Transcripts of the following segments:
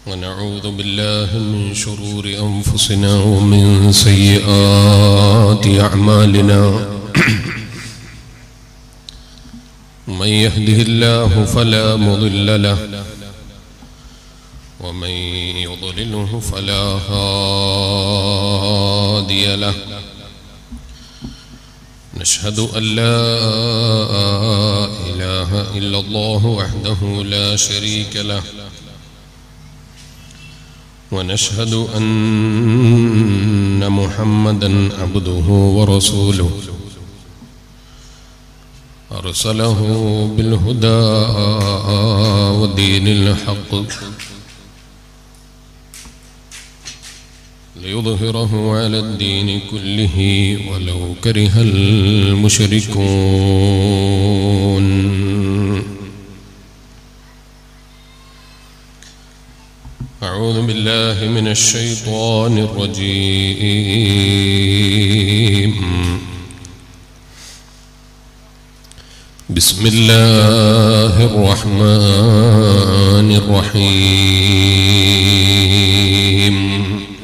ونعوذ بالله من شرور أنفسنا ومن سيئات أعمالنا من يهده الله فلا مضل له ومن يضلله فلا هادي له نشهد أن لا إله إلا الله وحده لا شريك له ونشهد أن محمدا عبده ورسوله أرسله بالهدى ودين الحق ليظهره على الدين كله ولو كره المشركون أعوذ بالله من الشيطان الرجيم بسم الله الرحمن الرحيم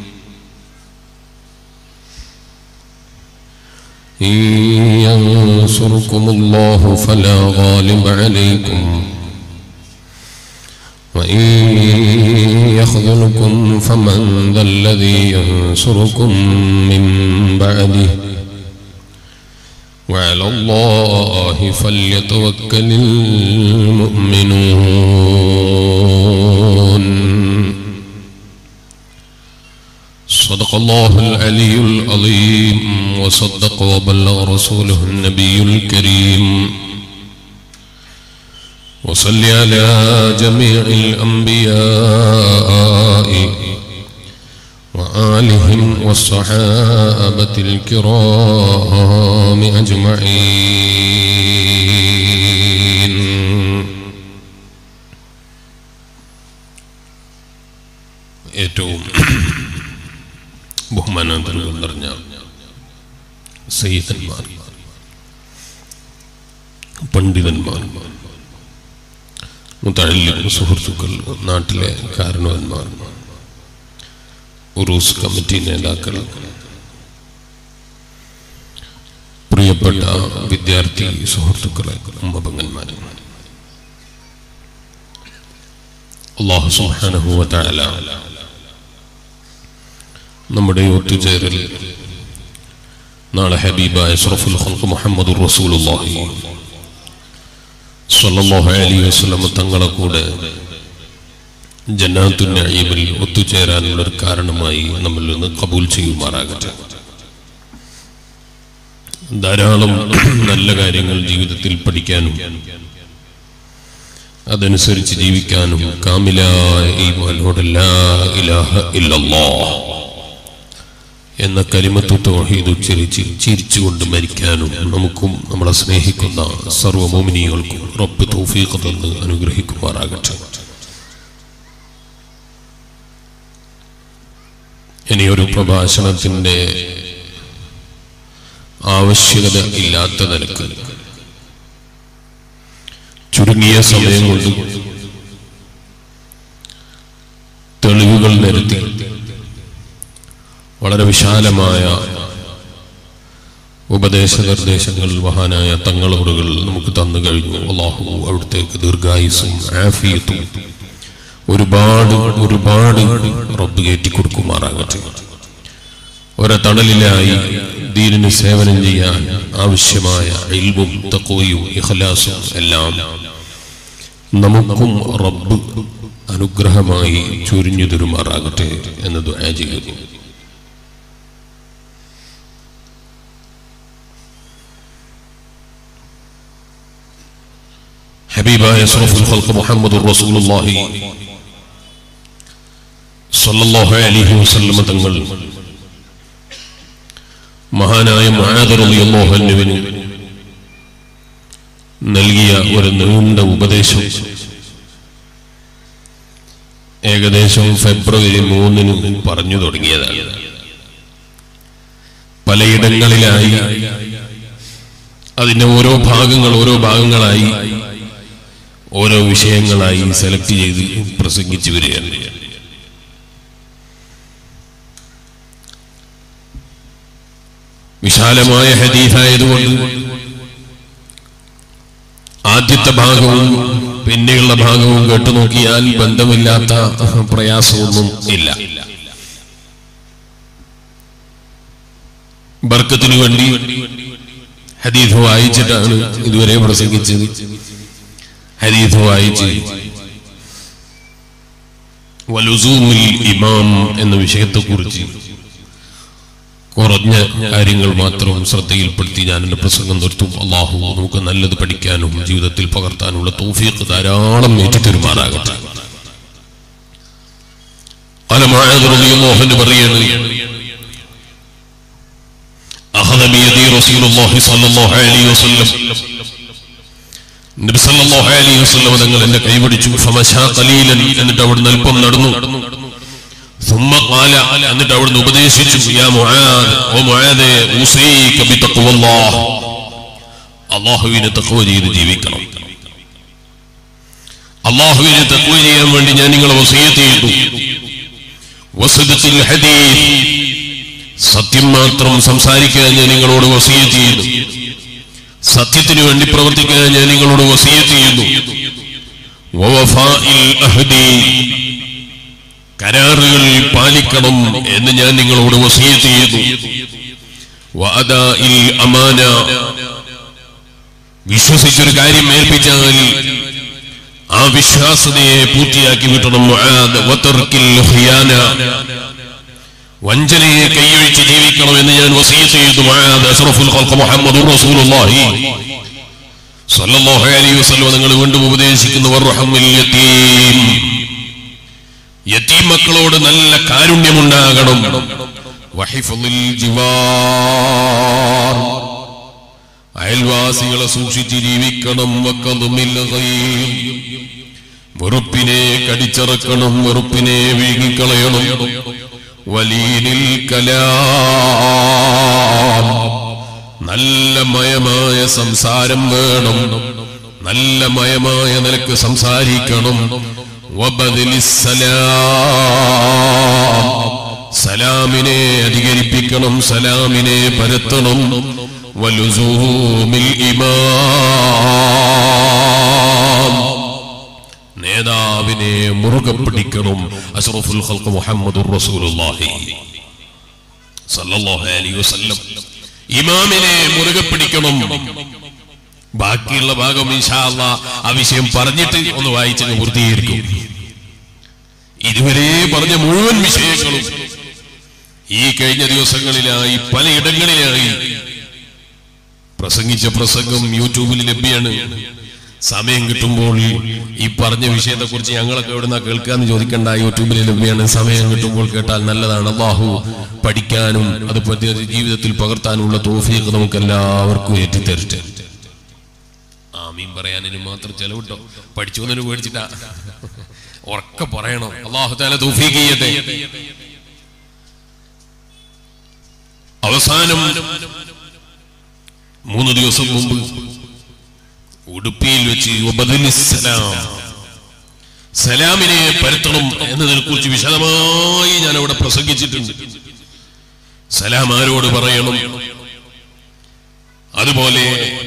إن ينصركم الله فلا غالب عليكم وإن يخذلكم فمن ذا الذي ينصركم من بعده وعلى الله فليتوكل المؤمنون صدق الله العلي العظيم وصدق وبلغ رسوله النبي الكريم وصل على جميع الأنبياء وآلهم والصحابة الكرام أجمعين ഏറ്റവും ബഹുമാനാന്തരങ്ങൾ നിറഞ്ഞ സയ്യിദന്മാർ പണ്ഡിതന്മാർ മുത്തഴല്യം സുഹൃത്തുക്കൾ നാട്ടിലെ കാരണവന്മാർ ഉറൂസ് കമ്മിറ്റി നേതാക്കൾ പ്രിയപ്പെട്ട വിദ്യാർത്ഥി സുഹൃത്തുക്കളെ ഉമ്മപങ്ങന്മാരെ അള്ളാഹു സുബ്ഹാനഹു വ തആല നമ്മുടെ ഒത്തുചേരൽ നാളെ ഹബീബായ അഷ്റഫുൽ ഖൽഖ് മുഹമ്മദുർ റസൂലുള്ളാഹി സ്വല്ലല്ലാഹു അലൈഹി വസല്ലം തങ്ങളെ കൂടെ ജന്നാത്തുൻ നഈമിൽ ഒത്തുചേരാനുള്ള ഒരു കാരണമായി നമ്മിൽ നിന്ന് കബൂൽ ചെയ്യുമാറാകട്ടെ ധാരാളം നല്ല കാര്യങ്ങൾ ജീവിതത്തിൽ പഠിക്കാനും അതനുസരിച്ച് ജീവിക്കാനും കാമിലായ ഈമാനോട് ലാ ഇലാഹ ഇല്ലല്ലാഹ് എന്ന കലിമത്ത് തൗഹീദ് ഉച്ചരിച്ച് ചിരിച്ചുകൊണ്ട് മരിക്കാനും നമുക്കും നമ്മളെ സ്നേഹിക്കുന്ന സർവ്വമോമിനികൾക്കും റബ്ബ് തൗഫീഖ് തന്ന് അനുഗ്രഹിക്കുമാറാകട്ടെ ഇനിയൊരു പ്രഭാഷണത്തിന്റെ ആവശ്യകത ഇല്ലാത്ത നിലക്ക് ചുരുങ്ങിയ സമയം കൊണ്ട് തെളിവുകൾ നിരത്തി വളരെ വിശാലമായ ഉപദേശ നിർദ്ദേശങ്ങൾ മഹാനായ തങ്ങളോടുകൾ നമുക്ക് തന്നു കഴിഞ്ഞു അള്ളാഹു അവിടുത്തേക്ക് ദീർഘായുസും ആഫിയത്തും ഒരുപാട് ഒരുപാട് റബ്ബ് കയറ്റി കൊടുക്കുമാറാകട്ടെ ഒരേ തണലിലായി ദീനിന് സേവനം ചെയ്യാൻ ആവശ്യമായ ഇൽവും തക്കോയും ഇഖലാസും എല്ലാം നമുക്കും റബ്ബ് അനുഗ്രഹമായി ചൊരിഞ്ഞു തരുമാറാകട്ടെ എന്ന് ദുആ ചെയ്യുന്നു ഹബീബായ അഷ്റഫുൽ ഖൽഖ് മുഹമ്മദുർ റസൂലുള്ളാഹി സ്വല്ലല്ലാഹു അലൈഹി വസല്ലം തങ്ങൾ മഹാനായ മുആദ് റളിയല്ലാഹു അൻഹുവിന് നൽകിയ ഒരു നീണ്ട ഉപദേശം ഏകദേശം ഫെബ്രുവരി മൂന്നിന് പറഞ്ഞു തുടങ്ങിയതാണ് പലയിടങ്ങളിലായി അതിന്റെ ഓരോ ഭാഗങ്ങൾ ഓരോ ഭാഗങ്ങളായി ഓരോ വിഷയങ്ങളായി സെലക്ട് ചെയ്ത് പ്രസംഗിച്ചു വരികയാണ് വിശാലമായ ഹദീസായതുകൊണ്ട് ആദ്യത്തെ ഭാഗവും പിന്നെയുള്ള ഭാഗവും കേട്ടു നോക്കിയാൽ ബന്ധമില്ലാത്ത പ്രയാസമൊന്നും ഇല്ല ബർക്കത്തിനു വേണ്ടി ഹദീഫ് വായിച്ചിട്ടാണ് ഇതുവരെ പ്രസംഗിച്ചത് ഹദീഫ് വായിച്ച് വലുസൂമിൽ ഇമാം എന്ന വിഷയത്തെക്കുറിച്ച് കുറഞ്ഞ കാര്യങ്ങൾ മാത്രം ശ്രദ്ധയിൽപ്പെടുത്തി ഞാൻ എന്റെ പ്രസംഗം നിർത്തും അള്ളാഹു നമുക്ക് നല്ലത് പഠിക്കാനും ജീവിതത്തിൽ പകർത്താനുള്ള തൗഫീഖ് ധാരാളം ഏറ്റുതരുമാറാകട്ടെ قال معاذ رضي الله عنه പറയാണ് أخذ بيدي رسول الله صلى الله عليه وسلم നബി സല്ലല്ലാഹു അലൈഹി വസല്ലം തങ്ങൾ എന്നെ കൈപിടിച്ചു ഫമശാ ഖലീലൻ എന്നിട്ട് അവിടുന്ന് അല്പം നടന്നു ثم قال എന്നിട്ട് അവിടുന്ന് ഉപദേശിച്ചു യാ മുആദ് ഓ മുആദേ ഊസീക ബിതഖ്വല്ലാഹ് അല്ലാഹുവിനെ തഖ്വ ചെയ്ത് ജീവിക്കണം അല്ലാഹുവിനെ തഖ്വ ചെയ്യാൻ വേണ്ടി ഞാൻ നിങ്ങളെ വസിയത്ത് ചെയ്തു വസദത്തിൽ ഹദീസ് സത്യം മാത്രം സംസാരിക്കാൻ ഞാൻ നിങ്ങളോട് വസിയത്ത് ചെയ്യുന്നു സത്യത്തിനു വേണ്ടി പ്രവർത്തിക്കാൻ ഞാൻ നിങ്ങളോട് വസിയത്ത് ചെയ്യുന്നു വവഫാഇൽ അഹ്ദി കരാറുകൾ പാലിക്കണം എന്ന് ഞാൻ നിങ്ങളോട് വസീയത്ത് ചെയ്തു വഅദാഇൽ അമാന വിശ്വസിച്ചൊരു കാര്യം ഏൽപ്പിച്ചാൽ ആ വിശ്വാസതയെ പൂർത്തിയാക്കി വിട്ടണം മുആദ് വതർക്കിൽ ഖിയാന വഞ്ചനയെ കൈയൊഴിച്ച് ജീവിക്കണം എന്ന് ഞാൻ വസീയത്ത് ചെയ്തു മുആദ് അഷ്റഫുൽ ഖൽഖ് മുഹമ്മദുർ റസൂലുള്ളാഹി സല്ലല്ലാഹു അലൈഹി വസല്ലം നിങ്ങൾ വീണ്ടും ഉപദേശിക്കുന്നു വറഹമുൽ യതീം യതീം മക്കളോട് നല്ല കാരുണ്യമുണ്ടാകണം വഹിഫുൽ ജിവാർ അയൽവാസികളെ സൂക്ഷിച്ച് ജീവിക്കണം വക്കതുമില്ല വെറുപ്പിനെ കടിച്ചിറക്കണം വെറുപ്പിനെ വീങ്ങിക്കളയണം വലിയനിൽ കലാം നല്ല മയമായ സംസാരം വേണം നല്ല മയമായ നിലക്ക് സംസാരിക്കണം വബദിലിസ്സലാം. സലാമിനെ അധികരിപ്പിക്കണം സലാമിനെ പരത്തണം വലുസൂമിൽ ഇമാം നേതാവിനെ മുറുകെ പിടിക്കണം അഷ്റഫുൽ ഖൽഖ് മുഹമ്മദുർ റസൂലുള്ളാഹി സല്ലല്ലാഹു അലൈഹി വസല്ലം ഇമാമിനെ മുറുകെ പിടിക്കണം ബാക്കിയുള്ള ഭാഗം ഇൻഷാ അല്ലാ ആ വിഷയം പറഞ്ഞിട്ട് ഒന്ന് വായിച്ചങ്ങ് പൂർത്തീകരിക്കും ഇതുവരെ പറഞ്ഞ മുഴുവൻ വിഷയങ്ങളും ഈ കഴിഞ്ഞ ദിവസങ്ങളിലായി പലയിടങ്ങളിലായി പ്രസംഗിച്ച പ്രസംഗം യൂട്യൂബിൽ ലഭ്യമാണ് സമയം കിട്ടുമ്പോൾ ഈ പറഞ്ഞ വിഷയത്തെ കുറിച്ച് ഞങ്ങളൊക്കെ എവിടുന്ന കേൾക്കാന്ന് ചോദിക്കണ്ട യൂട്യൂബിൽ ലഭ്യമാണ് സമയം കിട്ടുമ്പോൾ കേട്ടാൽ നല്ലതാണ് അള്ളാഹു പഠിക്കാനും അത് പറ്റിയ ജീവിതത്തിൽ പകർത്താനുള്ള തോഫിയൊക്കെ നമുക്ക് എല്ലാവർക്കും ഏറ്റിത്തരട്ടെ ആമീൻ പറയാനതിന് മാത്രം ചെലവിട്ടോ പഠിച്ചു എന്നതിന് പേടിച്ചിട്ടാ ഉറക്കെ പറയണം അള്ളാഹു താല തൗഫീഖ് ചെയ്യട്ടെ അവസാനം മൂന്ന് ദിവസം മുമ്പ് ഉടുപ്പിയിൽ വെച്ച് ഉപദിനിസ്സലാം സലാമിനെ പരത്തണം എന്നതിനെ കുറിച്ച് വിശദമായി ഞാൻ അവിടെ പ്രസംഗിച്ചിട്ടുണ്ട് സലാം ആരോട് പറയണം അതുപോലെ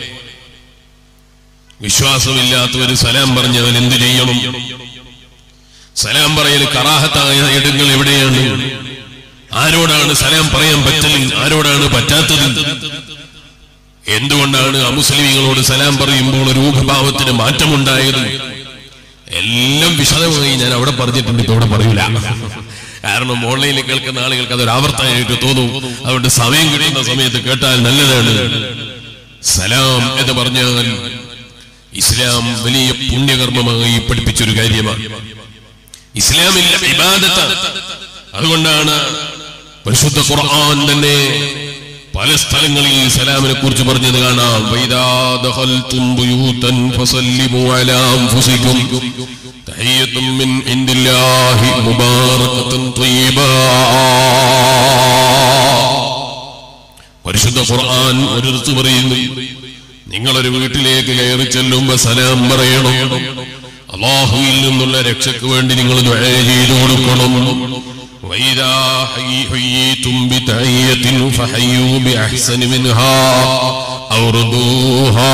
വിശ്വാസമില്ലാത്തവര് സലാം പറഞ്ഞാൽ എന്ത് ചെയ്യണം സലാം പറയൽ കറാഹത്തായ ഇടങ്ങൾ എവിടെയാണ് ആരോടാണ് സലാം പറയാൻ പറ്റൽ ആരോടാണ് പറ്റാത്തത് എന്തുകൊണ്ടാണ് അമുസ്ലിമികളോട് സലാം പറയുമ്പോൾ രൂപഭാവത്തിന് മാറ്റമുണ്ടായത് എല്ലാം വിശദമായി ഞാൻ അവിടെ പറഞ്ഞിട്ടുണ്ട് ഇപ്പൊ അവിടെ പറയൂല കാരണം ഓൺലൈനിൽ കേൾക്കുന്ന ആളുകൾക്ക് അതൊരു ആവർത്തനമായിട്ട് തോന്നും അതുകൊണ്ട് സമയം കിട്ടുന്ന സമയത്ത് കേട്ടാൽ നല്ലതാണ് സലാം എന്ന് പറഞ്ഞാൽ ഇസ്ലാം വലിയ പുണ്യകർമ്മമായി പഠിപ്പിച്ചൊരു കാര്യമാണ് ഇസ്ലാമിൽ ഇബാദത്ത് അതുകൊണ്ടാണ് പരിശുദ്ധ ഖുർആൻ തന്നെ പല സ്ഥലങ്ങളിൽ സലാമിനെ കുറിച്ച് പറഞ്ഞത് കാണാം വൈദാ ദഖൽതും ബുയൂതൻ ഫസല്ലിമു അലാ അൻഫുസികും തഹിയ്യത്തും മിൻ ഇൻദില്ലാഹി മുബാറകത്തുൻ ത്വയ്യിബാ പരിശുദ്ധ ഖുർആൻ ഒരിടത്ത് പറയുന്നു നിങ്ങളൊരു വീട്ടിലേക്ക് കയറി ചെല്ലുമ്പോ സലാം പറയണം അള്ളാഹുവിൽ നിന്നുള്ള രക്ഷയ്ക്ക് വേണ്ടി നിങ്ങൾ ദുആ ചെയ്തു കൊടുക്കണം وإذا حي- حييتم بتحية فحيوا بأحسن منها أو ردوها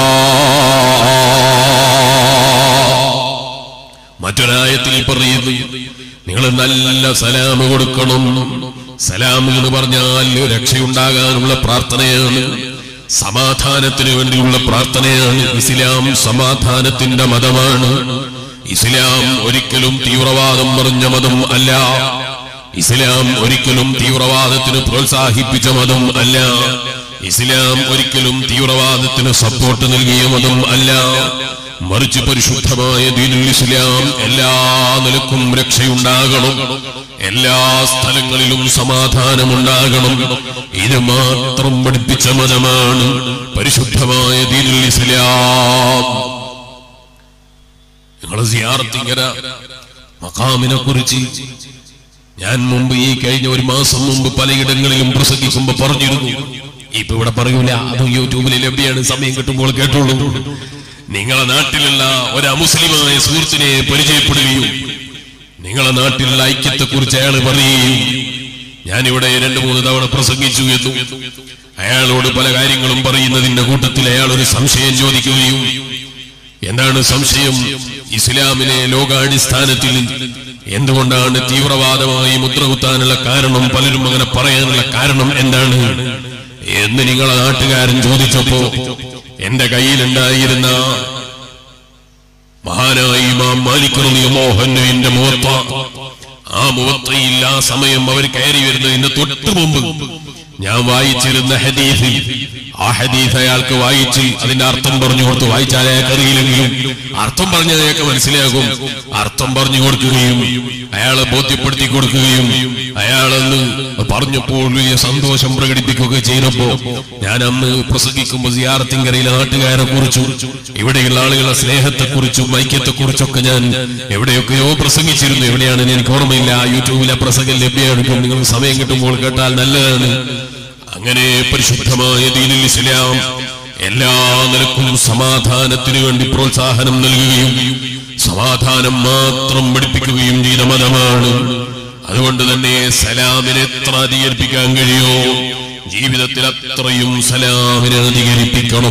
മറ്റൊരായത്തിൽ പറയുന്നു നിങ്ങൾ നല്ല സലാം കൊടുക്കണം സലാം എന്ന് പറഞ്ഞാൽ രക്ഷയുണ്ടാകാനുള്ള പ്രാർത്ഥനയാണ് സമാധാനത്തിന് വേണ്ടിയുള്ള പ്രാർത്ഥനയാണ് ഇസ്ലാം സമാധാനത്തിന്റെ മതമാണ് ഇസ്ലാം ഒരിക്കലും തീവ്രവാദം പറഞ്ഞ മതം അല്ല ഇസ്ലാം ഒരിക്കലും തീവ്രവാദത്തിന് പ്രോത്സാഹിപ്പിച്ച മതം അല്ല ഇസ്ലാം ഒരിക്കലും തീവ്രവാദത്തിന് സപ്പോർട്ട് നൽകിയ മതം അല്ല മറിച്ച് പരിശുദ്ധമായ ദീനുൽ ഇസ്ലാം എല്ലാ നിലക്കും രക്ഷയുണ്ടാകണം എല്ലാ സ്ഥലങ്ങളിലും സമാധാനമുണ്ടാകണം ഇത് മാത്രം പഠിപ്പിച്ച മതമാണ് പരിശുദ്ധമായ ദീനുൽ ഇസ്ലാം നിങ്ങളെ സിയാറത്തിങ്കര മക്കാമിനെ കുറിച്ച് ഞാൻ മുമ്പ് ഈ കഴിഞ്ഞ ഒരു മാസം മുമ്പ് പലയിടങ്ങളിലും പ്രസംഗിക്കുമ്പോ പറഞ്ഞിരുന്നു ഇപ്പൊ ഇവിടെ പറയൂല അതും യൂട്യൂബിൽ ലഭ്യമാണ് സമയം കിട്ടുമ്പോൾ കേട്ടോളൂ നിങ്ങളെ നാട്ടിലുള്ള ഒരു അമുസ്ലിമായ സുഹൃത്തിനെ പരിചയപ്പെടുകയും നിങ്ങളെ നാട്ടിലുള്ള ഐക്യത്തെ കുറിച്ച് അയാൾ പറയുകയും ഞാനിവിടെ രണ്ടു മൂന്ന് തവണ പ്രസംഗിച്ചു എന്നു അയാളോട് പല കാര്യങ്ങളും പറയുന്നതിന്റെ കൂട്ടത്തിൽ അയാൾ ഒരു സംശയം ചോദിക്കുകയും എന്താണ് സംശയം ഇസ്ലാമിനെ ലോകാടിസ്ഥാനത്തിൽ എന്തുകൊണ്ടാണ് തീവ്രവാദമായി മുദ്രകുത്താനുള്ള കാരണം പലരും അങ്ങനെ പറയാനുള്ള കാരണം എന്താണ് എന്ന് നിങ്ങളെ നാട്ടുകാരൻ ചോദിച്ചപ്പോ എന്റെ കയ്യിലുണ്ടായിരുന്ന മഹാനായ ഇമാം മാലിക് മോഹനുവിന്റെ മുഖത്ത ആ മുഖത്തയിൽ ആ സമയം അവർ കയറി വരുന്നതിന് തൊട്ടു മുമ്പ് ഞാൻ വായിച്ചിരുന്ന ഹദീസ് ആ ഹദീസ് അയാൾക്ക് വായിച്ച് അതിന്റെ അർത്ഥം പറഞ്ഞു കൊടുത്ത് വായിച്ചാൽ അയാൾക്ക് അറിയില്ലെങ്കിലും അർത്ഥം പറഞ്ഞത് അയാൾക്ക് മനസ്സിലാകും അർത്ഥം പറഞ്ഞു കൊടുക്കുകയും അയാളെ ബോധ്യപ്പെടുത്തി കൊടുക്കുകയും അയാളെന്ന് പറഞ്ഞപ്പോൾ വലിയ സന്തോഷം പ്രകടിപ്പിക്കുകയും ചെയ്തപ്പോ ഞാൻ അന്ന് പ്രസംഗിക്കുമ്പോൾ സിയാറത്തിങ്കരയിലെ നാട്ടുകാരെ കുറിച്ചും ഇവിടെയുള്ള ആളുകളുടെ സ്നേഹത്തെക്കുറിച്ചും ഐക്യത്തെക്കുറിച്ചൊക്കെ ഞാൻ എവിടെയൊക്കെയോ പ്രസംഗിച്ചിരുന്നു എവിടെയാണെന്ന് എനിക്ക് ഓർമ്മയില്ല യൂട്യൂബിലെ പ്രസംഗം ലഭ്യമാണ് ഇപ്പോൾ നിങ്ങൾക്ക് സമയം കിട്ടുമ്പോൾ കേട്ടാൽ നല്ലതാണ് അങ്ങനെ പരിശുദ്ധമായ ദീനുൽ ഇസ്ലാം എല്ലാ നിലക്കും സമാധാനത്തിനു വേണ്ടി പ്രോത്സാഹനം നൽകുകയും സമാധാനം മാത്രം പഠിപ്പിക്കുകയും ചെയ്ത മതമാണ് അതുകൊണ്ട് തന്നെ സലാമിനെ എത്ര അധികരിപ്പിക്കാൻ കഴിയോ ജീവിതത്തിൽ അത്രയും സലാമിനെ അധികരിപ്പിക്കണം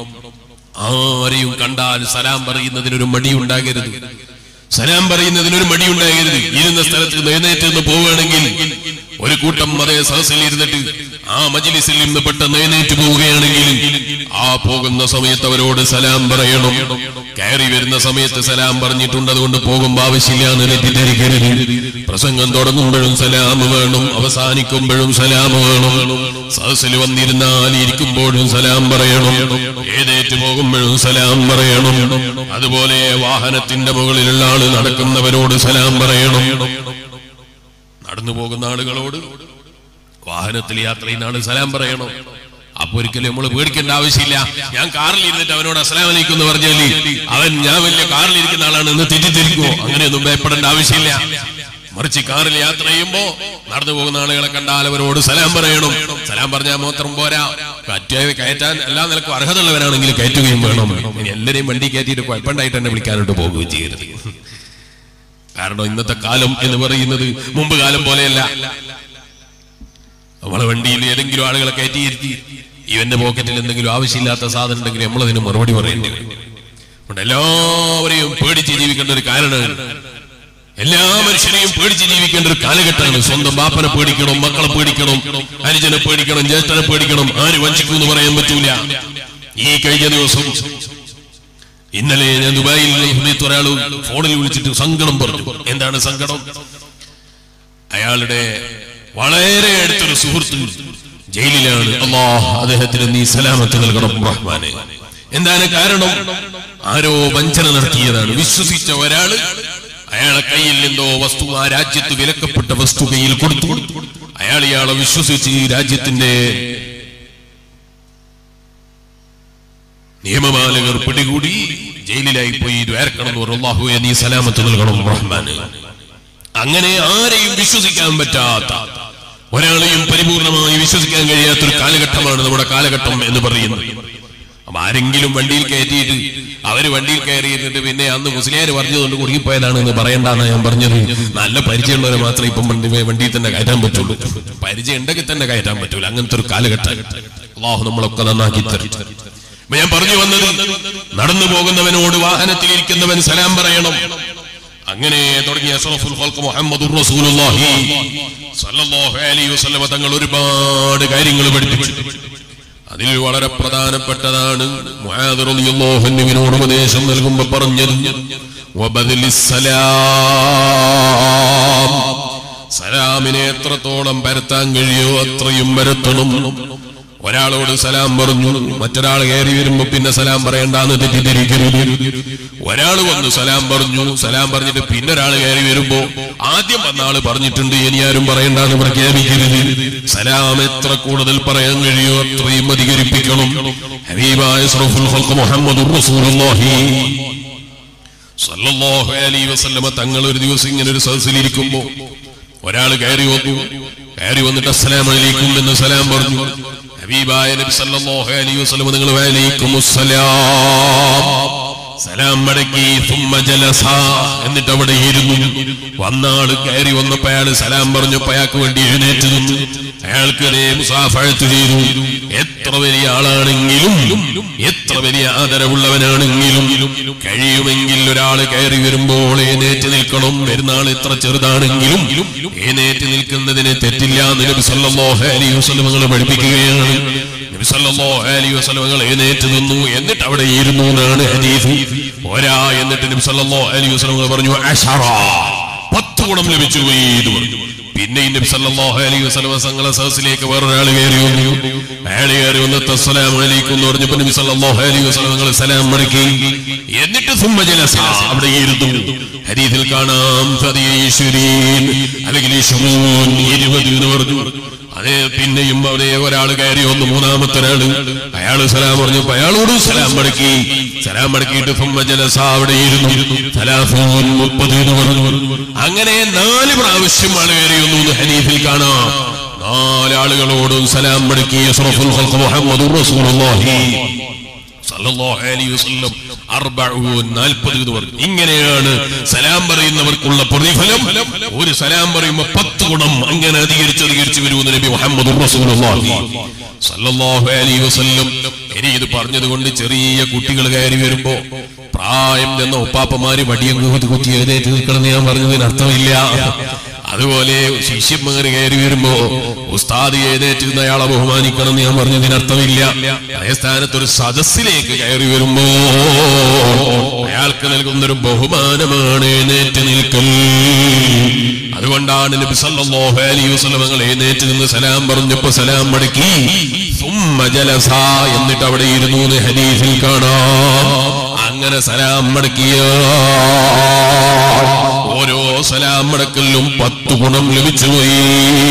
ആരെയും കണ്ടാൽ സലാം പറയുന്നതിനൊരു മടിയുണ്ടാകരുത് സലാം പറയുന്നതിനൊരു മടിയുണ്ടാകരുത് ഇരുന്ന സ്ഥലത്ത് എഴുന്നേറ്റ് നിന്ന് പോവുകയാണെങ്കിൽ ഒരു കൂട്ടം അതേ സദസ്സിൽ ഇരുന്നിട്ട് ആ മജിലിസിൽ നിന്ന് പെട്ടെന്ന് എഴുന്നേറ്റ് പോവുകയാണെങ്കിൽ ആ പോകുന്ന സമയത്ത് അവരോട് സലാം പറയണം കയറി വരുന്ന സമയത്ത് സലാം പറഞ്ഞിട്ടുണ്ട് അതുകൊണ്ട് പോകുമ്പോ ആവശ്യമില്ല എന്ന് തെറ്റിദ്ധരിക്കരുത് പ്രസംഗം തുടങ്ങുമ്പോഴും സലാം വേണം അവസാനിക്കുമ്പോഴും സലാം വേണം സദസ്സിൽ വന്നിരുന്നാൽ ഇരിക്കുമ്പോഴും സലാം പറയണം ഏതേറ്റ് പോകുമ്പോഴും സലാം പറയണം അതുപോലെ വാഹനത്തിന്റെ മുകളിലുള്ള ആള് നടക്കുന്നവരോട് സലാം പറയണം നടന്നു പോകുന്ന ആളുകളോട് വാഹനത്തിൽ യാത്ര ചെയ്യുന്ന ആള് സലാം പറയണം അപ്പൊ ഒരിക്കലും നമ്മൾ പേടിക്കേണ്ട ആവശ്യമില്ല ഞാൻ കാറിൽ ഇരുന്നിട്ട് അവനോട് അസ്സലാം വലൈക്കും എന്ന് പറഞ്ഞാല് അവൻ ഞാൻ വലിയ കാറിൽ ഇരിക്കുന്ന ആളാണ് എന്ന് തെറ്റിദ്ധരിക്കുമോ അങ്ങനെയൊന്നും ഭയപ്പെടേണ്ട ആവശ്യമില്ല മറിച്ച് കാറിൽ യാത്ര ചെയ്യുമ്പോ നടന്നു പോകുന്ന ആളുകളെ കണ്ടാൽ അവരോട് സലാം പറയണം സലാം പറഞ്ഞാൽ മാത്രം പോരാ കയറ്റാൻ കയറ്റാൻ എല്ലാ നിലക്കും അർഹതയുള്ളവരാണെങ്കിൽ കയറ്റുകയും വേണം ഇനി എല്ലാരെയും വണ്ടി കയറ്റിയിട്ട് കുഴപ്പമുണ്ടായിട്ട് തന്നെ വിളിക്കാനോട്ട് പോകുകയും ചെയ്യരുത് കാരണം ഇന്നത്തെ കാലം എന്ന് പറയുന്നത് മുമ്പ് കാലം പോലെയല്ല നമ്മളെ വണ്ടിയിൽ ഏതെങ്കിലും ആളുകളെ കയറ്റിയിരുത്തി ഇവന്റെ പോക്കറ്റിൽ എന്തെങ്കിലും ആവശ്യമില്ലാത്ത സാധനം ഉണ്ടെങ്കിൽ നമ്മളതിന് മറുപടി പറയേണ്ടി വരും അതുകൊണ്ട് എല്ലാവരെയും പേടിച്ച് ജീവിക്കേണ്ട ഒരു കാരണമാണ് എല്ലാ മനുഷ്യരെയും പേടിച്ച് ജീവിക്കേണ്ട ഒരു കാലഘട്ടമാണ് സ്വന്തം ബാപ്പനെ പേടിക്കണം മക്കളെ പേടിക്കണം അനുജനെ പേടിക്കണം ജ്യേഷ്ഠനെ പേടിക്കണം ആര് വഞ്ചിക്കും എന്ന് പറയാൻ പറ്റൂല ഈ കഴിഞ്ഞ ദിവസം ഇന്നലെ ഞാൻ ദുബായിൽ സമയത്ത് ഒരാൾ ഫോണിൽ വിളിച്ചിട്ട് സങ്കടം പറഞ്ഞു എന്താണ് സങ്കടം അയാളുടെ വളരെ അടുത്തൊരു സുഹൃത്ത് ജയിലിലാണ് അള്ളാഹ് അദ്ദേഹത്തിന് നീ സലാമത്ത് നൽകണം റഹ്മാനെ എന്താണ് കാരണം ആരോ വഞ്ചന നടത്തിയതാണ് വിശ്വസിച്ച ഒരാള് അയാളെ കയ്യിൽ എന്തോ വസ്തു ആ രാജ്യത്ത് വിലക്കപ്പെട്ട വസ്തു കയ്യിൽ കൊടുത്തു അയാൾ ഇയാളെ വിശ്വസിച്ച് ഈ രാജ്യത്തിന്റെ നിയമപാലകർ പിടികൂടി ജയിലിലായി പോയി ദ്വാരക്കണം എന്ന് പറഞ്ഞു അള്ളാഹുവെ നീ സലാമത്ത് നൽകണം റഹ്മാന് അങ്ങനെ ആരെയും വിശ്വസിക്കാൻ പറ്റാത്ത ഒരാളെയും പരിപൂർണമായി വിശ്വസിക്കാൻ കഴിയാത്തൊരു കാലഘട്ടമാണ് നമ്മുടെ കാലഘട്ടം എന്ന് പറയുന്നത് അപ്പൊ ആരെങ്കിലും വണ്ടിയിൽ കയറ്റിയിട്ട് അവര് വണ്ടിയിൽ കയറിയിട്ട് പിന്നെ അന്ന് മുസ്ലിയാർ പറഞ്ഞതുകൊണ്ട് കുടുങ്ങിപ്പോയതാണ് എന്ന് പറയണ്ടാണ് ഞാൻ പറഞ്ഞത് നല്ല പരിചയമുള്ളവരെ മാത്രമേ ഇപ്പം വണ്ടി വണ്ടിയിൽ തന്നെ കയറ്റാൻ പറ്റുള്ളൂ പരിചയം ഉണ്ടെങ്കിൽ തന്നെ കയറ്റാൻ പറ്റൂല അങ്ങനത്തെ ഒരു കാലഘട്ടം അള്ളാഹു നമ്മളൊക്കെ നന്നാക്കി തരും അപ്പൊ ഞാൻ പറഞ്ഞു വന്നത് നടന്നു പോകുന്നവനോട് വാഹനത്തിൽ ഇരിക്കുന്നവൻ സലാം പറയണം അങ്ങനെ തുടങ്ങിയ അഷ്റഫുൽ ഖൽഖ് മുഹമ്മദുർ റസൂലുള്ളാഹി സല്ലല്ലാഹു അലൈഹി വസല്ലമ തങ്ങൾ ഒരുപാട് കാര്യങ്ങൾ പഠിപ്പിച്ചു അതിൽ വളരെ പ്രധാനപ്പെട്ടതാണ് മുആദ് റളിയല്ലാഹു അൻഹുവിനോട് ഉപദേശം നൽകുമ്പോൾ പറഞ്ഞത് വബദലിസ് സലാം സലാമിനെ എത്രത്തോളം പരത്താൻ കഴിയോ അത്രയും പരത്തണം ഒരാളോട് സലാം പറഞ്ഞു മറ്റൊരാൾ കയറി വരുമ്പോ പിന്നെ സലാം പറയണ്ടെന്ന് തെറ്റിദ്ധരിക്കരുത് ഒരാൾ വന്ന് സലാം പറഞ്ഞു സലാം പറഞ്ഞിട്ട് പിന്നെ ഒരാൾ കയറി വരുമ്പോ ആദ്യം വന്ന ആള് പറഞ്ഞിട്ടുണ്ട് ഇനി ആരും പറയണ്ടെന്ന് പ്രഖ്യാപിക്കരുത് സലാം എത്ര കൂടുതൽ പറയാൻ കഴിയോ അത്രയും അധികരിപ്പിക്കണം ഹബീബായ അഷ്റഫുൽ ഖൽഖ് മുഹമ്മദുർ റസൂലുള്ളാഹി സല്ലല്ലാഹു അലൈഹി വസല്ലമ തങ്ങൾ ഒരു ദിവസം ഇങ്ങനെ ഒരു സദസ്സിലിരിക്കുമ്പോ ഒരാൾ കയറി വന്നു കയറി വന്നിട്ട് അസ്സലാമു അലൈക്കും എന്ന് സലാം പറഞ്ഞു ഹബീബായ നബി സല്ലല്ലാഹു അലൈഹി വസല്ലമ നിങ്ങൾ വഅലൈക്കുമുസ്സലാം സലാം മടക്കി തുമ്മ ജലസ എന്നിട്ട് അവിടെ ഇരുന്നു വന്നാള് കയറി വന്നപ്പോ അയാള് സലാം പറഞ്ഞപ്പോ അയാൾക്ക് വേണ്ടി എഴുന്നേറ്റ് നിന്നു അയാൾക്ക് അതേ മുസാഫഴത്ത് ചെയ്തു എത്ര വലിയ ആളാണെങ്കിലും എത്ര വലിയ ആദരവുള്ളവനാണെങ്കിലും കഴിയുമെങ്കിൽ ഒരാൾ കയറി വരുമ്പോൾ എഴുന്നേറ്റ് നിൽക്കണം വരുന്നാൾ എത്ര ചെറുതാണെങ്കിലും എഴുന്നേറ്റ് നിൽക്കുന്നതിന് തെറ്റില്ല എന്ന് നബി സല്ലല്ലാഹു അലൈഹി വസല്ലമകൾ പഠിപ്പിക്കുകയാണ് നബി സല്ലല്ലാഹു അലൈഹി വസല്ലമകൾ എഴുന്നേറ്റ് നിന്നു എന്നിട്ട് അവിടെ ഇരുന്നു എന്നാണ് ഹദീസ് ഒരാ എന്നിട്ട് നബി സല്ലല്ലാഹു അലൈഹി വസല്ലമകൾ പറഞ്ഞു അശറ പത്ത് ഗുണം ലഭിച്ചു പോയി എന്ന് പറഞ്ഞു പിന്നെ ഈ നബി സല്ലല്ലാഹു അലൈഹി വസല്ലമ സംഘള സദസ്സിലേക്ക് വേറൊരാൾ കയറി വന്നു അയാൾ കയറി വന്നിട്ട് അസ്സലാമു അലൈക്കും എന്ന് പറഞ്ഞപ്പോ നബി സല്ലല്ലാഹു അലൈഹി വസല്ലമകൾ സലാം മടക്കി എന്നിട്ട് സുമ്മ ജലസ അവിടെ ഇരുന്നു ഹദീസിൽ കാണാം സദീശ്വരീൻ അല്ലെങ്കിൽ ഈശ്വരൂൻ ഇരുപത് എന്ന് പറഞ്ഞു അതേ പിന്നെയും അവിടെ ഒരാൾ കയറി വന്നു മൂന്നാമത്തെ ഒരാള് അയാള് സലാം പറഞ്ഞപ്പോ അയാളോട് സലാം മടക്കി സലാം മടക്കിയിട്ട് സുമ്മ ജലസ അവിടെ ഇരുന്നു സലാഫൂൻ മുപ്പത് എന്ന് പറഞ്ഞു അങ്ങനെ നാല് പ്രാവശ്യം ആള് കയറി വന്നു എന്ന് ഹനീഫിൽ കാണാം നാലാളുകളോടും സലാം മടക്കി അഷ്റഫുൽ ഖൽഖ് മുഹമ്മദുർ റസൂലുള്ളാഹി സല്ലല്ലാഹു അലൈഹി വസല്ലം അർബഊൻ 40 എന്ന് പറഞ്ഞു ഇങ്ങനെയാണ് സലാം പറയുന്നവർക്കുള്ള പ്രതിഫലം ഒരു സലാം പറയുമ്പോൾ പത്ത് ഗുണം അങ്ങനെ അധികരിച്ച് അധികരിച്ച് വരുമെന്ന് നബി മുഹമ്മദ് റസൂലുള്ളാഹി സല്ലല്ലാഹു അലൈഹി വസല്ലം ഇനി ഇത് പറഞ്ഞതുകൊണ്ട് ചെറിയ കുട്ടികൾ കയറി വരുമ്പോ പ്രായം ചെന്ന ഉപ്പാപ്പമാര് വടിയും കുത്തി എഴുന്നേറ്റ് നിൽക്കണമെന്ന് ഞാൻ പറഞ്ഞതിന് അർത്ഥമില്ല അതുപോലെ ശിഷ്യന്മാർ കയറി വരുമ്പോ ഉസ്താദ് എഴുന്നേറ്റ് നിന്ന് അയാളെ ബഹുമാനിക്കണം എന്ന് ഞാൻ പറഞ്ഞതിന് അർത്ഥമില്ല അതേ സ്ഥാനത്ത് ഒരു സദസ്സിലേക്ക് കയറി വരുമ്പോ അയാൾക്ക് നൽകുന്നൊരു ബഹുമാനമാണ് എഴുന്നേറ്റ് നിൽക്കൽ അതുകൊണ്ടാണ് നബി സല്ലല്ലാഹു അലൈഹി വസല്ലം തങ്ങൾ എഴുന്നേറ്റ് നിന്ന് സലാം പറഞ്ഞപ്പോ സലാം മടക്കി സുമ്മ ജലസ എന്നിട്ട് അവിടെ ഇരുന്നു എന്ന് ഹദീസിൽ കാണാം അങ്ങനെ സലാം മടക്കിയ ഓരോ സലാം മടക്കലിലും പത്ത് ഗുണം ലഭിച്ചുപോയി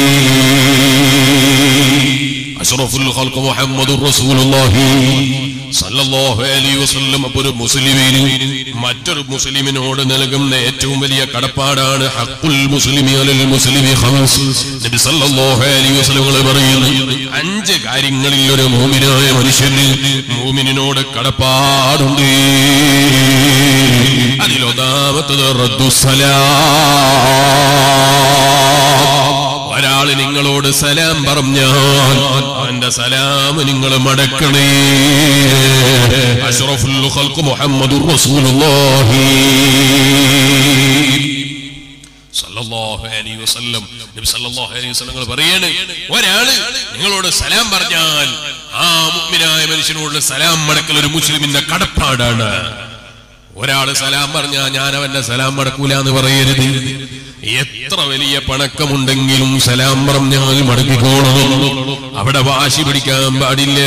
അഷ്റഫുൽ ഖൽഖ് മുഹമ്മദുർ റസൂലുള്ളാഹി സല്ലല്ലാഹു അലൈഹി വസല്ലം അപ്പോൾ ഒരു മുസ്ലിമിന് മറ്റൊരു മുസ്ലിമിനോട് നൽകുന്ന ഏറ്റവും വലിയ കടപ്പാടാണ് ഹഖുൽ മുസ്ലിമി അലൽ മുസ്ലിമി ഖംസ് നബി സല്ലല്ലാഹു അലൈഹി വസല്ലം പറയുന്നു അഞ്ച് കാര്യങ്ങളിൽ ഒരു മൂമിനായ മനുഷ്യന് മൂമിനിനോട് കടപ്പാടുണ്ട് അതിലൊന്നാമത്തത് റദ്ദുസലാം ഒരാള് നിങ്ങളോട് സലാം പറഞ്ഞാൽ അവന്റെ സലാം നിങ്ങൾ മടക്കണേ അഷ്റഫുൽ ഖൽഖ് മുഹമ്മദുർ റസൂലുള്ളാഹി സല്ലല്ലാഹു അലൈഹി വസല്ലം നബി സല്ലല്ലാഹു അലൈഹി വസല്ലം പറയാണ് ഒരാള് നിങ്ങളോട് സലാം പറഞ്ഞാൽ ആ മുഅ്മിനായ മനുഷ്യനോട് സലാം മടക്കൽ ഒരു മുസ്ലിമിന്റെ കടപ്പാടാണ് ഒരാള് സലാം പറഞ്ഞാ ഞാൻ അവന്റെ സലാം മടക്കൂല എന്ന് പറയരുത് എത്ര വലിയ പണക്കമുണ്ടെങ്കിലും സലാം പറഞ്ഞാൽ മടക്കിക്കോണം അവിടെ വാശി പിടിക്കാൻ പാടില്ല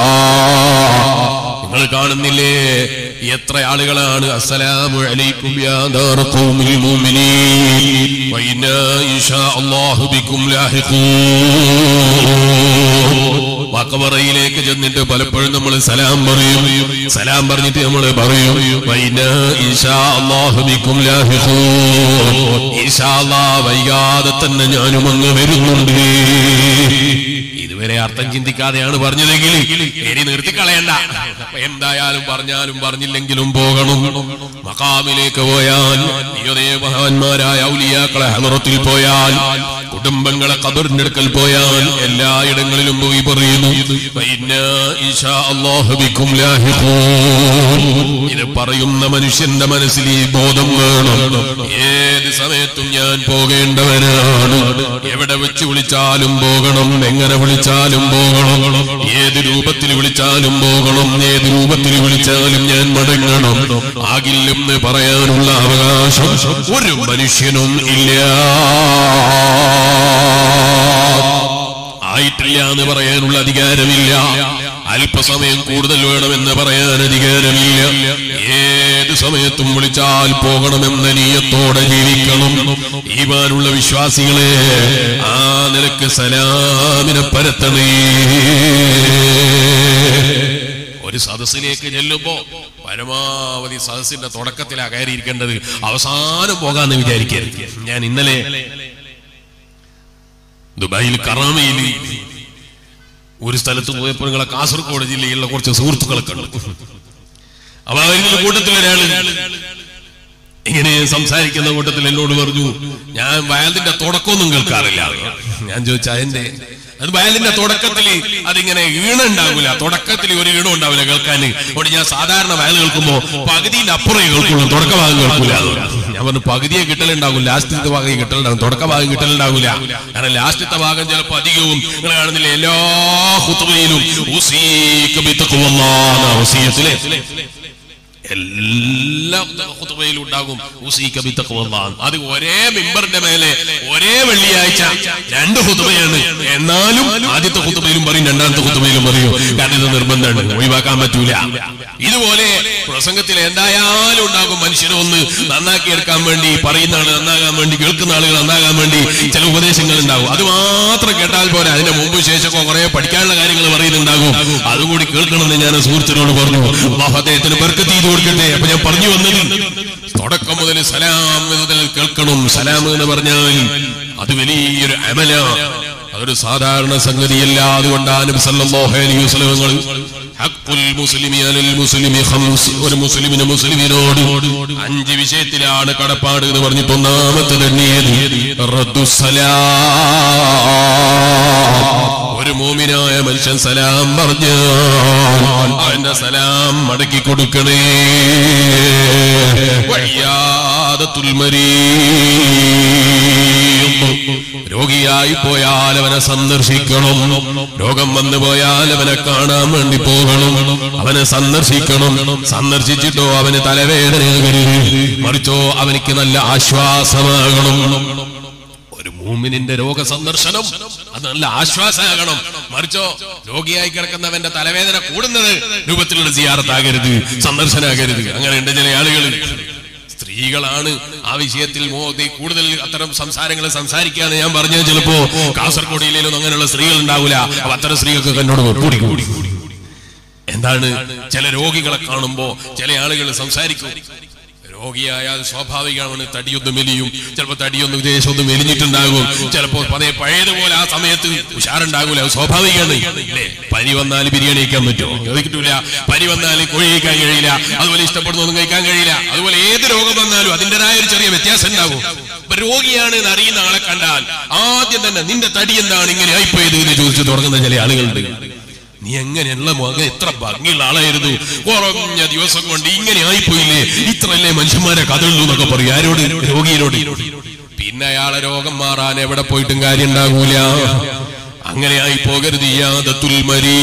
നിങ്ങൾ കാണുന്നില്ലേ എത്ര ആളുകളാണ് അസ്സലാമു അലൈക്കും യാ ദാറ ഖൗമിൽ മുഅ്മിനീൻ വഇന്നാ ഇൻഷാ അല്ലാഹു ബിക്കും ലാഹിഖൂൻ മക്കബറയിലേക്ക് ചെന്നിട്ട് പലപ്പോഴും നമ്മൾ സലാം പറയും സലാം പറഞ്ഞിട്ട് നമ്മൾ പറയും വൈന ഈശാ അല്ലാഹു ബിക്കും ലാഹിഖൂൻ ഈശാ അല്ലാഹ് വൈകാതെ തന്നെ ഞാനും അങ്ങ് വരുന്നുണ്ട് ഇത് ഇതുവരെ അർത്ഥം ചിന്തിക്കാതെയാണ് പറഞ്ഞതെങ്കിൽ ഇനി നിർത്തിക്കളയണ്ട അപ്പൊ എന്തായാലും പറഞ്ഞാലും പറഞ്ഞില്ലെങ്കിലും പോകണം മക്കാമിലേക്ക് പോയാൽ നീയതേ മഹാന്മാരായ ഔലിയാക്കളെ ഹലറത്തിൽ പോയാൽ കുടുംബങ്ങളെ കബറിന്റെ അടുക്കൽ പോയാൽ എല്ലായിടങ്ങളിലും പോയി പറയുന്നു "വഇന്നാ ഇൻഷാ അല്ലാഹു ബിക്കും ലാഹിഖൂൻ." ഇത് പറയുന്ന മനുഷ്യന്റെ മനസ്സിൽ ഈ ബോധം വേണം ഏത് സമയത്തും ഞാൻ പോകേണ്ടവനാണ് എവിടെ വെച്ച് വിളിച്ചാലും പോകണം എങ്ങനെ വിളിച്ചാലും പോകണം ഏത് രൂപത്തിൽ വിളിച്ചാലും പോകണം ഏത് രൂപത്തിൽ വിളിച്ചാലും ഞാൻ മടങ്ങണം ആകില്ലെന്ന് പറയാനുള്ള അവകാശം ഒരു മനുഷ്യനും ഇല്ല ആയിട്ടില്ല എന്ന് പറയാനുള്ള അധികാരമില്ല അല്പസമയം കൂടുതൽ വേണമെന്ന് പറയാൻ അധികാരമില്ല ഏത് സമയത്തും വിളിച്ചാൽ പോകണമെന്ന നീയത്തോടെ ജീവിക്കണം ഈമാനുള്ള വിശ്വാസികളെ ആ നിലക്ക് സലാമിനെ പരത്തണേ ഒരു സദസ്സിലേക്ക് ചെല്ലുമ്പോ പരമാവധി സദസ്സിന്റെ തുടക്കത്തിലാ കയറിയിരിക്കേണ്ടത് അവസാനം പോകാന്ന് വിചാരിക്കരുത് ഞാൻ ഇന്നലെ ദുബായിൽ കറാമയിൽ ഒരു സ്ഥലത്ത് പോയപ്പോൾ നിങ്ങളെ കാസർഗോഡ് ജില്ലയിലുള്ള കുറച്ച് സുഹൃത്തുക്കളെ കണ്ടു അപ്പൊ അവരിൽ കൂട്ടത്തിൽ ഒരാള് ഇങ്ങനെ സംസാരിക്കുന്ന കൂട്ടത്തിൽ എന്നോട് പറഞ്ഞു ഞാൻ വയലിന്റെ തുടക്കമൊന്നും കേൾക്കാറില്ല ഞാൻ ചോദിച്ച അതിന്റെ അത് വയലിന്റെ തുടക്കത്തിൽ അതിങ്ങനെ ഈണ ഉണ്ടാവില്ല തുടക്കത്തിൽ ഒരു ഈണം ഉണ്ടാവില്ല കേൾക്കാൻ അതുകൊണ്ട് ഞാൻ സാധാരണ വയൽ കേൾക്കുമ്പോ പകുതിന്റെ അപ്പുറം കേൾക്കുള്ളൂ തുടക്ക ഭാഗം കേൾക്കൂല ഞാൻ പറഞ്ഞു പകുതിയെ കിട്ടലുണ്ടാകും ലാസ്റ്റത്തെ ഭാഗം കിട്ടലുണ്ടാകും തുടക്ക ഭാഗം കിട്ടലുണ്ടാവില്ല കാരണം ലാസ്റ്റത്തെ ഭാഗം ചിലപ്പോ അധികവും നിങ്ങൾ കാണുന്നില്ല എല്ലാ ഹുത്തുബയിലും ഉസീക ബിത്തഖ്വല്ലാഹ് വസിയത്തിലെ എല്ലാ ഖുതുബയിലും ഉണ്ടാകും ഉസീക ബിത്തഖ്വല്ലാഹ്. അത് ഒരേ മിമ്പറിന്റെ മേലെ ഒരേ വെള്ളിയാഴ്ച രണ്ട് ഹുതുബയാണ് എന്നാലും ആദ്യത്തെ ഹുതുബയിലും പറയും രണ്ടാമത്തെ ഹുതുബയിലും പറയും കാരണം ഇത് നിർബന്ധമാണ് ഒഴിവാക്കാൻ പറ്റൂല ഇതുപോലെ പ്രസംഗത്തിൽ എന്തായാലും ഉണ്ടാകും മനുഷ്യനെ ഒന്ന് നന്നാക്കി എടുക്കാൻ വേണ്ടി പറയുന്ന ആള് നന്നാകാൻ വേണ്ടി കേൾക്കുന്ന ആളുകൾ നന്നാകാൻ വേണ്ടി ചില ഉപദേശങ്ങൾ ഉണ്ടാകും അത് മാത്രം കേട്ടാൽ പോരാ അതിന്റെ മുമ്പ് ശേഷമൊക്കെ കുറെ പഠിക്കാനുള്ള കാര്യങ്ങൾ പറയുന്നുണ്ടാകും അതുകൂടി കേൾക്കണമെന്ന് ഞാൻ സുഹൃത്തിനോട് പറഞ്ഞു അള്ളാഹു അദ്ദേഹത്തിന് ബർക്കത്ത് ചെയ്ത് കൊടുക്കട്ടെ അപ്പൊ ഞാൻ പറഞ്ഞു വന്നത് തുടക്കം മുതൽ സലാം മുതൽ കേൾക്കണം സലാം എന്ന് പറഞ്ഞാൽ അത് വലിയൊരു അമല അതൊരു സാധാരണ സംഗതിയല്ല അതുകൊണ്ടാണ് നബി സല്ലല്ലാഹു അലൈഹി വസല്ലം ഹഖുൽ മുസ്ലിമി അലൽ മുസ്ലിമി ഖംസ് ഒരു മുസ്ലിമിന് മുസ്ലിമിനോട് അഞ്ച് വിഷയത്തിലാണ് കടപ്പാട് എന്ന് പറഞ്ഞിട്ട് ഒന്നാമത്തെ തന്നെയത് ഒരു മൂമിനായ മനുഷ്യൻ സലാം പറഞ്ഞു അവന്റെ സലാം മടക്കി കൊടുക്കണേ വയ്യാദത്തുൽ മരീം രോഗിയായി പോയാൽ അവനെ സന്ദർശിക്കണം രോഗം വന്നു പോയാൽ അവനെ കാണാൻ വേണ്ടി പോകണം അവനെ സന്ദർശിക്കണം സന്ദർശിച്ചിട്ടോ അവന് തലവേദനയാകരുത് മറിച്ചോ അവനിക്ക് നല്ല ആശ്വാസമാകണം ഒരു മൂമിനിന്റെ രോഗ സന്ദർശനം അത് നല്ല ആശ്വാസമാകണം മറിച്ചോ രോഗിയായി കിടക്കുന്നവന്റെ തലവേദന കൂടുന്നത് രൂപത്തിലുള്ള സിയാറത്താകരുത് സന്ദർശനാകരുത് അങ്ങനെയുണ്ട് ചില ആളുകൾ സ്ത്രീകളാണ് ആ വിഷയത്തിൽ മോദി കൂടുതൽ അത്തരം സംസാരങ്ങൾ സംസാരിക്കാന്ന് ഞാൻ പറഞ്ഞത് ചിലപ്പോ കാസർഗോഡ് ജില്ലയിലൊന്നും അങ്ങനെയുള്ള സ്ത്രീകൾ ഉണ്ടാവില്ല അപ്പൊ അത്തരം സ്ത്രീകൾക്ക് എന്നോട് കൂടി കൂടി എന്താണ് ചില രോഗികളെ കാണുമ്പോ ചില ആളുകൾ സംസാരിക്കും രോഗിയായാൽ സ്വാഭാവികമാണ് തടിയൊന്ന് മെലിയും ചിലപ്പോ തടിയൊന്ന് വിദേശമൊന്ന് മെലിഞ്ഞിട്ടുണ്ടാകും ചിലപ്പോ പതേ പഴയതുപോലെ ആ സമയത്ത് ഉഷാറുണ്ടാകൂല അത് സ്വാഭാവികമാണ് അല്ലേ പനി വന്നാൽ ബിരിയാണി കഴിക്കാൻ പറ്റുമോ അത് കിട്ടൂല പനി വന്നാൽ കോഴി കഴിക്കാൻ കഴിയില്ല അതുപോലെ ഇഷ്ടപ്പെടുന്നൊന്നും കഴിക്കാൻ കഴിയില്ല അതുപോലെ ഏത് രോഗം വന്നാലും അതിൻ്റെതായ ഒരു ചെറിയ വ്യത്യാസം ഉണ്ടാകും ഇപ്പൊ രോഗിയാണ് എന്ന് അറിയുന്ന ആളെ കണ്ടാൽ ആദ്യം തന്നെ നിന്റെ തടി എന്താണ് ഇങ്ങനെ ആയിപ്പോയത് എന്ന് ചോദിച്ചു തുടങ്ങുന്ന ചില ആളുകളുണ്ട് നീ എങ്ങനെയുള്ള മകൻ എത്ര ഭംഗിയുള്ള ആളായിരുന്നു കുറഞ്ഞ ദിവസം കൊണ്ട് ഇങ്ങനെ ആയിപ്പോയില്ലേ ഇത്രയല്ലേ മനുഷ്യന്മാരെ കഥയുള്ളൂ എന്നൊക്കെ പറയും ആരോട് രോഗിയോട് പിന്നെ അയാളെ രോഗം മാറാൻ എവിടെ പോയിട്ടും കാര്യം ഉണ്ടാകൂല അങ്ങനെ ആയി പോകരുത് യാദത്തുൽ മരീ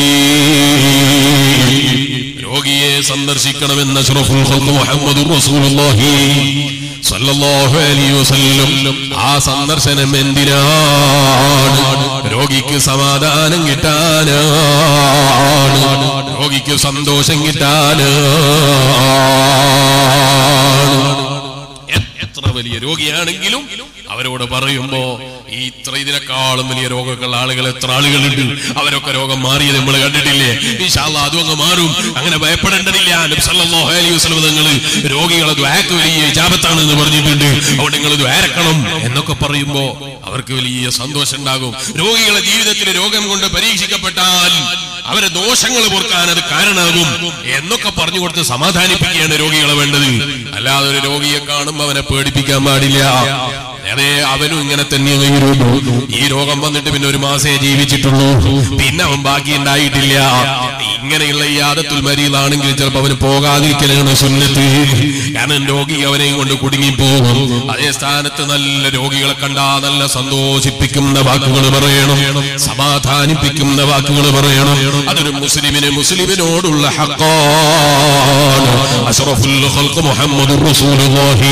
രോഗിയെ സന്ദർശിക്കണമെന്ന അഷ്റഫുൽ ഖൽഖ് മുഹമ്മദുർ റസൂലുള്ളാഹി സല്ലല്ലാഹു അലൈഹി വസല്ലം ആ സന്ദർശനം എന്തിനാണ് രോഗിക്ക് സമാധാനം കിട്ടാനാണ് രോഗിക്ക് സന്തോഷം കിട്ടാനാണ് എത്ര വലിയ രോഗിയാണെങ്കിലും അവരോട് പറയുമ്പോ ഈ ഇത്ര ഇതിനേക്കാളും വലിയ രോഗമുള്ള ആളുകൾ എത്ര ആളുകളുണ്ട് അവരൊക്കെ രോഗം മാറിയത് നമ്മൾ കണ്ടിട്ടില്ലേ ഇൻഷാല്ലാ അതും അങ്ങ് മാറും അങ്ങനെ ഭയപ്പെടേണ്ടതില്ല നബി സല്ലല്ലാഹു അലൈഹി വസല്ലം തങ്ങൾ രോഗികളെ ദ്വാക്ക് വലിയ ഇജാബത്താണ് എന്ന് പറഞ്ഞിട്ടുണ്ട് അവിടെ നിങ്ങൾ ദ്വാരക്കണം എന്നൊക്കെ പറയുമ്പോ അവർക്ക് വലിയ സന്തോഷം ഉണ്ടാകും രോഗികളെ ജീവിതത്തിൽ രോഗം കൊണ്ട് പരീക്ഷിക്കപ്പെട്ടാൽ അവരെ ദോഷങ്ങൾ പൊറുക്കാൻ അത് കാരണമാകും എന്നൊക്കെ പറഞ്ഞു കൊടുത്ത് സമാധാനിപ്പിക്കുകയാണ് രോഗികളെ വേണ്ടത് അല്ലാതെ ഒരു രോഗിയെ കാണുമ്പോൾ അവനെ പേടിപ്പിക്കാൻ പാടില്ല അതെ അവനും ഇങ്ങനെ തന്നെയായിരുന്നു ഈ രോഗം വന്നിട്ട് പിന്നെ ഒരു മാസേ ജീവിച്ചിട്ടുള്ളൂ പിന്നെ അവൻ ബാക്കി ഉണ്ടായിട്ടില്ല ഇങ്ങനെയുള്ള ഈ ആദത്തുൽ മരീലാണെങ്കിൽ ചിലപ്പോൾ അവന് പോകാതിരിക്കലാണ് സുന്നത്ത് കാരണം രോഗി അവനെയും കൊണ്ട് കുടുങ്ങിപ്പോകും അതേ സ്ഥാനത്ത് നല്ല രോഗികളെ കണ്ടാ നല്ല സന്തോഷിപ്പിക്കുന്ന വാക്കുകൾ പറയണം സമാധാനിപ്പിക്കുന്ന വാക്കുകൾ പറയണം അതൊരു മുസ്ലിമിന് മുസ്ലിമിനോടുള്ള ഹക്കാണ് അഷ്റഫുൽ ഖൽഖ് മുഹമ്മദുർ റസൂലുള്ളാഹി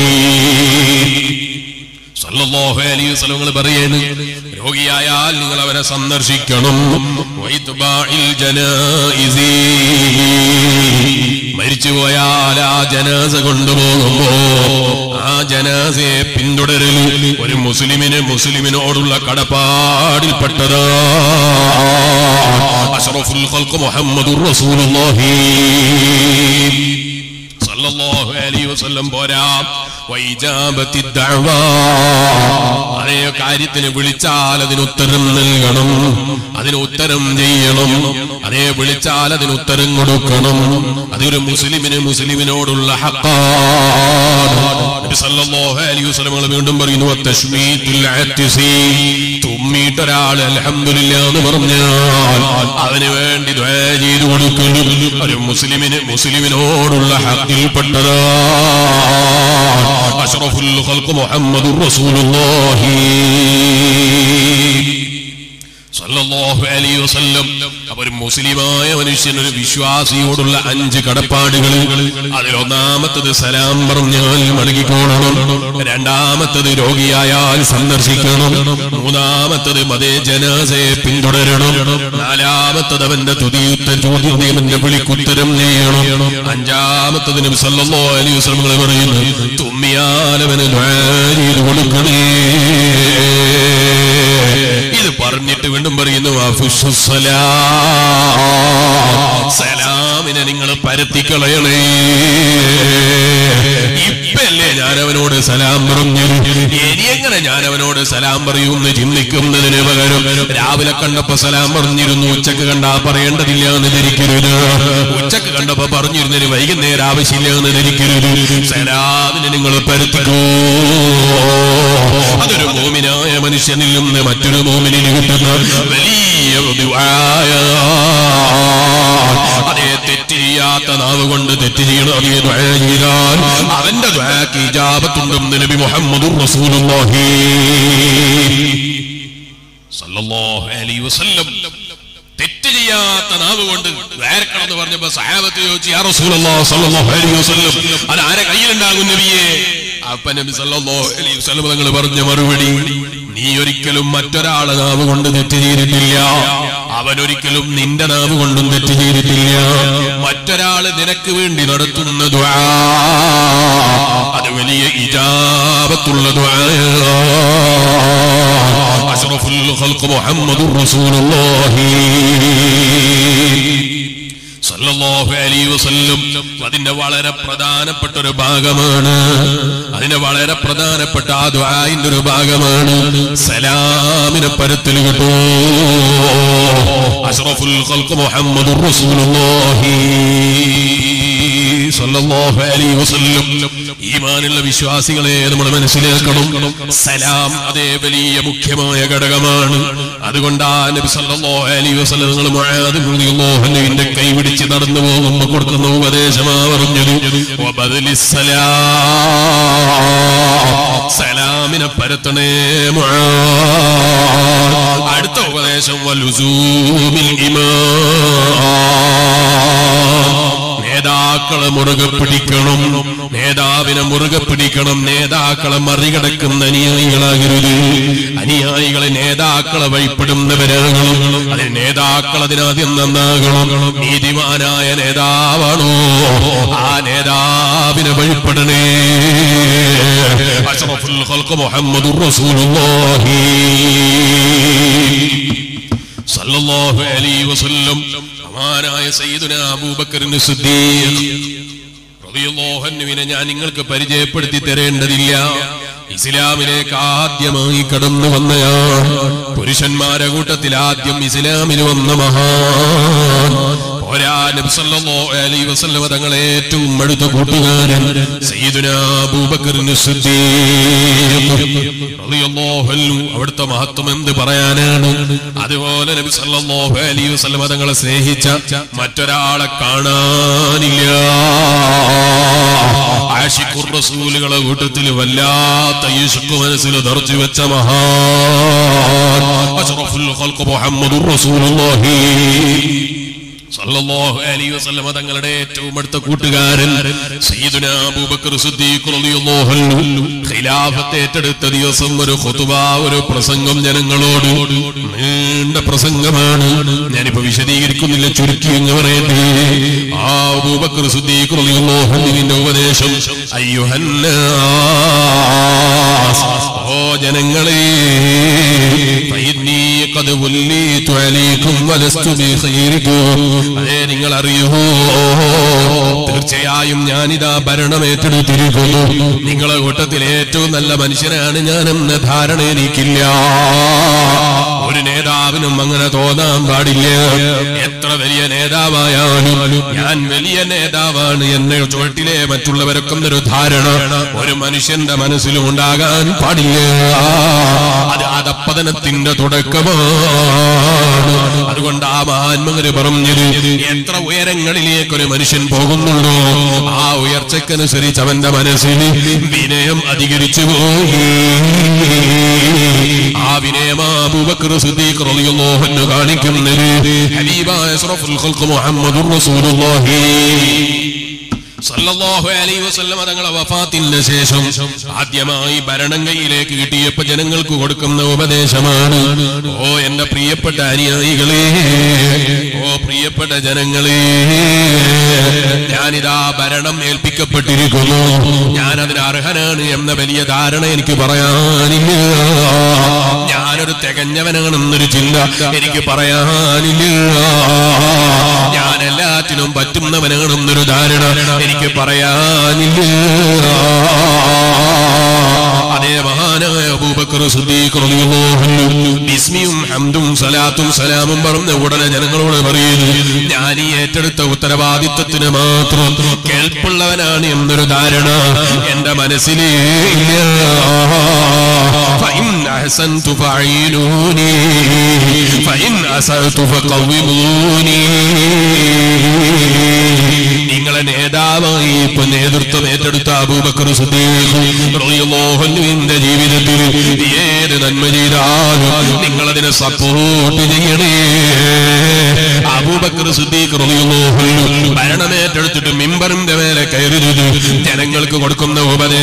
സല്ലല്ലാഹു അലൈഹി വസല്ലം പറയാണ് രോഗിയായാൽ നിങ്ങൾ അവരെ സന്ദർശിക്കണം വൈത്ബാഇൽ ജനായിസി മരിച്ചുപോയാൽ ആ ജനാസ കൊണ്ടുപോകുമ്പോ ആ ജനാസയെ പിന്തുടരൽ ഒരു മുസ്ലിമിന് മുസ്ലിമിനോടുള്ള കടപ്പാടിൽപ്പെട്ടതാ അഷ്റഫുൽ ഖൽഖ് മുഹമ്മദുർ റസൂലുള്ളാഹി സല്ലല്ലാഹു അലൈഹി വസല്ലം പോരാ വൈജാബത്തി ദഅവ അതേ കാര്യത്തിന് വിളിച്ചാൽ അതിന് ഉത്തരം നൽകണം അതിന് ഉത്തരം ചെയ്യണം അതേ വിളിച്ചാൽ അതിന് ഉത്തരം കൊടുക്കണം അതൊരു മുസ്ലിമിന് മുസ്ലിമിനോടുള്ള ഹക്കാണ് നബി സല്ലല്ലാഹു അലൈഹി വസല്ലം വീണ്ടും പറയുന്നു തശ്മീതുൽ അത്തിസി തുമ്മിയിട്ട് ഒരാൾ അൽഹംദുലില്ലാ എന്ന് പറഞ്ഞാൽ അവന് വേണ്ടി ദ്വാ ചെയ്തു കൊടുക്കണം ഒരു മുസ്ലിമിന് മുസ്ലിമിനോടുള്ള ഹക്കിൽപ്പെട്ടതാ അഷ്റഫുൽ ഖൽഖ് മുഹമ്മദുർ റസൂലുള്ളാഹി സല്ലല്ലാഹു അലൈഹി വസല്ലം അപ്പൊ ഒരു മുസ്ലിമായ മനുഷ്യൻ ഒരു വിശ്വാസിയോടുള്ള അഞ്ച് കടപ്പാടുകൾ അതിലൊന്നാമത്തത് സലാം പറഞ്ഞാൽ മടങ്ങിക്കോളണം രണ്ടാമത്തത് രോഗിയായാൽ സന്ദർശിക്കണം മൂന്നാമത്തത് മതേ ജനാസയെ പിന്തുടരണം നാലാമത്തത് അവന്റെ തുതിയുത്ത ചോദ്യം അവന്റെ വിളിക്കുത്തരം ചെയ്യണം അഞ്ചാമത്തത് നബി സല്ലല്ലാഹു അലൈഹി വസല്ലം പറയുന്നു തുമ്മിയാൽ അവന് ദ്വാ ചെയ്ത് കൊടുക്കണേ ഇത് പറഞ്ഞിട്ട് വീണ്ടും പറയുന്നു അഫ്ഷു സലാം. സലാമിനെ നിങ്ങൾ പരത്തിക്കളയണേ ഇപ്പല്ലേ ഞാൻ അവനോട് സലാം പറഞ്ഞു ഇനി എങ്ങനെ ഞാൻ അവനോട് സലാം പറയുമെന്ന് ചിന്തിക്കുന്നതിന് പകരം രാവിലെ കണ്ടപ്പോ സലാം പറഞ്ഞിരുന്നു ഉച്ചക്ക് കണ്ടാ പറയേണ്ടതില്ല എന്ന് ധരിക്കരുത് ഉച്ചക്ക് കണ്ടപ്പോ പറഞ്ഞിരുന്നതിന് വൈകുന്നേരം ആവശ്യമില്ല എന്ന് ധരിക്കരുത് സലാമിനെ നിങ്ങൾ പരത്തിക്കോ അതൊരു മോമിനായ മനുഷ്യനിൽ നിന്ന് മറ്റൊരു മോമിനിന് കിട്ടുന്ന വലിയ ദുആയ അതേ തെറ്റ് ചെയ്യാത്ത നാവ് കൊണ്ട് തെറ്റ് ചെയ്യണം അതേ ദുആ ചെയ്താൽ അവന്റെ ദ്വാക്ക് ഇജാബത്തുണ്ടെന്ന് നബി മുഹമ്മദുർ റസൂലുള്ളാഹി സല്ലല്ലാഹു അലൈഹി വസല്ലം തെറ്റ് ചെയ്യാത്ത നാവ് കൊണ്ട് വേർക്കണം എന്ന് പറഞ്ഞപ്പോ സഹാബത്ത് ചോദിച്ചു യാ റസൂലല്ലാഹ് സല്ലല്ലാഹു അലൈഹി വസല്ലം അത് ആരെ കയ്യിലുണ്ടാകും നബിയെ അപ്പ നബി സല്ലല്ലാഹു അലൈഹി വസല്ലം തങ്ങൾ പറഞ്ഞ മറുപടി നീ ഒരിക്കലും മറ്റൊരാളെ നാവ് കൊണ്ട് തെറ്റ് ചെയ്തിട്ടില്ല അവൻ ഒരിക്കലും നിന്റെ നാവ് കൊണ്ടും തെറ്റ് ചെയ്തിട്ടില്ല മറ്റൊരാള് നിനക്ക് വേണ്ടി നടത്തുന്ന ദുആ അത് വലിയ ഇജാബത്തുള്ള ദുആ അഷ്റഫുൽ ഖൽഖ് മുഹമ്മദുർ റസൂലുള്ളാഹി സല്ലല്ലാഹു അലൈഹി വസല്ലം അതിന്റെ വളരെ പ്രധാനപ്പെട്ട ഒരു ഭാഗമാണ് അതിന്റെ വളരെ പ്രധാനപ്പെട്ട ആ ദുആഇന്റെ ഒരു ഭാഗമാണ് സലാമിനെ പരത്തിൽ കേട്ടോ അഷ്റഫുൽ ഖൽഖ് മുഹമ്മദുർ റസൂലുള്ളാഹി സല്ലല്ലാഹു അലൈഹി വസല്ലം ഈമാനുള്ള വിശ്വാസികളെ നമ്മൾ മനസ്സിലാക്കണം സലാം അതേ വലിയ മുഖ്യമായ ഘടകമാണ് അതുകൊണ്ടാ നബി സല്ലല്ലാഹു അലൈഹി വസല്ലം നിങ്ങൾ മുആദ് റളിയല്ലാഹു അൻഹുവിന്റെ കൈ പിടിച്ച് നടന്നു പോകുമ്പോൾ കൊടുക്കുന്ന ഉപദേശമാ പറഞ്ഞത് വബദലിസ് സലാം സലാമിനെ പരത്തണേ മുആദ് അടുത്ത ഉപദേശം വലുസൂമിൽ ഇമാം നേതാക്കളെ മുറുകെ പിടിക്കണം നേതാവിനെ മുറുകെ പിടിക്കണം നേതാക്കളെ മറികടക്കുന്ന അനുയായികളാകരുത് അനുയായികളെ നേതാക്കളെ വഴിപ്പെടുന്നവരാകണം അതിന് നേതാക്കൾ അതിനാദ്യം നന്നാകണം നീതിമാനായ നേതാവാണോ ആ നേതാവിനെ വഴിപ്പെടണേ അഷ്റഫുൽ ഖൽഖ് മുഹമ്മദുർ റസൂലുള്ളാഹി സല്ലല്ലാഹു അലൈഹി വസല്ലം സമാനായ സയ്യിദുന അബൂബക്കറിന് സിദ്ദീഖ് റളിയല്ലാഹു അൻഹുവിനെ ഞാൻ നിങ്ങൾക്ക് പരിചയപ്പെടുത്തി തരേണ്ടതില്ല ഇസ്ലാമിലേക്ക് ആദ്യമായി കടന്നു വന്നയാൾ പുരുഷന്മാരെ കൂട്ടത്തിൽ ആദ്യം ഇസ്ലാമിൽ വന്ന മഹാൻ പോരാ നബി സല്ലല്ലാഹു അലൈഹി വസല്ലം തങ്ങളെ ഏറ്റവും അടുത്ത കൂട്ടുകാരൻ സയ്യിദുന അബൂബക്കറിന് സിദ്ദീഖ് റളിയല്ലാഹു അൻഹു അവിടുത്തെ മഹത്വം എന്ത് പറയാനാണ് അതുപോലെ നബി സല്ലല്ലാഹു അലൈഹി വസല്ലം തങ്ങളെ സ്നേഹിച്ച മറ്റൊരാളെ കാണാനില്ല ആഷിഖുർ റസൂലുകളെ കൂട്ടത്തിൽ വല്ലാത്ത ഇഷ്ക് മനസ്സിൽ ധർച്ചു വെച്ച മഹാൻ അഷ്റഫുൽ ഖൽഖ് മുഹമ്മദുർ റസൂലുള്ളാഹി സല്ലല്ലാഹു അലൈഹി വസല്ലമ തങ്ങളുടെ ഏറ്റവും അടുത്ത കൂട്ടുകാരൻ സയ്യിദുന അബൂബക്കർ സിദ്ദീഖ് റളിയല്ലാഹു അൻഹു ഖിലാഫത്ത് ഏറ്റെടുത്ത ദിവസം ഒരു ഖുതുബ ഒരു പ്രസംഗം ജനങ്ങളോട് നീണ്ട പ്രസംഗമാണ് ഞാനിപ്പോ വിശദീകരിക്കുന്നില്ല ചുരുക്കി എന്ന് പറയട്ടെ ആ അബൂബക്കർ സിദ്ദീഖ് റളിയല്ലാഹു അൻഹുവിന്റെ ഉപദേശം അയ്യുഹന്നാസ് ഓ ജനങ്ങളെ ഫഇന്നീ ഖദ് വല്ലീതു അലൈക്കും വലസ്തു ബിഖൈരിക്കും അതേ നിങ്ങൾ അറിയൂ തീർച്ചയായും ഞാനിതാ ഭരണം ഏറ്റെടുത്തിരിക്കുന്നു നിങ്ങളെ കൂട്ടത്തിൽ ഏറ്റവും നല്ല മനുഷ്യനാണ് ഞാനെന്ന ധാരണ എനിക്കില്ല ഒരു നേതാവിനും അങ്ങനെ തോന്നാൻ പാടില്ല എത്ര വലിയ നേതാവായാലും ഞാൻ വലിയ നേതാവാണ് എന്ന ചുവട്ടിലെ മറ്റുള്ളവരൊക്കെ ഒരു ധാരണ ഒരു മനുഷ്യന്റെ മനസ്സിലും ഉണ്ടാകാൻ പാടില്ല അത് അധപ്പതനത്തിന്റെ തുടക്കമാണ് അതുകൊണ്ട് ആ മഹാന്മകര് പറഞ്ഞത് എത്ര ഉയരങ്ങളിലേക്ക് ഒരു മനുഷ്യൻ പോകുന്നുണ്ടോ ആ ഉയർച്ചക്കനുസരിച്ച് അവന്റെ മനസ്സിൽ വിനയം അധികരിച്ചു പോയി ആ വിനയമാ അബൂബക്കർ സിദ്ദീഖ് റളിയല്ലാഹു അൻഹു കാണിക്കുന്നത് ഹബീബായ അഷ്റഫുൽ ഖൽഖ് മുഹമ്മദുർ റസൂലുള്ളാഹി സല്ലല്ലാഹു അലൈഹി വസല്ലമ തങ്ങളെ വഫാത്തിന് ശേഷം ആദ്യമായി ഭരണം കയ്യിലേക്ക് കിട്ടിയപ്പോ ജനങ്ങൾക്ക് കൊടുക്കുന്ന ഉപദേശമാണ് ഓ എന്റെ പ്രിയപ്പെട്ട അനുയായികളെ ഓ പ്രിയപ്പെട്ട ജനങ്ങളെ ഞാനിതാ ഭരണം ഏൽപ്പിക്കപ്പെട്ടിരിക്കുന്നു ഞാൻ അതിന് അർഹനാണ് എന്ന വലിയ ധാരണ എനിക്ക് പറയാനില്ല ഞാനൊരു തികഞ്ഞവനാണെന്നൊരു ചിന്ത എനിക്ക് പറയാനില്ല ഞാൻ എല്ലാറ്റിനും പറ്റുന്നവനാണെന്നൊരു ധാരണ എനിക്ക് പറയാനില്ല അതേ മഹാനായ അബൂബക്കർ സിദ്ദീഖ് റളിയല്ലാഹു അൻഹു ബിസ്മിയും ഹംദും സലാത്തും സലാമും പറഞ്ഞ ഉടനെ ജനങ്ങളോട് പറയുന്നു ഞാൻ ഈ ഏറ്റെടുത്ത ഉത്തരവാദിത്വത്തിന് മാത്രം കേൾപ്പുള്ളവനാണ് എന്നൊരു ധാരണ എന്റെ മനസ്സിലേ ഇല്ല فإن أحسنت فعينوني فإن أسأت فقوموني നിങ്ങളെ നേതാവായി ഇപ്പൊ നേതൃത്വം ഏറ്റെടുത്ത അബൂബക്കർ സുദ്ദീഖിന്റെ ജീവിതത്തിൽ ഏത് നന്മ ചെയ്താലും നിങ്ങളതിനെ സപ്പോർട്ട് ചെയ്യണേ അബൂബക്കർ സുദ്ദീഖ് റളിയല്ലാഹു അൻഹു ഭരണമേറ്റെടുത്തിട്ട് മിമ്പറിന്റെ മേലെ കയറിയത് ജനങ്ങൾക്ക് കൊടുക്കുന്ന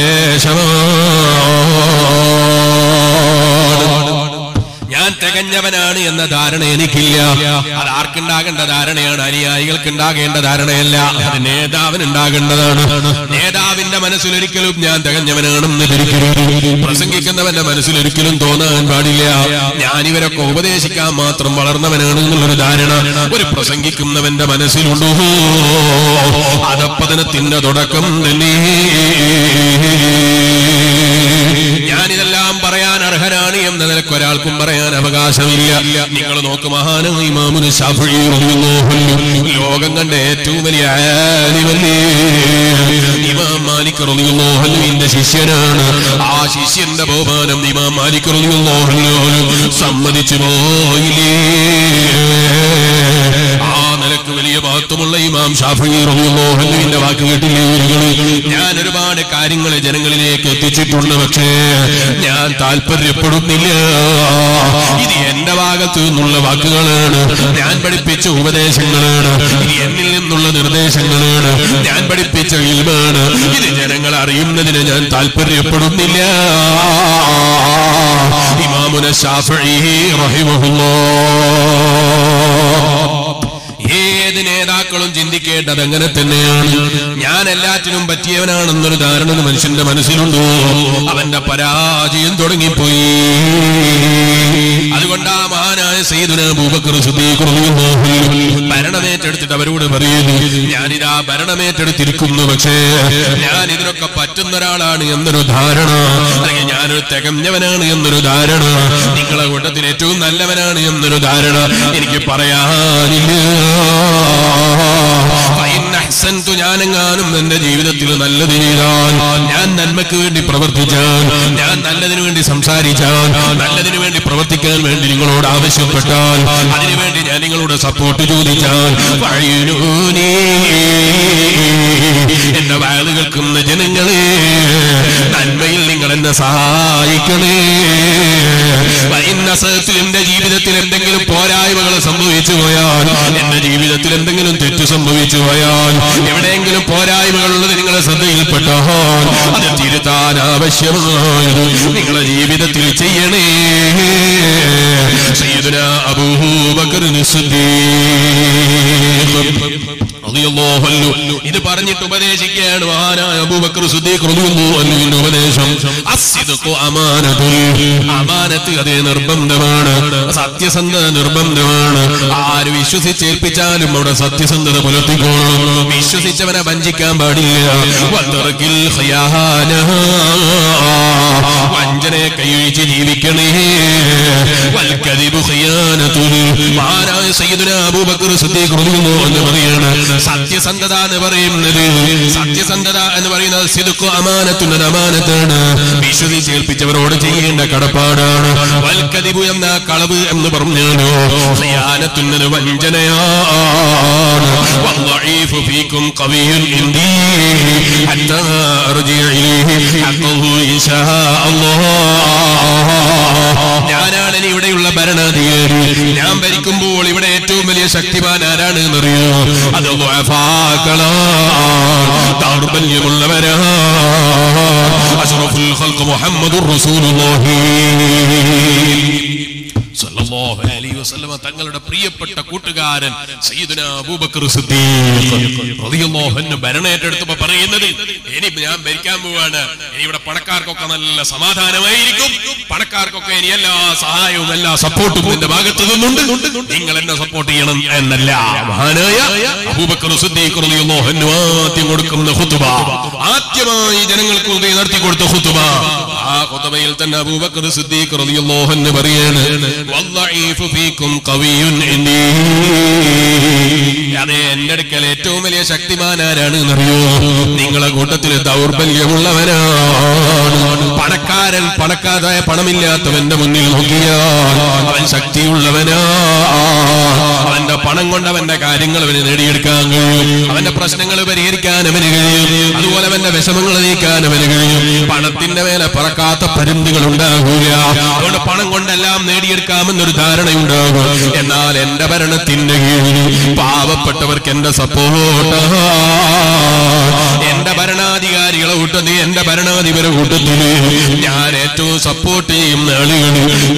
ഉപദേശമാണ് ഞാൻ തികഞ്ഞവനാണ് എന്ന ധാരണ എനിക്കില്ല അത് ആർക്കുണ്ടാകേണ്ട ധാരണയാണ് അനുയായികൾക്ക് ഉണ്ടാകേണ്ട ധാരണയല്ല അത് നേതാവിന് ഉണ്ടാകേണ്ടതാണ് നേതാവിന്റെ മനസ്സിലൊരിക്കലും ഞാൻ തികഞ്ഞവനാണെന്ന് ധരിക്കരുത് പ്രസംഗിക്കുന്നവന്റെ മനസ്സിലൊരിക്കലും തോന്നാൻ പാടില്ല ഞാൻ ഇവരൊക്കെ ഉപദേശിക്കാൻ മാത്രം വളർന്നവനാണ് എന്നുള്ളൊരു ധാരണ ഒരു പ്രസംഗിക്കുന്നവന്റെ മനസ്സിലുണ്ടോ അധപ്പതനത്തിന്റെ തുടക്കം തന്നെ ഞാനിതെല്ലാം പറയാൻ അർഹനാണ് എന്ന നിലക്ക് ഒരാൾക്കും പറയാൻ അവകാശമില്ല നിങ്ങൾ നോക്ക് മഹാനായ ഇമാമുന് ശാഫിഈ റളിയല്ലാഹു അൻഹു ലോകം കണ്ട ഏറ്റവും വലിയ ആലിമല്ലേ ഇമാം മാലിക് റളിയല്ലാഹു അൻഹുവിന്റെ ശിഷ്യനാണ് ആ ശിഷ്യന്റെ ബഹുമാനം ഇമാം മാലിക് റളിയല്ലാഹു അൻഹു സമ്മതിച്ചു പോയില്ലേ ആ നിലക്ക് വലിയ മഹത്വമുള്ള ഇമാം ഷാഫി റളിയല്ലാഹു അൻഹുവിന്റെ വാക്ക് കേട്ടില്ലേ ഇവരുകള്? ഞാൻ ഒരുപാട് കാര്യങ്ങൾ ജനങ്ങളിലേക്ക് എത്തിച്ചിട്ടുണ്ട് പക്ഷേ ഞാൻ താല്പര്യപ്പെടുന്നില്ല ഇത് എന്റെ ഭാഗത്തു നിന്നുള്ള വാക്കുകളാണ് ഞാൻ പഠിപ്പിച്ച ഉപദേശങ്ങളാണ് ഇത് എന്നിൽ നിന്നുള്ള നിർദ്ദേശങ്ങളാണ് ഞാൻ പഠിപ്പിച്ച ഇൽമാണ് ഇത് ജനങ്ങൾ അറിയുന്നതിന് ഞാൻ താല്പര്യപ്പെടുന്നില്ല ഇമാമുന ഷാഫിഈ റഹിമഹുല്ലാഹ് ഏത് നേതാക്കളും ചിന്തിക്കേണ്ടത് അങ്ങനെ തന്നെയാണ് ഞാൻ എല്ലാറ്റിനും പറ്റിയവനാണെന്നൊരു ധാരണ ഒരു മനുഷ്യന്റെ മനസ്സിലുണ്ടോ അവന്റെ പരാജയം തുടങ്ങിപ്പോയി അതുകൊണ്ട് ആ മഹാനായ സയ്യിദുന അബൂബക്കർ സിദ്ദീഖ് റളിയല്ലാഹു അൻഹു ഭരണമേറ്റെടുത്തിട്ട് അവരോട് പറയുന്നു ഞാനിതാ ഭരണമേറ്റെടുത്തിരിക്കുന്നു പക്ഷേ ഞാൻ ഇതിനൊക്കെ പറ്റുന്ന ഒരാളാണ് എന്നൊരു ധാരണ അല്ലെങ്കിൽ ഞാനൊരു തികഞ്ഞവനാണ് എന്നൊരു ധാരണ നിങ്ങളെ കൂട്ടത്തിൽ ഏറ്റവും നല്ലവനാണ് എന്നൊരു ധാരണ എനിക്ക് പറയാനില്ല ഫൈൻ അഹ്സൻതു ഞാനെങ്ങാനും എന്റെ ജീവിതത്തിൽ നല്ലത് ചെയ്താൽ ഞാൻ നന്മയ്ക്ക് വേണ്ടി പ്രവർത്തിച്ചാൽ ഞാൻ നല്ലതിനു വേണ്ടി സംസാരിച്ചാൽ നല്ലതിനു വേണ്ടി പ്രവർത്തിക്കാൻ വേണ്ടി നിങ്ങളോട് ആവശ്യപ്പെട്ടാൽ അതിനുവേണ്ടി ഞാൻ നിങ്ങളോട് സപ്പോർട്ട് ചോദിച്ചാൽ വഴിയൂനീ എന്റെ വയല് കേൾക്കുന്ന ജനങ്ങളെ നന്മയിൽ നിങ്ങൾ എന്നെ സഹായിക്കണേ വൈന്നസത്ത് എന്റെ ജീവിതത്തിൽ എന്തെങ്കിലും പോരായ്മകൾ സംഭവിച്ചു പോയാൽ എന്റെ ജീവിതത്തിൽ എന്തെങ്കിലും തെറ്റ് സംഭവിച്ചു പോയാൽ എവിടെയെങ്കിലും പോരായ്മകൾ ഉള്ളത് നിങ്ങളെ ശ്രദ്ധയിൽപ്പെട്ടാൽ അത് തിരുത്താൻ ആവശ്യമായത് നിങ്ങളെ ജീവിതത്തിൽ ചെയ്യണേ സയ്യിദുന അബൂബക്കർ റളിയല്ലാഹു അൻഹു ഇത് പറഞ്ഞിട്ട് ഉപദേശിക്കുകയാണ് മഹാനായ അബൂബക്കർ സിദ്ദീഖ് റളിയല്ലാഹു അൻഹുവിന്റെ ഉപദേശം അസ്സിദ്ഖു അമാനത്തുൽ അമാനത്ത് അതേ നിർബന്ധമാണ് സത്യസന്ധത നിർബന്ധമാണ് ആര് വിശ്വസിച്ചേൽപ്പിച്ചാലും അവിടെ സത്യസന്ധത പുലർത്തിക്കോണം വിശ്വസിച്ചവനെ വഞ്ചിക്കാൻ പാടില്ല വത്തറക്കിൽ ഖിയാന വഞ്ചനയെ കൈയൊഴിച്ച് ജീവിക്കണേ വൽക്കദിബു ഖിയാനത്തുൽ മഹാനായ സയ്യിദുന അബൂബക്കർ സിദ്ദീഖ് റളിയല്ലാഹു അൻഹു പറയാണ് സത്യസന്ധത എന്ന് പറയുന്നത് സത്യസന്ധത എന്ന് പറയുന്നത് സിദുക്കു അമാനത്തുന്ന അമാനത്താണ് വിശ്വസിച്ചേൽപ്പിച്ചവരോട് ചെയ്യേണ്ട കടപ്പാടാണ് വൽക്കതിബു എന്ന കളവ് എന്ന് പറഞ്ഞാലോ ഖിയാനത്തുന്നത് വഞ്ചനയാണ് വല്ലഈഫു ഫീക്കും ഖവിയുൻ ഇൻദീ ഹത്താ അർജിഅ ഇലൈഹി ഹഖഹു ഇൻഷാ അല്ലാഹ് ഞാനാണ് ഇനി ഇവിടെയുള്ള ഭരണാധികാരി ഞാൻ ഭരിക്കുമ്പോൾ ഇവിടെ ഏറ്റവും വലിയ ശക്തിമാൻ ആരാണ് എന്നറിയോ അത് ദ്വഅഫാക്കളാണ്, ദൗർബല്യമുള്ളവരാണ് അഷ്റഫുൽ ഖൽഖ് മുഹമ്മദുർ റസൂലുള്ളാഹി സല്ലല്ലാഹു അലൈഹി വസല്ലമ തങ്ങളുടെ പ്രിയപ്പെട്ട കൂട്ടുകാരൻ സയ്യിദുന അബൂബക്കർ സിദ്ദീഖ് റളിയല്ലാഹു അൻഹു ഭരണേറ്റെടുത്തപ്പോൾ പറയുന്നത് ഇനി ഞാൻ ഭരിക്കാൻ പോവാണ് ഇനി ഇവിടെ പണക്കാർക്കൊക്കെ നല്ല സമാധാനമായിരിക്കും പണക്കാർക്കൊക്കെ ഇനി എല്ലാ സഹായവും എല്ലാ സപ്പോർട്ടും എന്റെ ഭാഗത്ത് നിന്നുണ്ട് നിങ്ങൾ എന്നെ സപ്പോർട്ട് ചെയ്യണം എന്നല്ല മഹാനായ അബൂബക്കർ സിദ്ദീഖ് റളിയല്ലാഹു അൻഹു ആദ്യം കൊടുക്കുന്ന ഖുതുബ ആദ്യമായി ജനങ്ങൾക്ക് മുമ്പേ നടത്തി കൊടുത്ത ഖുതുബ ആ ഖുതുബയിൽ തന്നെ അബൂബക്കർ സിദ്ദീഖ് റളിയല്ലാഹു അൻഹു പറയാണ് വല്ലഈഫു ഫീക്കും ഖവിയുൻ ഇന്നീ അതെ എന്റെ അടുക്കൽ ഏറ്റവും വലിയ ശക്തിമാൻ ആരാണ് എന്നറിയോ നിങ്ങളെ കൂട്ടത്തിൽ ദൗർബല്യമുള്ളവനാണ് പണക്കാരൻ പണക്കാരായ പണമില്ലാത്തവന്റെ മുന്നിൽ നോക്കിയാൽ അവൻ ശക്തിയുള്ളവനാ അവന്റെ പണം കൊണ്ട് അവന്റെ കാര്യങ്ങൾ അവന് നേടിയെടുക്കാൻ കഴിയും അവന്റെ പ്രശ്നങ്ങൾ പരിഹരിക്കാൻ അവന് കഴിയും അതുപോലെ അവന്റെ വിഷമങ്ങൾ നീക്കാൻ അവന് കഴിയും പണത്തിന്റെ മേലെ പറക്കാത്ത പരുന്തുകൾ ഉണ്ടാകൂല അതുകൊണ്ട് പണം കൊണ്ടെല്ലാം നേടിയെടുക്കാമെന്നൊരു ധാരണയുണ്ടാകും എന്നാൽ എന്റെ ഭരണത്തിന്റെ കീഴിൽ പാവപ്പെട്ടവർക്ക് എന്റെ സപ്പോർട്ട് എന്റെ ഭരണാധികാരികളെ കൂട്ടത്തിൽ എന്റെ ഭരണാധിപരെ കൂട്ടത്തില് ഞാൻ ഏറ്റവും സപ്പോർട്ട് ചെയ്യുന്ന ആളുകൾ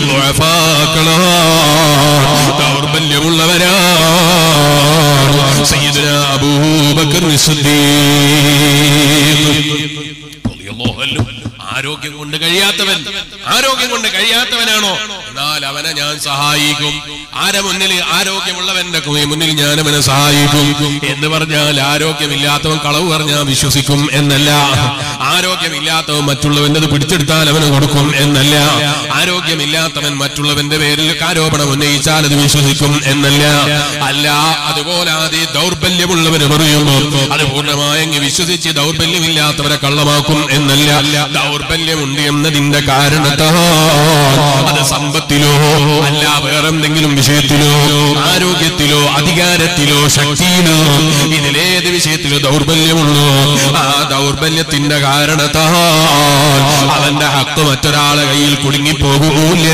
ദൗർബല്യമുള്ളവരാണ് സയ്യിദുന അബൂബക്കർ സിദ്ദീഖ് റളിയല്ലാഹു അൻഹു. ആരോഗ്യം കൊണ്ട് കഴിയാത്തവൻ ആരോഗ്യം കൊണ്ട് കഴിയാത്തവനാണോ എന്നാൽ അവനെ ഞാൻ സഹായിക്കും ആരെ മുന്നിൽ ആരോഗ്യമുള്ളവന്റെ കു- മുന്നിൽ ഞാൻ അവനെ സഹായിക്കും എന്ന് പറഞ്ഞാൽ ആരോഗ്യമില്ലാത്തവൻ കളവ് പറഞ്ഞാൽ വിശ്വസിക്കും എന്നല്ല ആരോഗ്യമില്ലാത്തവൻ മറ്റുള്ളവന്റെ പിടിച്ചെടുത്താൽ അവന് കൊടുക്കും എന്നല്ല ആരോഗ്യമില്ലാത്തവൻ മറ്റുള്ളവന്റെ പേരിൽ ആരോപണം ഉന്നയിച്ചാൽ അത് വിശ്വസിക്കും എന്നല്ല അല്ല അതുപോലെ ആദ്യ ദൗർബല്യമുള്ളവന് പറയുമ്പോൾ അത് പൂർണ്ണമായെങ്കിൽ വിശ്വസിച്ച് ദൗർബല്യമില്ലാത്തവരെ കള്ളമാക്കും എന്നല്ല ദൗർബല്യമുണ്ട് എന്നതിന്റെ കാരണത്താൽ അത് സമ്പത്തിലോ അല്ല വേറെന്തെങ്കിലും വിഷയത്തിലോ ആരോഗ്യത്തിലോ അധികാരത്തിലോ ശക്തിയിലോ ഇതിലേത് വിഷയത്തിലോ ദൗർബല്യമുള്ളോ ആ ദൗർബല്യത്തിന്റെ കാരണത്താൽ അവന്റെ ഹക്ക് മറ്റൊരാളെ കയ്യിൽ കുടുങ്ങിപ്പോകൂല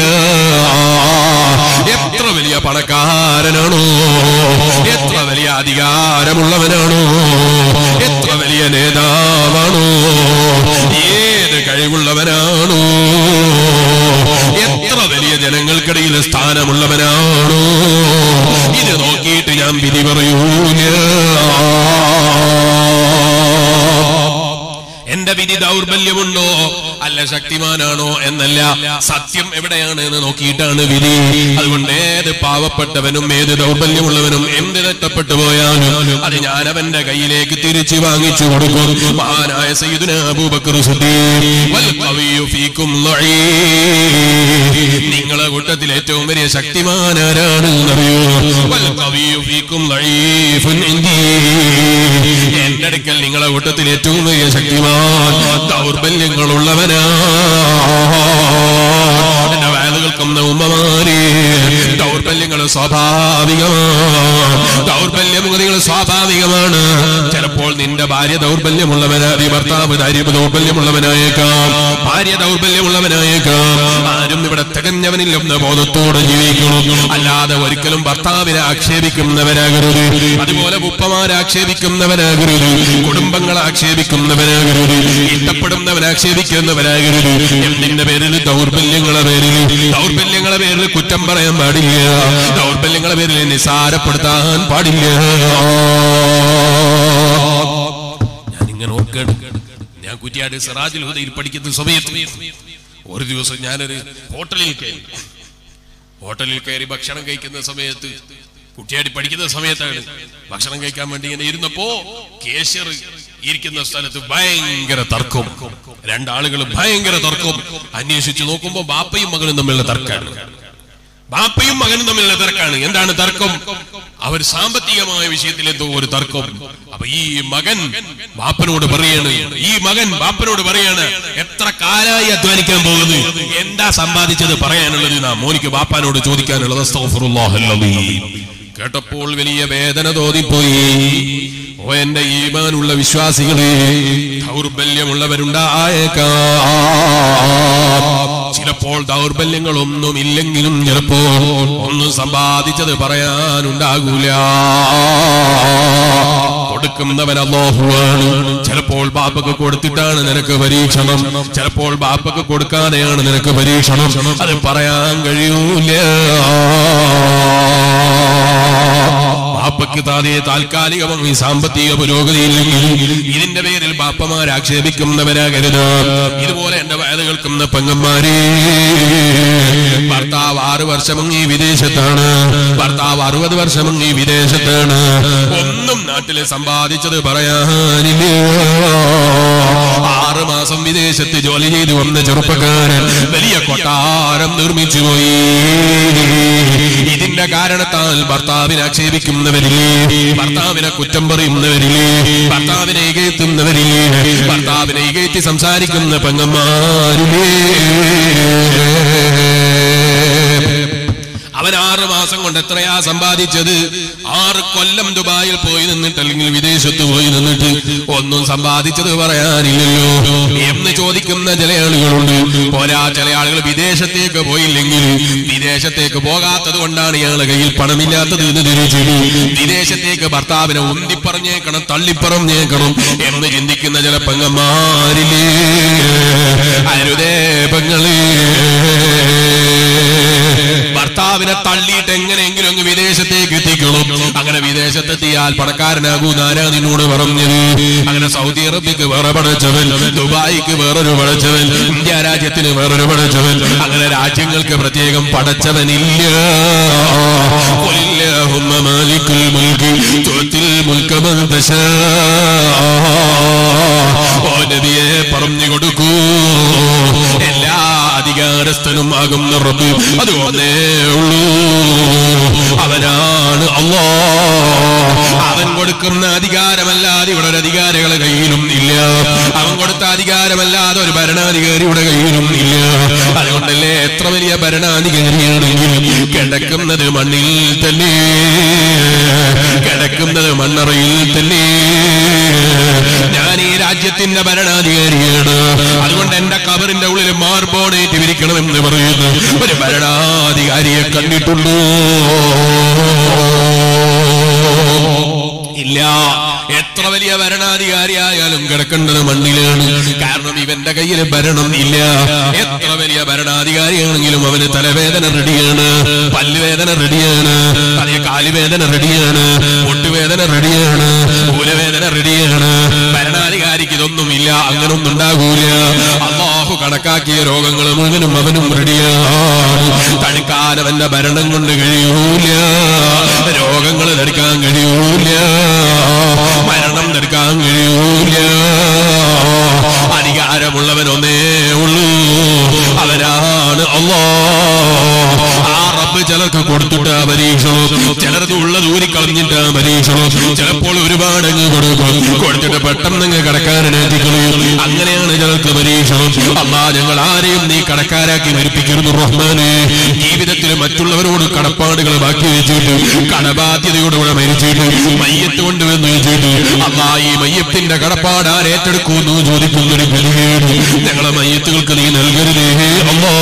എത്ര വലിയ പണക്കാരനാണോ എത്ര വലിയ അധികാരമുള്ളവനാണോ എത്ര വലിയ നേതാവാണോ ഏത് കഴിവുള്ളവനാണോ എത്ര വലിയ ജനങ്ങൾ ജനങ്ങൾക്കിടയിൽ സ്ഥാനമുള്ളവനാണോ ഇത് നോക്കിയിട്ട് ഞാൻ വിധി പറയൂല എന്റെ വിധി ദൗർബല്യമുണ്ടോ അല്ല ശക്തിമാനാണോ എന്നല്ല സത്യം എവിടെയാണ് എന്ന് നോക്കിയിട്ടാണ് വിധി അതുകൊണ്ട് ഏത് പാവപ്പെട്ടവനും ഏത് ദൗർബല്യമുള്ളവനും എന്ത് നഷ്ടപ്പെട്ടു പോയാലും അത് ഞാൻ അവന്റെ കയ്യിലേക്ക് തിരിച്ചു വാങ്ങിച്ചു കൊടുക്കും മഹാനായ സയ്യിദുന അബൂബക്കർ സിദ്ദീഖ് വൽ ഖവിയ്യു ഫീക്കും ലഈഫ്. നിങ്ങളെ കൂട്ടത്തിൽ ഏറ്റവും വലിയ ശക്തിമാൻ ആരാണ് എന്നറിയോ വൽ ഖവിയ്യു ഫീക്കും ലഈഫുൻ ഇൻദീ. എന്റെ അടുക്കൽ നിങ്ങളെ കൂട്ടത്തിൽ ഏറ്റവും വലിയ ശക്തിമാൻ ദൗർബല്യങ്ങളുള്ളവനാ എന്റെ വയല് കേൾക്കുന്ന ഉമ്മമാരെ ദൗർബല്യങ്ങൾ സ്വാഭാവികമാണ് ദൗർബല്യമുഖതികൾ സ്വാഭാവികമാണ് ചിലപ്പോൾ നിന്റെ ഭാര്യ ദൗർബല്യമുള്ളവനാ നീ ഭർത്താവ് ഭാര്യ ദൗർബല്യമുള്ളവനായേക്കാം ഭാര്യ ദൗർബല്യമുള്ളവനായേക്കാം ആരും ഇവിടെ തികഞ്ഞവനില്ലെന്ന ബോധത്തോടെ ജീവിക്കണം അല്ലാതെ ഒരിക്കലും ഭർത്താവിനെ ആക്ഷേപിക്കുന്നവരാകരുത് അതുപോലെ ഉപ്പമാരെ ആക്ഷേപിക്കുന്നവരാകരുത് കുടുംബങ്ങളെ ആക്ഷേപിക്കുന്നവരാകരുത് ഇഷ്ടപ്പെടുന്നവനെ ആക്ഷേപിക്കുന്നവരാകരുത് എന്തിന്റെ പേരിൽ ദൗർബല്യങ്ങളെ പേരിൽ ദൗർബല്യങ്ങളെ പേരിൽ കുറ്റം പറയാൻ പാടില്ല ദൗർബല്യങ്ങളെ പേരിൽ നിസാരപ്പെടുത്താൻ പാടില്ല ഞാൻ ഇങ്ങനെ ഓർക്കണം ഞാൻ കുറ്റിയാട് സിറാജുൽ ഹുദയിൽ പഠിക്കുന്ന സമയത്ത് ഒരു ദിവസം ഞാനൊരു ഹോട്ടലിൽ കയറി ഹോട്ടലിൽ കയറി ഭക്ഷണം കഴിക്കുന്ന സമയത്ത് കുട്ടിയാടി പഠിക്കുന്ന സമയത്താണ് ഭക്ഷണം കഴിക്കാൻ വേണ്ടി ഇങ്ങനെ ഇരുന്നപ്പോ കേശർ ഇരിക്കുന്ന സ്ഥലത്ത് ഭയങ്കര തർക്കം രണ്ടാളുകൾ ഭയങ്കര തർക്കം അന്വേഷിച്ചു നോക്കുമ്പോ ബാപ്പയും മകനും തമ്മിലുള്ള തർക്കമാണ് ബാപ്പയും മകനും തമ്മിലുള്ള തർക്കമാണ് എന്താണ് തർക്കം അവർ സാമ്പത്തികമായ വിഷയത്തിൽ എന്തോ ഒരു തർക്കം അപ്പൊ ഈ മകൻ ബാപ്പനോട് പറയാണ് ഈ മകൻ ബാപ്പനോട് പറയാണ് എത്ര കാലായി അധ്വാനിക്കാൻ പോകുന്നു എന്താ സമ്പാദിച്ചത് പറയാനുള്ളത് നാ മോനിക്ക് ബാപ്പാനോട് ചോദിക്കാനുള്ളത് അസ്തഗ്ഫിറുല്ലാഹൽ അലീം. കേട്ടപ്പോൾ വലിയ വേദന തോന്നിപ്പോയി ഓ എന്റെ ഈമാനുള്ള വിശ്വാസികളെ ദൗർബല്യമുള്ളവരുണ്ടായേക്കാം ചിലപ്പോൾ ദൗർബല്യങ്ങളൊന്നും ഇല്ലെങ്കിലും ചിലപ്പോൾ ഒന്നും സമ്പാദിച്ചത് പറയാനുണ്ടാകൂല കൊടുക്കുന്നവൻ അല്ലാഹുവാണ് ചിലപ്പോൾ ബാപ്പക്ക് കൊടുത്തിട്ടാണ് നിനക്ക് പരീക്ഷണം ചിലപ്പോൾ ബാപ്പക്ക് കൊടുക്കാതെയാണ് നിനക്ക് പരീക്ഷണം അത് പറയാൻ കഴിയൂല ബാപ്പയ്ക്ക് താതെ താൽക്കാലികമായി സാമ്പത്തിക പുരോഗതിയില്ലെങ്കിൽ ഇതിന്റെ പേരിൽ ബാപ്പമാർ ആക്ഷേപിക്കുന്നവരാകരുത് ഇതുപോലെ എന്റെ വയല് കേൾക്കുന്ന പെങ്ങന്മാരെ ഭർത്താവ് ആറ് വർഷം ഈ വിദേശത്താണ് ഭർത്താവ് അറുപത് വർഷം ഈ വിദേശത്താണ് ഒന്നും നാട്ടില് സമ്പാദിച്ചത് പറയാനില്ല ആറ് മാസം വിദേശത്ത് ജോലി ചെയ്തു വന്ന ചെറുപ്പക്കാരൻ വലിയ കൊട്ടാരം നിർമ്മിച്ചു പോയി ഇതിന്റെ കാരണത്താൽ ഭർത്താവിനെ ആക്ഷേപിക്കുന്നവരില്ലേ ഭർത്താവിനെ കുറ്റം പറയുന്നവരില്ലേ ഭർത്താവിനെ ഇകയത്തുന്നവരില്ലേ ഭർത്താവിനെ ഇകയറ്റി സംസാരിക്കുന്ന പെങ്ങന്മാരില്ലേ അവൻ ആറ് മാസം കൊണ്ട് എത്രയാ സമ്പാദിച്ചത് ആറ് കൊല്ലം ദുബായിൽ പോയി നിന്നിട്ട് അല്ലെങ്കിൽ വിദേശത്ത് പോയി നിന്നിട്ട് ഒന്നും സമ്പാദിച്ചത് പറയാനില്ലല്ലോ എന്ന് ചോദിക്കുന്ന ചില ആളുകളുണ്ട് പോരാ ചില ആളുകൾ വിദേശത്തേക്ക് പോയില്ലെങ്കിൽ വിദേശത്തേക്ക് പോകാത്തത് കൊണ്ടാണ് ഇയാളുടെ കയ്യിൽ പണമില്ലാത്തത് എന്ന് തിരിച്ചത് വിദേശത്തേക്ക് ഭർത്താവിനെ ഉന്തിപ്പറഞ്ഞേക്കണം തള്ളിപ്പറഞ്ഞേക്കണം എന്ന് ചിന്തിക്കുന്ന ചില പെങ്ങന്മാരില്ലേ അരുതേ പെങ്ങളേ ഭർത്താവിനെ തള്ളിയിട്ട് എങ്ങനെയെങ്കിലും അങ്ങ് വിദേശത്തേക്ക് എത്തിക്കണം അങ്ങനെ വിദേശത്തെത്തിയാൽ പണക്കാരനാകൂ നാരാ നിന്നോട് പറഞ്ഞത് അങ്ങനെ സൗദി അറേബ്യക്ക് വേറെ പടച്ചവൻ ദുബായിക്ക് വേറൊരു പടച്ചവൻ ഇന്ത്യ രാജ്യത്തിന് വേറൊരു പടച്ചവൻ അങ്ങനെ രാജ്യങ്ങൾക്ക് പ്രത്യേകം പടച്ചവനില്ല قل اللهم مالك الملك تؤتي الملك من تشاء ഓ നബിയെ പറഞ്ഞു കൊടുക്കൂ എല്ലാ അധികാരസ്ഥനും ആകുന്ന റബ്ബ് അത് ഒന്നേ ഉള്ളൂ അവനാണ് അള്ളാ അവൻ കൊടുക്കുന്ന അധികാരമല്ലാതെ ഇവിടെ ഒരു അധികാരികളുടെ കയ്യിലും ഇല്ല അവൻ കൊടുത്ത അധികാരമല്ലാതെ ഒരു ഭരണാധികാരിയുടെ കയ്യിലും ഇല്ല അതുകൊണ്ടല്ലേ എത്ര വലിയ ഭരണാധികാരിയാണെങ്കിലും കിടക്കുന്നത് മണ്ണിൽ തന്നെ കിടക്കുന്നത് മണ്ണറയിൽ തന്നെ ഞാൻ ഈ രാജ്യത്തിന്റെ ഭരണാധികാരിയാണ് അതുകൊണ്ട് എന്റെ കബറിന്റെ ഉള്ളിൽ മാർബോണേറ്റ് വിരിക്കണമെന്ന് പറയുന്നു ഒരു ഭരണാധികാരിയെ കണ്ടിട്ടുണ്ടോ ഇല്ല എത്ര എത്ര വലിയ ഭരണാധികാരിയായാലും കിടക്കേണ്ടത് മണ്ണിലാണ് കാരണം ഇവന്റെ കയ്യിൽ ഭരണം ഇല്ല എത്ര വലിയ ഭരണാധികാരിയാണെങ്കിലും അവന് തലവേദന റെഡിയാണ് പല്ലുവേദന റെഡിയാണ് അതേ കാലുവേദന റെഡിയാണ് മുട്ടുവേദന റെഡിയാണ് മൂലവേദന റെഡിയാണ് ഭരണാധികാരിക്ക് ഇതൊന്നുമില്ല അങ്ങനൊന്നും ഉണ്ടാകൂല അള്ളാഹു കണക്കാക്കിയ രോഗങ്ങൾ മുഴുവനും അവനും റെഡിയാണ് തടുക്കാൻ അവന്റെ ഭരണം കൊണ്ട് കഴിയൂല രോഗങ്ങൾ തടുക്കാൻ കഴിയൂല മരണം തടുക്കാൻ കഴിയൂല അധികാരമുള്ളവൻ ഒന്നേ ഉള്ളൂ അവരാണ് അള്ളാ ആ റബ്ബ് ചിലർക്ക് കൊടുത്തിട്ട് പരീക്ഷണം ചിലർക്ക് ഉള്ളത് ഊരിക്കളഞ്ഞിട്ട് പരീക്ഷണം ചിലപ്പോൾ ഒരുപാട് അങ്ങ് കൊടുക്കും കൊടുത്തിട്ട് പെട്ടെന്ന് അങ്ങ് കടക്കാരനെത്തിക്കളയും അങ്ങനെയാണ് ചിലർക്ക് പരീക്ഷണം അമ്മാ ഞങ്ങൾ ആരെയും നീ കടക്കാരാക്കി മരിപ്പിക്കരുത് റഹ്മാനെ ജീവിതത്തിൽ മറ്റുള്ളവരോട് കടപ്പാടുകൾ ബാക്കി വെച്ചിട്ട് കടബാധ്യതയോടുകൂടെ മരിച്ചിട്ട് മയ്യത്ത് കൊണ്ടുവന്ന് വെച്ചിട്ട് അമ്മാ ഈ മയ്യത്തിന്റെ കടപ്പാട് ആരേറ്റെടുക്കുമെന്ന് ചോദിക്കുന്നൊരു ഗതികേട് ഞങ്ങളെ മയ്യത്തുകൾക്ക് നീ നൽകരുതേ അമ്മോ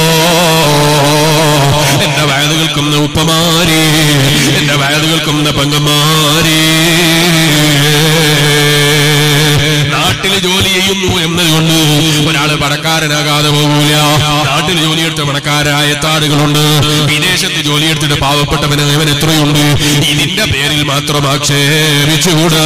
എന്റെ വയതുകൾക്കും ഉപ്പമാരെ എന്റെ വയതുകൾക്കും പെങ്ങന്മാരെ നാട്ടിൽ ജോലി ചെയ്യുന്നു എന്നതുകൊണ്ട് ഒരാള് പണക്കാരനാകാതെ പോകൂല നാട്ടിൽ ജോലിയെടുത്ത പണക്കാരായ താടുകളുണ്ട് വിദേശത്ത് ജോലിയെടുത്തിട്ട് പാവപ്പെട്ടവന് അവൻ എത്രയുണ്ട് ഇതിന്റെ പേരിൽ മാത്രം ആക്ഷേപിച്ചുകൂടാ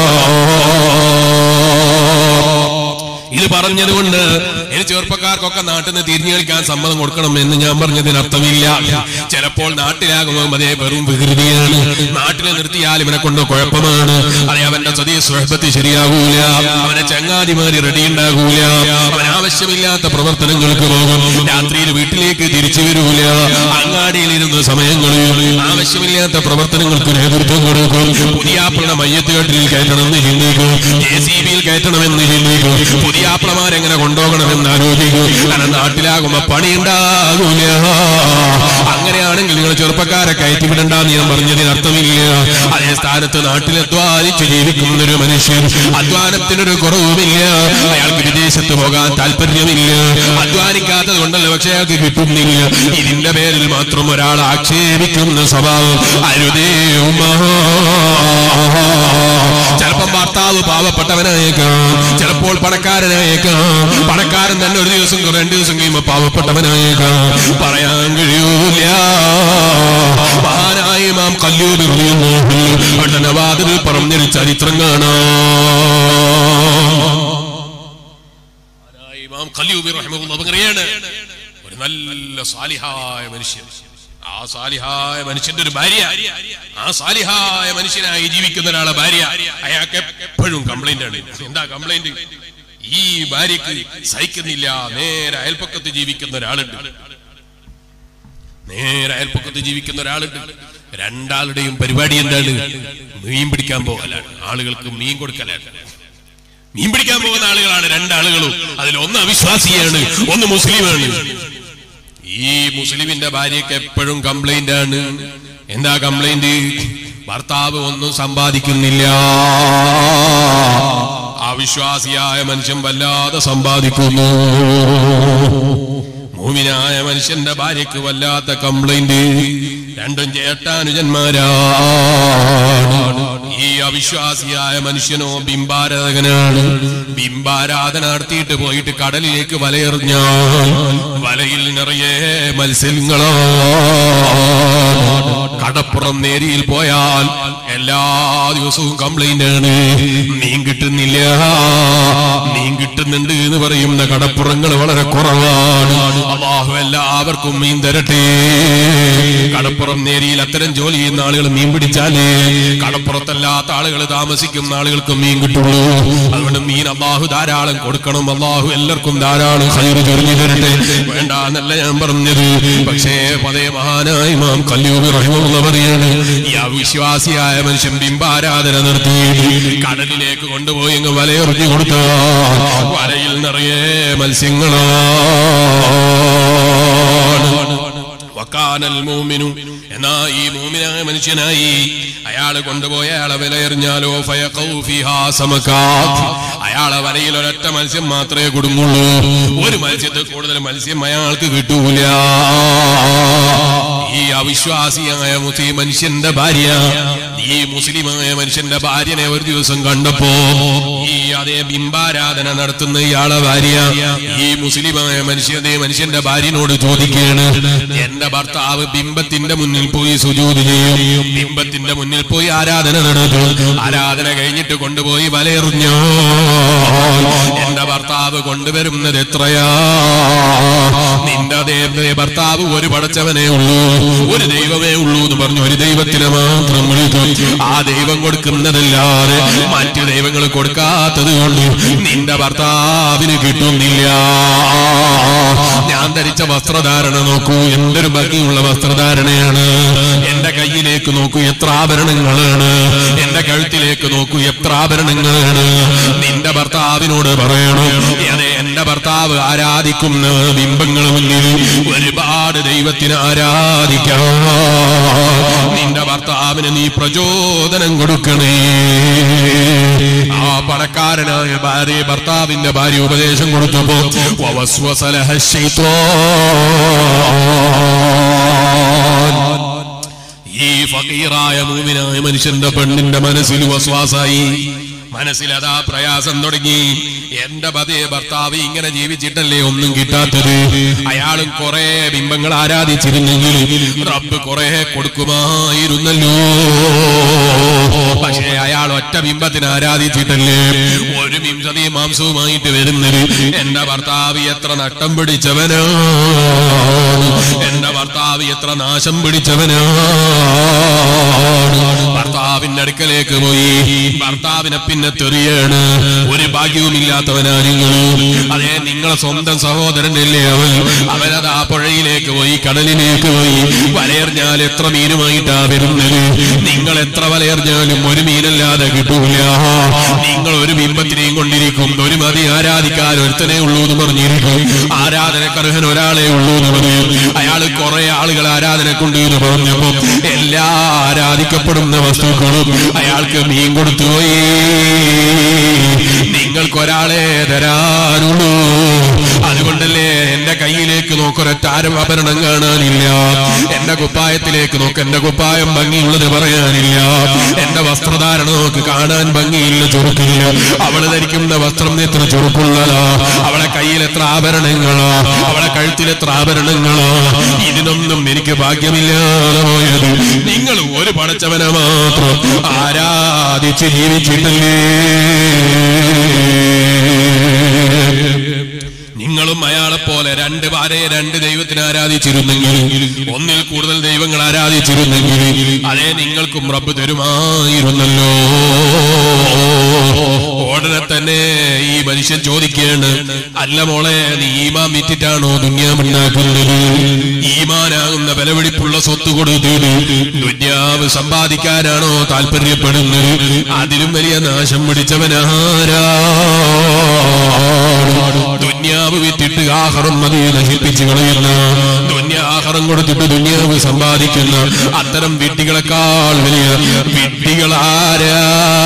ഇത് പറഞ്ഞതുകൊണ്ട് ഇനി ചെറുപ്പക്കാർക്കൊക്കെ നാട്ടിൽ നിന്ന് തിരിഞ്ഞു കളിക്കാൻ സമ്മതം കൊടുക്കണം എന്ന് ഞാൻ പറഞ്ഞതിന് അർത്ഥമില്ല ചിലപ്പോൾ നാട്ടിലാകുമ്പോൾ അതേ വെറും വികൃതിയാണ് നാട്ടിൽ നിർത്തിയാൽ ഇവനെ കൊണ്ട് കുഴപ്പമാണ് അതെ അവന്റെ സതീ സ്വഹബത്ത് ശരിയാകൂല അവനെ ചങ്ങാതിമാരി റെഡി ഉണ്ടാകൂല അവൻ ആവശ്യമില്ലാത്ത പ്രവർത്തനങ്ങൾക്ക് പോകും രാത്രിയിൽ വീട്ടിലേക്ക് തിരിച്ചു വരൂല അങ്ങാടിയിലിരുന്ന് സമയങ്ങളിൽ ആവശ്യമില്ലാത്ത പ്രവർത്തനങ്ങൾക്ക് നേതൃത്വം കൊടുക്കും പുതിയാപ്പിളുടെ മയ്യത്തുകെട്ടിൽ കയറ്റണമെന്ന് ചിന്തിക്കും ജെ സി ബിയിൽ കയറ്റണമെന്ന് ചിന്തിക്കും പുതിയാപ്പിളമാരെങ്ങനെ കൊണ്ടുപോകണമെന്ന് ആലോചിക്കും കാരണം നാട്ടിലാകുമ്പോ പണി ഉണ്ടാകൂല അങ്ങനെയാണെങ്കിൽ നിങ്ങൾ ചെറുപ്പക്കാരെ കയറ്റിവിടണ്ടെന്ന് ഞാൻ പറഞ്ഞതിന് അർത്ഥമില്ല അതേ സ്ഥാനത്ത് നാട്ടിൽ അധ്വാനിച്ച് ജീവിക്കുന്ന ഒരു മനുഷ്യൻ അധ്വാനത്തിനൊരു കുറവുമില്ല അയാൾക്ക് വിദേശത്ത് പോകാൻ താല്പര്യമില്ല അധ്വാനിക്കാത്തത് കൊണ്ടല്ല പക്ഷെ അയാൾക്ക് കിട്ടുന്നില്ല ഇതിന്റെ പേരിൽ മാത്രം ഒരാൾ ആക്ഷേപിക്കുന്ന സ്വഭാവം അരുതേ ഉമ്മാ ചിലപ്പം ഭർത്താവ് പാവപ്പെട്ടവനായേക്കാം ചിലപ്പോൾ പണക്കാരനായേക്കാം പണക്കാരൻ തന്നെ ഒരു ദിവസം രണ്ടു ദിവസം കഴിയുമ്പോ പാവപ്പെട്ടവനായേക്കാം പറയാൻ കഴിയൂല മഹാനായ മാം കല്ലൂരി പഠനവാതിൽ പറഞ്ഞൊരു ചരിത്രം കാണാം ഇമാം ഖലീബി റഹിമഹുല്ലാഹ് പറയാണ് ഒരു നല്ല സാലിഹായ മനുഷ്യൻ ആ സാലിഹായ മനുഷ്യന്റെ ഒരു ഭാര്യ ആ സാലിഹായ മനുഷ്യനായി ജീവിക്കുന്ന ഒരാളെ ഭാര്യ അയാൾക്ക് എപ്പോഴും കംപ്ലൈന്റ് ആണ് എന്താ കംപ്ലൈന്റ് ഈ ഭാര്യക്ക് സഹിക്കുന്നില്ല നേരെ അയൽപ്പക്കത്ത് ജീവിക്കുന്ന ഒരാളുണ്ട് നേരെ അയൽപ്പക്കത്ത് ജീവിക്കുന്ന ഒരാളുണ്ട് രണ്ടാളുടെയും പരിപാടി എന്താണ് മീൻ പിടിക്കാൻ പോകലാണ് ആളുകൾക്ക് മീൻ കൊടുക്കലാണ് മീൻ പിടിക്കാൻ പോകുന്ന ആളുകളാണ് രണ്ടാളുകളും അതിൽ ഒന്ന് അവിശ്വാസിയാണ് ഒന്ന് മുസ്ലിമാണ് ഈ മുസ്ലിമിന്റെ ഭാര്യയ്ക്ക് എപ്പോഴും കംപ്ലൈന്റ് ആണ് എന്താ കംപ്ലൈന്റ് ഭർത്താവ് ഒന്നും സമ്പാദിക്കുന്നില്ല അവിശ്വാസിയായ മനുഷ്യൻ വല്ലാതെ സമ്പാദിക്കുന്നു മൂമിനായ മനുഷ്യന്റെ ഭാര്യയ്ക്ക് വല്ലാത്ത കംപ്ലൈന്റ് രണ്ടും ചേട്ടാനുജന്മാരാണ് ഈ അവിശ്വാസിയായ മനുഷ്യനോ ബിംബാരാധകനാണ് ബിംബാരാധന നടത്തിയിട്ട് പോയിട്ട് കടലിലേക്ക് വലയെറിഞ്ഞാൽ വലയിൽ നിറയെ മത്സ്യങ്ങളാണ് കടപ്പുറം നേരിയിൽ പോയാൽ എല്ലാ ദിവസവും കംപ്ലൈന്റ് ആണ് മീൻ കിട്ടുന്നില്ല മീൻ കിട്ടുന്നുണ്ട് എന്ന് പറയുന്ന കടപ്പുറങ്ങൾ വളരെ കുറവാണ് അള്ളാഹു എല്ലാവർക്കും മീൻ തരട്ടെ കടപ്പുറം നേരിയിൽ അത്തരം ജോലി ചെയ്യുന്ന ആളുകൾ മീൻ പിടിച്ചാലേ കടപ്പുറത്തല്ലാത്ത ആളുകൾ താമസിക്കുന്ന ആളുകൾക്ക് മീൻ കിട്ടുള്ളൂ അതുകൊണ്ട് മീൻ അള്ളാഹു ധാരാളം കൊടുക്കണം അള്ളാഹു എല്ലാവർക്കും ധാരാളം ഹൈറ് ചൊരിഞ്ഞു തരട്ടെ വേണ്ട എന്നല്ല ഞാൻ പറഞ്ഞത് പക്ഷേ പതേ മഹാനായ മാം കല്യൂബി റഹിമുള്ള പറയാണ് ഈ അവിശ്വാസിയായ മനുഷ്യൻ ബിംബാരാധന നിർത്തി കടലിലേക്ക് കൊണ്ടുപോയി അങ്ങ് വലയെറിഞ്ഞു കൊടുത്ത വലയിൽ നിറയെ മത്സ്യങ്ങളാണ് വക്കാനൽ മൂമിനു എന്നാ ഈ മൂമിനായ മനുഷ്യനായി അയാൾ കൊണ്ടുപോയ അയാളെ വിലയെറിഞ്ഞാലോ ഫയഖൗ ഫിഹാ സമകാത്ത്. അയാളെ വലയിൽ ഒരൊറ്റ മത്സ്യം മാത്രമേ കുടുങ്ങുള്ളൂ ഒരു മത്സ്യത്തിൽ കൂടുതൽ മത്സ്യം അയാൾക്ക് കിട്ടൂല ഈ അവിശ്വാസിയായ മുസ്ലിം മനുഷ്യന്റെ ഭാര്യ ഈ മുസ്ലിമായ മനുഷ്യന്റെ ഭാര്യനെ ഒരു ദിവസം കണ്ടപ്പോ ഈ അതേ ബിംബാരാധന നടത്തുന്ന ഇയാളെ ഭാര്യ ഈ മുസ്ലിമായ മനുഷ്യനെ മനുഷ്യന്റെ ഭാര്യനോട് ചോദിക്കുകയാണ് എന്റെ ഭർത്താവ് ബിംബത്തിന്റെ മുന്നിൽ പോയി സുജൂത് ചെയ്യും ബിംബത്തിന്റെ മുന്നിൽ പോയി ആരാധന നടത്തും ആരാധന കഴിഞ്ഞിട്ട് കൊണ്ടുപോയി വലയെറിഞ്ഞോ എന്റെ ഭർത്താവ് കൊണ്ടുവരുന്നത് എത്രയാ നിന്റെ അതേ ഭർത്താവ് ഒരു പടച്ചവനേ ഉള്ളൂ ഒരു ദൈവമേ ഉള്ളൂ എന്ന് പറഞ്ഞു ഒരു ദൈവത്തിനെ മാത്രം വിളിക്കും ആ ദൈവം കൊടുക്കുന്നതല്ലാതെ മറ്റു ദൈവങ്ങൾ കൊടുക്കാത്തത് കൊണ്ട് നിന്റെ ഭർത്താവിന് കിട്ടുന്നില്ല ഞാൻ ധരിച്ച വസ്ത്രധാരണ നോക്കൂ എന്തൊരു ഭംഗിയുള്ള വസ്ത്രധാരണയാണ് എന്റെ കയ്യിലേക്ക് നോക്കൂ എത്ര ആഭരണങ്ങളാണ് എന്റെ കഴുത്തിലേക്ക് നോക്കൂ എത്ര ആഭരണങ്ങളാണ് നിന്റെ ഭർത്താവിനോട് പറയണം അതെ എന്റെ ഭർത്താവ് ആരാധിക്കുന്ന ബിംബങ്ങൾ മുന്നിൽ ഒരുപാട് ദൈവത്തിന് ആരാധിക്കാം നിന്റെ ഭർത്താവിന് നീ പ്രചോദനം കൊടുക്കണേ ആ പണക്കാരനായ ഭാര്യ ഭർത്താവിന്റെ ഭാര്യ ഉപദേശം കൊടുത്തപ്പോ വവസ്വസലഹ ശൈത്വാൻ. ഈ ഫക്കീറായ മൂവിനായ മനുഷ്യന്റെ പെണ്ണിന്റെ മനസ്സിൽ വസ്വാസായി മനസ്സിൽ അതാ പ്രയാസം തുടങ്ങി എന്റെ പതേ ഭർത്താവ് ഇങ്ങനെ ജീവിച്ചിട്ടല്ലേ ഒന്നും കിട്ടാത്തത് അയാളും കുറെ ബിംബങ്ങൾ ആരാധിച്ചിരുന്നെങ്കിൽ റബ്ബ് കുറെ കൊടുക്കുമായിരുന്നല്ലോ പക്ഷേ അയാൾ ഒറ്റ ബിംബത്തിന് ആരാധിച്ചിട്ടല്ലേ ഒരു ബിംബതീ മാംസവുമായിട്ട് വരുന്നത് എന്റെ ഭർത്താവ് എത്ര നട്ടം പിടിച്ചവനാണ് എന്റെ ഭർത്താവ് എത്ര നാശം പിടിച്ചവനാണ് ഭർത്താവിന്റെ അടുക്കലേക്ക് പോയി ഭർത്താവിനെ പിന്നെ തെറിയാണ് ഒരു ഭാഗ്യവുമില്ലാത്തവനാ നിങ്ങൾ അതേ നിങ്ങളെ സ്വന്തം സഹോദരനല്ലേ അവൻ അവനത് ആ പുഴയിലേക്ക് പോയി കടലിലേക്ക് പോയി വലയെറിഞ്ഞാൽ എത്ര മീനുമായിട്ടാ വരുന്നത് നിങ്ങൾ എത്ര വലയെറിഞ്ഞാലും ഒരു മീനല്ലാതെ കിട്ടൂല നിങ്ങൾ ഒരു ബിംബത്തിനെയും കൊണ്ടിരിക്കും ഒരു മതി ആരാധിക്കാൻ ഒരുത്തനെ ഉള്ളൂ എന്ന് പറഞ്ഞിരിക്കും ആരാധനക്കർഹൻ ഒരാളെ ഉള്ളൂ എന്ന് പറയും അയാൾ കുറെ ആളുകൾ ആരാധനക്കുണ്ട് എന്ന് പറഞ്ഞപ്പോ എല്ലാ ആരാധിക്കപ്പെടുന്ന വസ്തുക്കളും അയാൾക്ക് മീൻ കൊടുത്തു പോയി നിങ്ങൾക്കൊരാളെ തരാനുള്ളൂ അതുകൊണ്ടല്ലേ എന്റെ കയ്യിലേക്ക് നോക്കൊരൊറ്റ ആരും ആഭരണം കാണാനില്ല എന്റെ കുപ്പായത്തിലേക്ക് നോക്ക് എന്റെ കുപ്പായം ഭംഗിയുള്ളത് പറയാനില്ല എന്റെ വസ്ത്രധാരണ നോക്ക് കാണാൻ ഭംഗിയില്ല ചുരുക്കില്ല അവള് ധരിക്കുന്ന വസ്ത്രം എത്ര ചുരുക്കുള്ളതാ അവളെ കയ്യിൽ എത്ര ആഭരണങ്ങളാ അവളെ കഴുത്തിൽ എത്ര ആഭരണങ്ങളാ ഇതിനൊന്നും എനിക്ക് ഭാഗ്യമില്ലാതെ പോയത് നിങ്ങൾ ഒരു പടച്ചവനെ മാത്രം ആരാധിച്ച് ജീവിച്ചിട്ടില്ലേ നിങ്ങളും അയാളെ പോലെ രണ്ട് ഭാര്യയെ രണ്ട് ദൈവത്തിന് ആരാധിച്ചിരുന്നെങ്കിൽ ഒന്നിൽ കൂടുതൽ ദൈവങ്ങൾ ആരാധിച്ചിരുന്നെങ്കിൽ അതേ നിങ്ങൾക്കും റബ്ബ് തരുമായിരുന്നല്ലോ ഉടനെ തന്നെ ഈ മനുഷ്യൻ ചോദിക്കുകയാണ് അല്ല മോളെ നീ ഈമാൻ വിറ്റിട്ടാണോ ദുന്യാവുണ്ടാക്കുന്നത് ഈമാനാകുന്ന വിലപിടിപ്പുള്ള സ്വത്ത് കൊടുത്തിട്ട് ദുന്യാവ് സമ്പാദിക്കാനാണോ താല്പര്യപ്പെടുന്നത് അതിലും വലിയ നാശം പിടിച്ചവനാരാ ദുന്യാവ് വിറ്റിട്ട് ആഹാരം മതി നശിപ്പിച്ച് കളയുന്ന ദുന്യാഹാരം കൊടുത്തിട്ട് ദുന്യാവ് സമ്പാദിക്കുന്ന അത്തരം വിട്ടികളെക്കാൾ വലിയ വിട്ടികളാരാ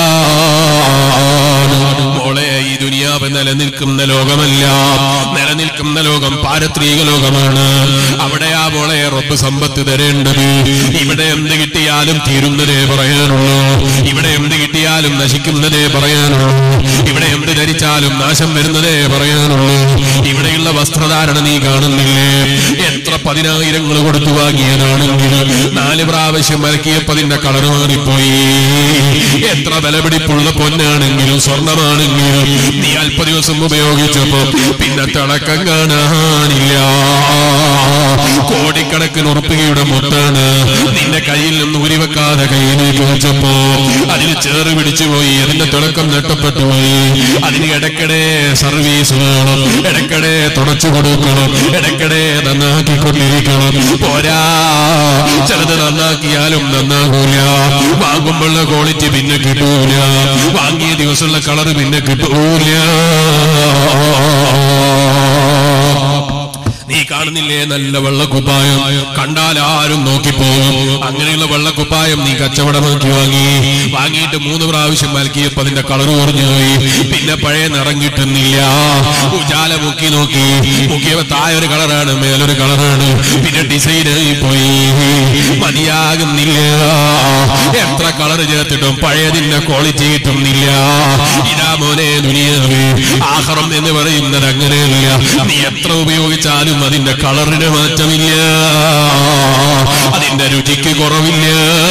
മോളെ ഈ ദുനിയാവ് നിലനിൽക്കുന്ന ലോകമല്ല നിലനിൽക്കുന്ന ലോകം പാരത്രിക ലോകമാണ് അവിടെ ആ മോളെ റബ്ബ് സമ്പത്ത് തരേണ്ടത് ഇവിടെ എന്ത് കിട്ടിയാലും തീരുന്നതേ പറയാനുള്ളൂ ഇവിടെ എന്ത് കിട്ടിയാലും നശിക്കുന്നതേ പറയാനുള്ളൂ ഇവിടെ എന്ത് ധരിച്ചാലും നാശം വരുന്നതേ പറയാനുള്ളൂ ഇവിടെയുള്ള വസ്ത്രധാരണ നീ കാണുന്നില്ലേ എത്ര പതിനായിരങ്ങൾ കൊടുത്തു വാങ്ങിയതാണെങ്കിലും നാല് പ്രാവശ്യം മലക്കിയപ്പോ അതിന്റെ കളർ മാറിപ്പോയി എത്ര വിലപിടിപ്പുള്ള പൊന്നാണെങ്കിലും സ്വർണമാണെങ്കിലും നീ അല്പ ദിവസം ഉപയോഗിച്ചപ്പോ പിന്നെ തിളക്കം കാണാനില്ല കോടിക്കണക്കിന് ഉറപ്പികയുടെ മുത്താണ് നിന്റെ കയ്യിൽ നിന്ന് ഉരിവെക്കാതെ കയ്യിലേക്ക് വെച്ചപ്പോ അതിന് ചേറ് പിടിച്ചു പോയി അതിന്റെ തിളക്കം നഷ്ടപ്പെട്ടു പോയി അതിന് ഇടയ്ക്കിടെ സർവീസ് വേണം ഇടയ്ക്കിടെ തുടച്ചു കൊടുക്കണം ഇടയ്ക്കിടെ നന്നാക്കിക്കൊണ്ടിരിക്കണം പോരാ ചിലത് നന്നാക്കിയാലും നന്നാകൂല വാങ്ങുമ്പോഴുള്ള ക്വാളിറ്റി പിന്നെ കിട്ടൂല വാങ്ങിയ ദിവസമുള്ള കളർ പിന്നെ കിട്ടൂല നീ കാണുന്ന കാണുന്നില്ലേ നല്ല വെള്ളക്കുപ്പായം കണ്ടാൽ ആരും നോക്കിപ്പോകും അങ്ങനെയുള്ള വെള്ളക്കുപ്പായം നീ കച്ചവടമാക്കി വാങ്ങി വാങ്ങിയിട്ട് മൂന്ന് പ്രാവശ്യം മലക്കിയപ്പോ അതിന്റെ കളർ കുറഞ്ഞു പോയി പിന്നെ പഴയ നിറം കിട്ടുന്നില്ല ഉജാല മുക്കി നോക്കി മുക്കിയപ്പോ താഴെ ഒരു കളറാണ് മേലൊരു കളറാണ് പിന്നെ ഡിസൈൻ ആയി പോയി മതിയാകുന്നില്ല എത്ര കളർ ചേർത്തിട്ടും പഴയതിന്റെ ക്വാളിറ്റി കിട്ടുന്നില്ല ഇതാ മോനെ ദുനിയാവ് ആഹ്റം എന്ന് പറയുന്നത് അങ്ങനെയല്ല നീ എത്ര ഉപയോഗിച്ചാലും അതിന്റെ കളറിന് മാറ്റമില്ല അതിന്റെ രുചിക്ക് കുറവില്ല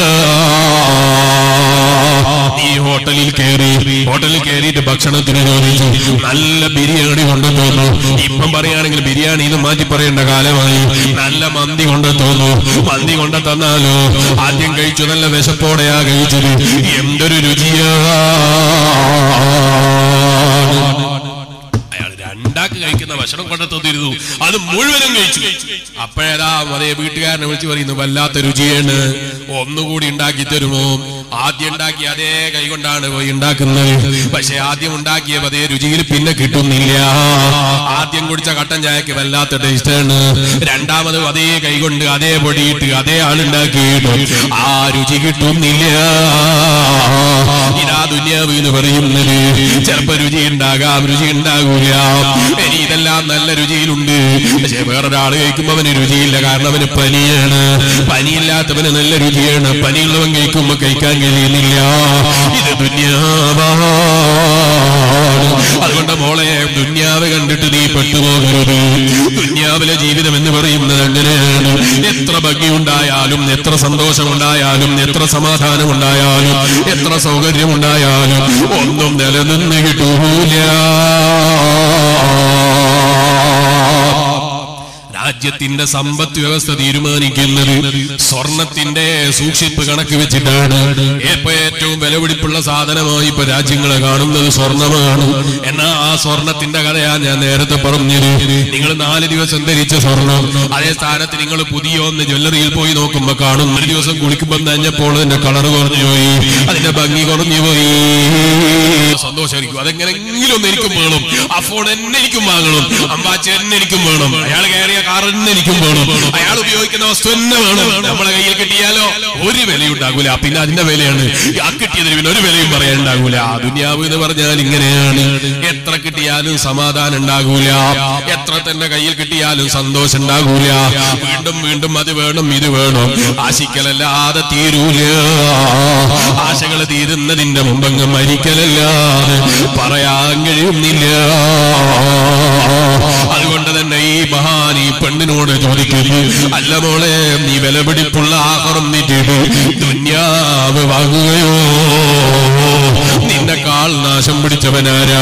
നീ ഹോട്ടലിൽ കയറി ഹോട്ടലിൽ കയറിയിട്ട് ഭക്ഷണത്തിന് ചോദിച്ചു നല്ല ബിരിയാണി കൊണ്ടുവന്നു ഇപ്പം പറയുകയാണെങ്കിൽ ബിരിയാണി ഇത് മാറ്റി പറയേണ്ട കാലമായി നല്ല മന്തി കൊണ്ടു തോന്നു മന്തി കൊണ്ടു തന്നാലോ ആദ്യം കഴിച്ചു നല്ല വിശപ്പോടെയാ കഴിച്ചത് എന്തൊരു രുചിയാ അയാൾ രണ്ടാക്ക് കഴിക്കുന്ന ഭക്ഷണം കൊണ്ടെത്തുന്നിരുന്നു അത് മുഴുവനും കഴിച്ചു അപ്പോഴേതാ അതേ വീട്ടുകാരനെ വിളിച്ചു പറയുന്നു വല്ലാത്ത രുചിയാണ് ഒന്നുകൂടി ഉണ്ടാക്കി തരുമോ ആദ്യം ഉണ്ടാക്കി അതേ കൈ കൊണ്ടാണ് പോയി ഉണ്ടാക്കുന്നത് പക്ഷെ ആദ്യം ഉണ്ടാക്കിയ അതേ രുചിയിൽ പിന്നെ കിട്ടുന്നില്ല ആദ്യം കുടിച്ച കട്ടൻ ചായക്ക് വല്ലാത്ത ടേസ്റ്റാണ് രണ്ടാമത് അതേ കൈ കൊണ്ട് അതേ പൊടിയിട്ട് അതേ ആളുണ്ടാക്കിയിട്ട് ആ രുചി കിട്ടുന്നില്ല ഇതാ ദുന്യാവ് എന്ന് പറയുന്നത് ചിലപ്പോ രുചി ഉണ്ടാകാം രുചി ഉണ്ടാകൂല ഇനി ഇതെല്ലാം നല്ല രുചിയിലുണ്ട് പക്ഷെ വേറൊരാൾ കഴിക്കുമ്പോ അവന് രുചിയില്ല കാരണം അവന് പനിയാണ് പനിയില്ലാത്തവന് നല്ല രുചിയാണ് പനിയുള്ളവൻ കഴിക്കുമ്പോ കഴിക്കാൻ കഴിയുന്നില്ല ഇത് ദുന്യാവാണ് അതുകൊണ്ട് മോളെ ദുന്യാവ് കണ്ടിട്ട് നീ പെട്ടുപോകരുത് ദുന്യാവിലെ ജീവിതം എന്ന് പറയുന്നത് അങ്ങനെയാണ് എത്ര ഭംഗിയുണ്ടായാലും എത്ര സന്തോഷമുണ്ടായാലും എത്ര സമാധാനമുണ്ടായാലും എത്ര സൗകര്യമുണ്ടായാലും ഒന്നും നിലനിന്ന് കിട്ടൂല രാജ്യത്തിന്റെ സമ്പത്ത് വ്യവസ്ഥ തീരുമാനിക്കുന്നത് സ്വർണത്തിന്റെ സൂക്ഷിപ്പ് കണക്ക് വെച്ചിട്ടാണ് ഇപ്പൊ ഏറ്റവും വിലപിടിപ്പുള്ള സാധനമായി ഇപ്പൊ രാജ്യങ്ങളെ കാണുന്നത് സ്വർണമാണ് എന്നാ ആ സ്വർണത്തിന്റെ കഥയാ ഞാൻ നേരത്തെ പറഞ്ഞത് നിങ്ങൾ നാല് ദിവസം ധരിച്ച സ്വർണം അതേ സ്ഥാനത്ത് നിങ്ങൾ പുതിയ ഒന്ന് ജ്വല്ലറിയിൽ പോയി നോക്കുമ്പോ കാണും ഒരു ദിവസം കുളിക്കുമ്പോൾ നഞ്ഞപ്പോൾ അതിന്റെ കളർ കുറഞ്ഞു പോയി അതിന്റെ ഭംഗി കുറഞ്ഞു പോയി സന്തോഷമായിരിക്കും അതെങ്ങനെങ്കിലും ഒന്ന് എനിക്കും വേണം ആ ഫോൺ എന്നെ എനിക്കും വാങ്ങണം അമ്പാച്ചി എന്നെ എനിക്കും വേണം അയാൾ കയറിയ കാർ എന്നെ എനിക്കും വേണം അയാൾ ഉപയോഗിക്കുന്ന വസ്തു എന്നെ വേണം നമ്മളെ കയ്യിൽ കിട്ടിയാലോ ഒരു വിലയും ഉണ്ടാകൂല പിന്നെ അതിന്റെ വിലയാണ് ആ കിട്ടിയതിന് പിന്നെ ഒരു വിലയും പറയാനുണ്ടാകൂല ആ ദുനിയാവ് എന്ന് പറഞ്ഞാൽ ഇങ്ങനെയാണ് എത്ര കിട്ടിയാലും സമാധാനം ഉണ്ടാകൂല എത്ര തന്നെ കയ്യിൽ കിട്ടിയാലും സന്തോഷം ഉണ്ടാകൂല വീണ്ടും വീണ്ടും അത് വേണം ഇത് വേണം ആശിക്കലല്ലാതെ തീരൂല ആശകൾ തീരുന്നതിന്റെ മുമ്പങ്ങ് മരിക്കലല്ലാതെ പറയാൻ കഴിയുന്നില്ല അതുകൊണ്ട് തന്നെ ഈ മഹാൻ ഈ പെണ്ണിനോട് ചോദിക്കുന്നു അല്ല മോളെ നീ വിലപിടിപ്പുള്ള ആഹാരം നീട്ടിട്ട് ദുന്യാവ് വാങ്ങുകയോ നിന്നെക്കാൾ നാശം പിടിച്ചവനാരാ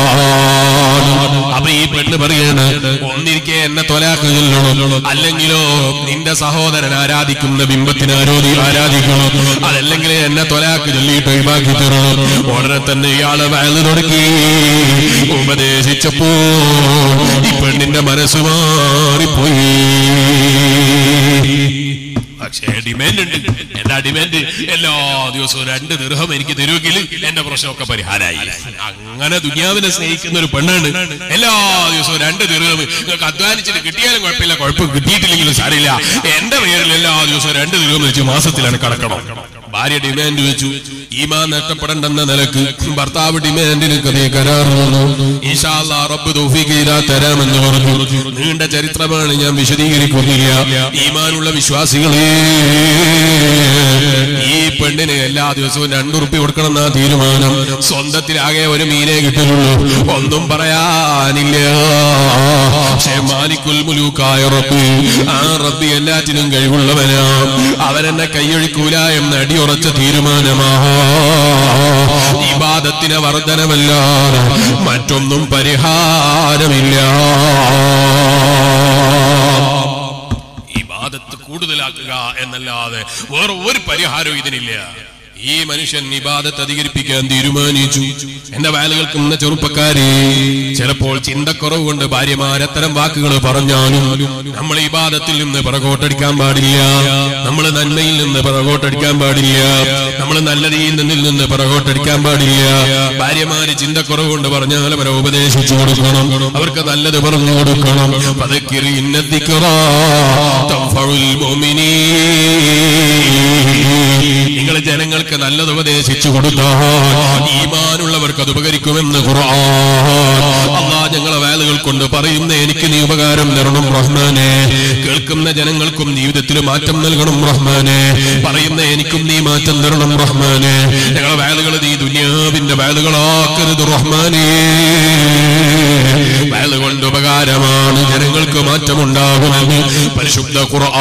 അപ്പൊ ഈ പെണ്ണ് പറയാണ് ഒന്നിരിക്കെ എന്നെ തൊലാക്ക് ചൊല്ലണം അല്ലെങ്കിലോ നിന്റെ സഹോദരൻ ആരാധിക്കുന്ന ബിംബത്തിന് ആരോധി ആരാധിക്കണം അതല്ലെങ്കിൽ എന്നെ തൊലാക്ക് ചൊല്ലിയിട്ട് ഒഴിവാക്കി തരണം ഉടനെ തന്നെ ഇയാള് വയല് തുടങ്ങി ഉപദേശിച്ചപ്പോ ഈ പെണ്ണിന്റെ മനസ്സ് മാറിപ്പോയി പക്ഷേ ഡിമാൻഡ് ഉണ്ട് എന്താ ഡിമാൻഡ് എല്ലാ ദിവസവും രണ്ട് ദീർഘം എനിക്ക് തരുമെങ്കിൽ എന്റെ പ്രശ്നമൊക്കെ പരിഹാരമായി അങ്ങനെ ദുനിയാവിനെ സ്നേഹിക്കുന്ന ഒരു പെണ്ണാണ് എല്ലാ ദിവസവും രണ്ട് ദീർഘം നിങ്ങൾക്ക് അധ്വാനിച്ചിട്ട് കിട്ടിയാലും കുഴപ്പമില്ല കുഴപ്പം കിട്ടിയിട്ടില്ലെങ്കിലും സാരില്ല എന്റെ പേരിൽ എല്ലാ ദിവസവും രണ്ട് ദീർഘം വെച്ച് മാസത്തിലാണ് കടക്കണം ഭാര്യ ഡിമാൻഡ് വെച്ചു ഈമാ നഷ്ടപ്പെടണ്ടെന്ന നിലക്ക് ഭർത്താവ് ഡിമാൻഡിന് കഥയെ കരാർ വന്നു ഈശാല്ലാ റബ്ബ് തൗഫീഖ് ചെയ്താ തരാമെന്ന് പറഞ്ഞു നീണ്ട ചരിത്രമാണ് ഞാൻ വിശദീകരിക്കുന്നില്ല ഈമാനുള്ള വിശ്വാസികളെ ഈ പെണ്ണിന് എല്ലാ ദിവസവും രണ്ടുറുപ്പി കൊടുക്കണം എന്നാ തീരുമാനം സ്വന്തത്തിലാകെ ഒരു മീനെ കിട്ടുന്നുള്ളൂ ഒന്നും പറയാനില്ല പക്ഷേ മാലിക്കുൽ മുലൂക്കായ റബ്ബ് ആ റബ്ബ് എല്ലാറ്റിനും കഴിവുള്ളവനാ അവരെന്നെ കൈയൊഴിക്കൂല എന്ന അടിയുറച്ച തീരുമാനമാ ഇബാദത്തിന് വർധനമല്ലാതെ മറ്റൊന്നും പരിഹാരമില്ല ഇബാദത്ത് കൂടുതലാക്കുക എന്നല്ലാതെ വേറെ ഒരു പരിഹാരവും ഇതിനില്ല ഈ മനുഷ്യൻ ഇബാദത്ത് അധികരിപ്പിക്കാൻ തീരുമാനിച്ചു എന്റെ വയലുകൾക്ക് ഇന്ന ചെറുപ്പക്കാരെ ചിലപ്പോൾ ചിന്തക്കുറവ് കൊണ്ട് ഭാര്യമാരത്തരം വാക്കുകൾ പറഞ്ഞാലും നമ്മൾ ഇബാദത്തിൽ നിന്ന് പിറകോട്ടടിക്കാൻ പാടില്ല നമ്മൾ നന്മയിൽ നിന്ന് പിറകോട്ടടിക്കാൻ പാടില്ല നമ്മൾ നല്ലതിൽ നിന്നിൽ നിന്ന് പിറകോട്ടടിക്കാൻ പാടില്ല ഭാര്യമാര് ചിന്തക്കുറവ് കൊണ്ട് പറഞ്ഞാൽ അവരെ ഉപദേശിച്ചു കൊടുക്കണം അവർക്ക് നല്ലത് പറഞ്ഞു കൊടുക്കണം പതക്കിറി ഇന്നത്തിക്കറാ നിങ്ങൾ ജനങ്ങൾക്ക് നല്ലത് ഉപദേശിച്ചു കൊടുത്താൽ ഈമാനുള്ളവർക്ക് അത് ഉപകരിക്കുമെന്ന് ഖുർആൻ അള്ളാ ഞങ്ങളെ വേലകൾ കൊണ്ട് പറയുന്ന എനിക്ക് നീ ഉപകാരം തരണം റഹ്മാനെ കേൾക്കുന്ന ജനങ്ങൾക്കും ജീവിതത്തിൽ മാറ്റം നൽകണം റഹ്മാനെ പറയുന്ന എനിക്കും നീ മാറ്റം തരണം റഹ്മാനെ ഞങ്ങളെ വേലകൾ നീ ദുനിയാവിന്റെ വേലകളാക്കരുത് റഹ്മാനെ വേല കൊണ്ട് ഉപകാരമാണ് ജനങ്ങൾക്ക് മാറ്റമുണ്ടാകുമെന്ന് പരിശുദ്ധ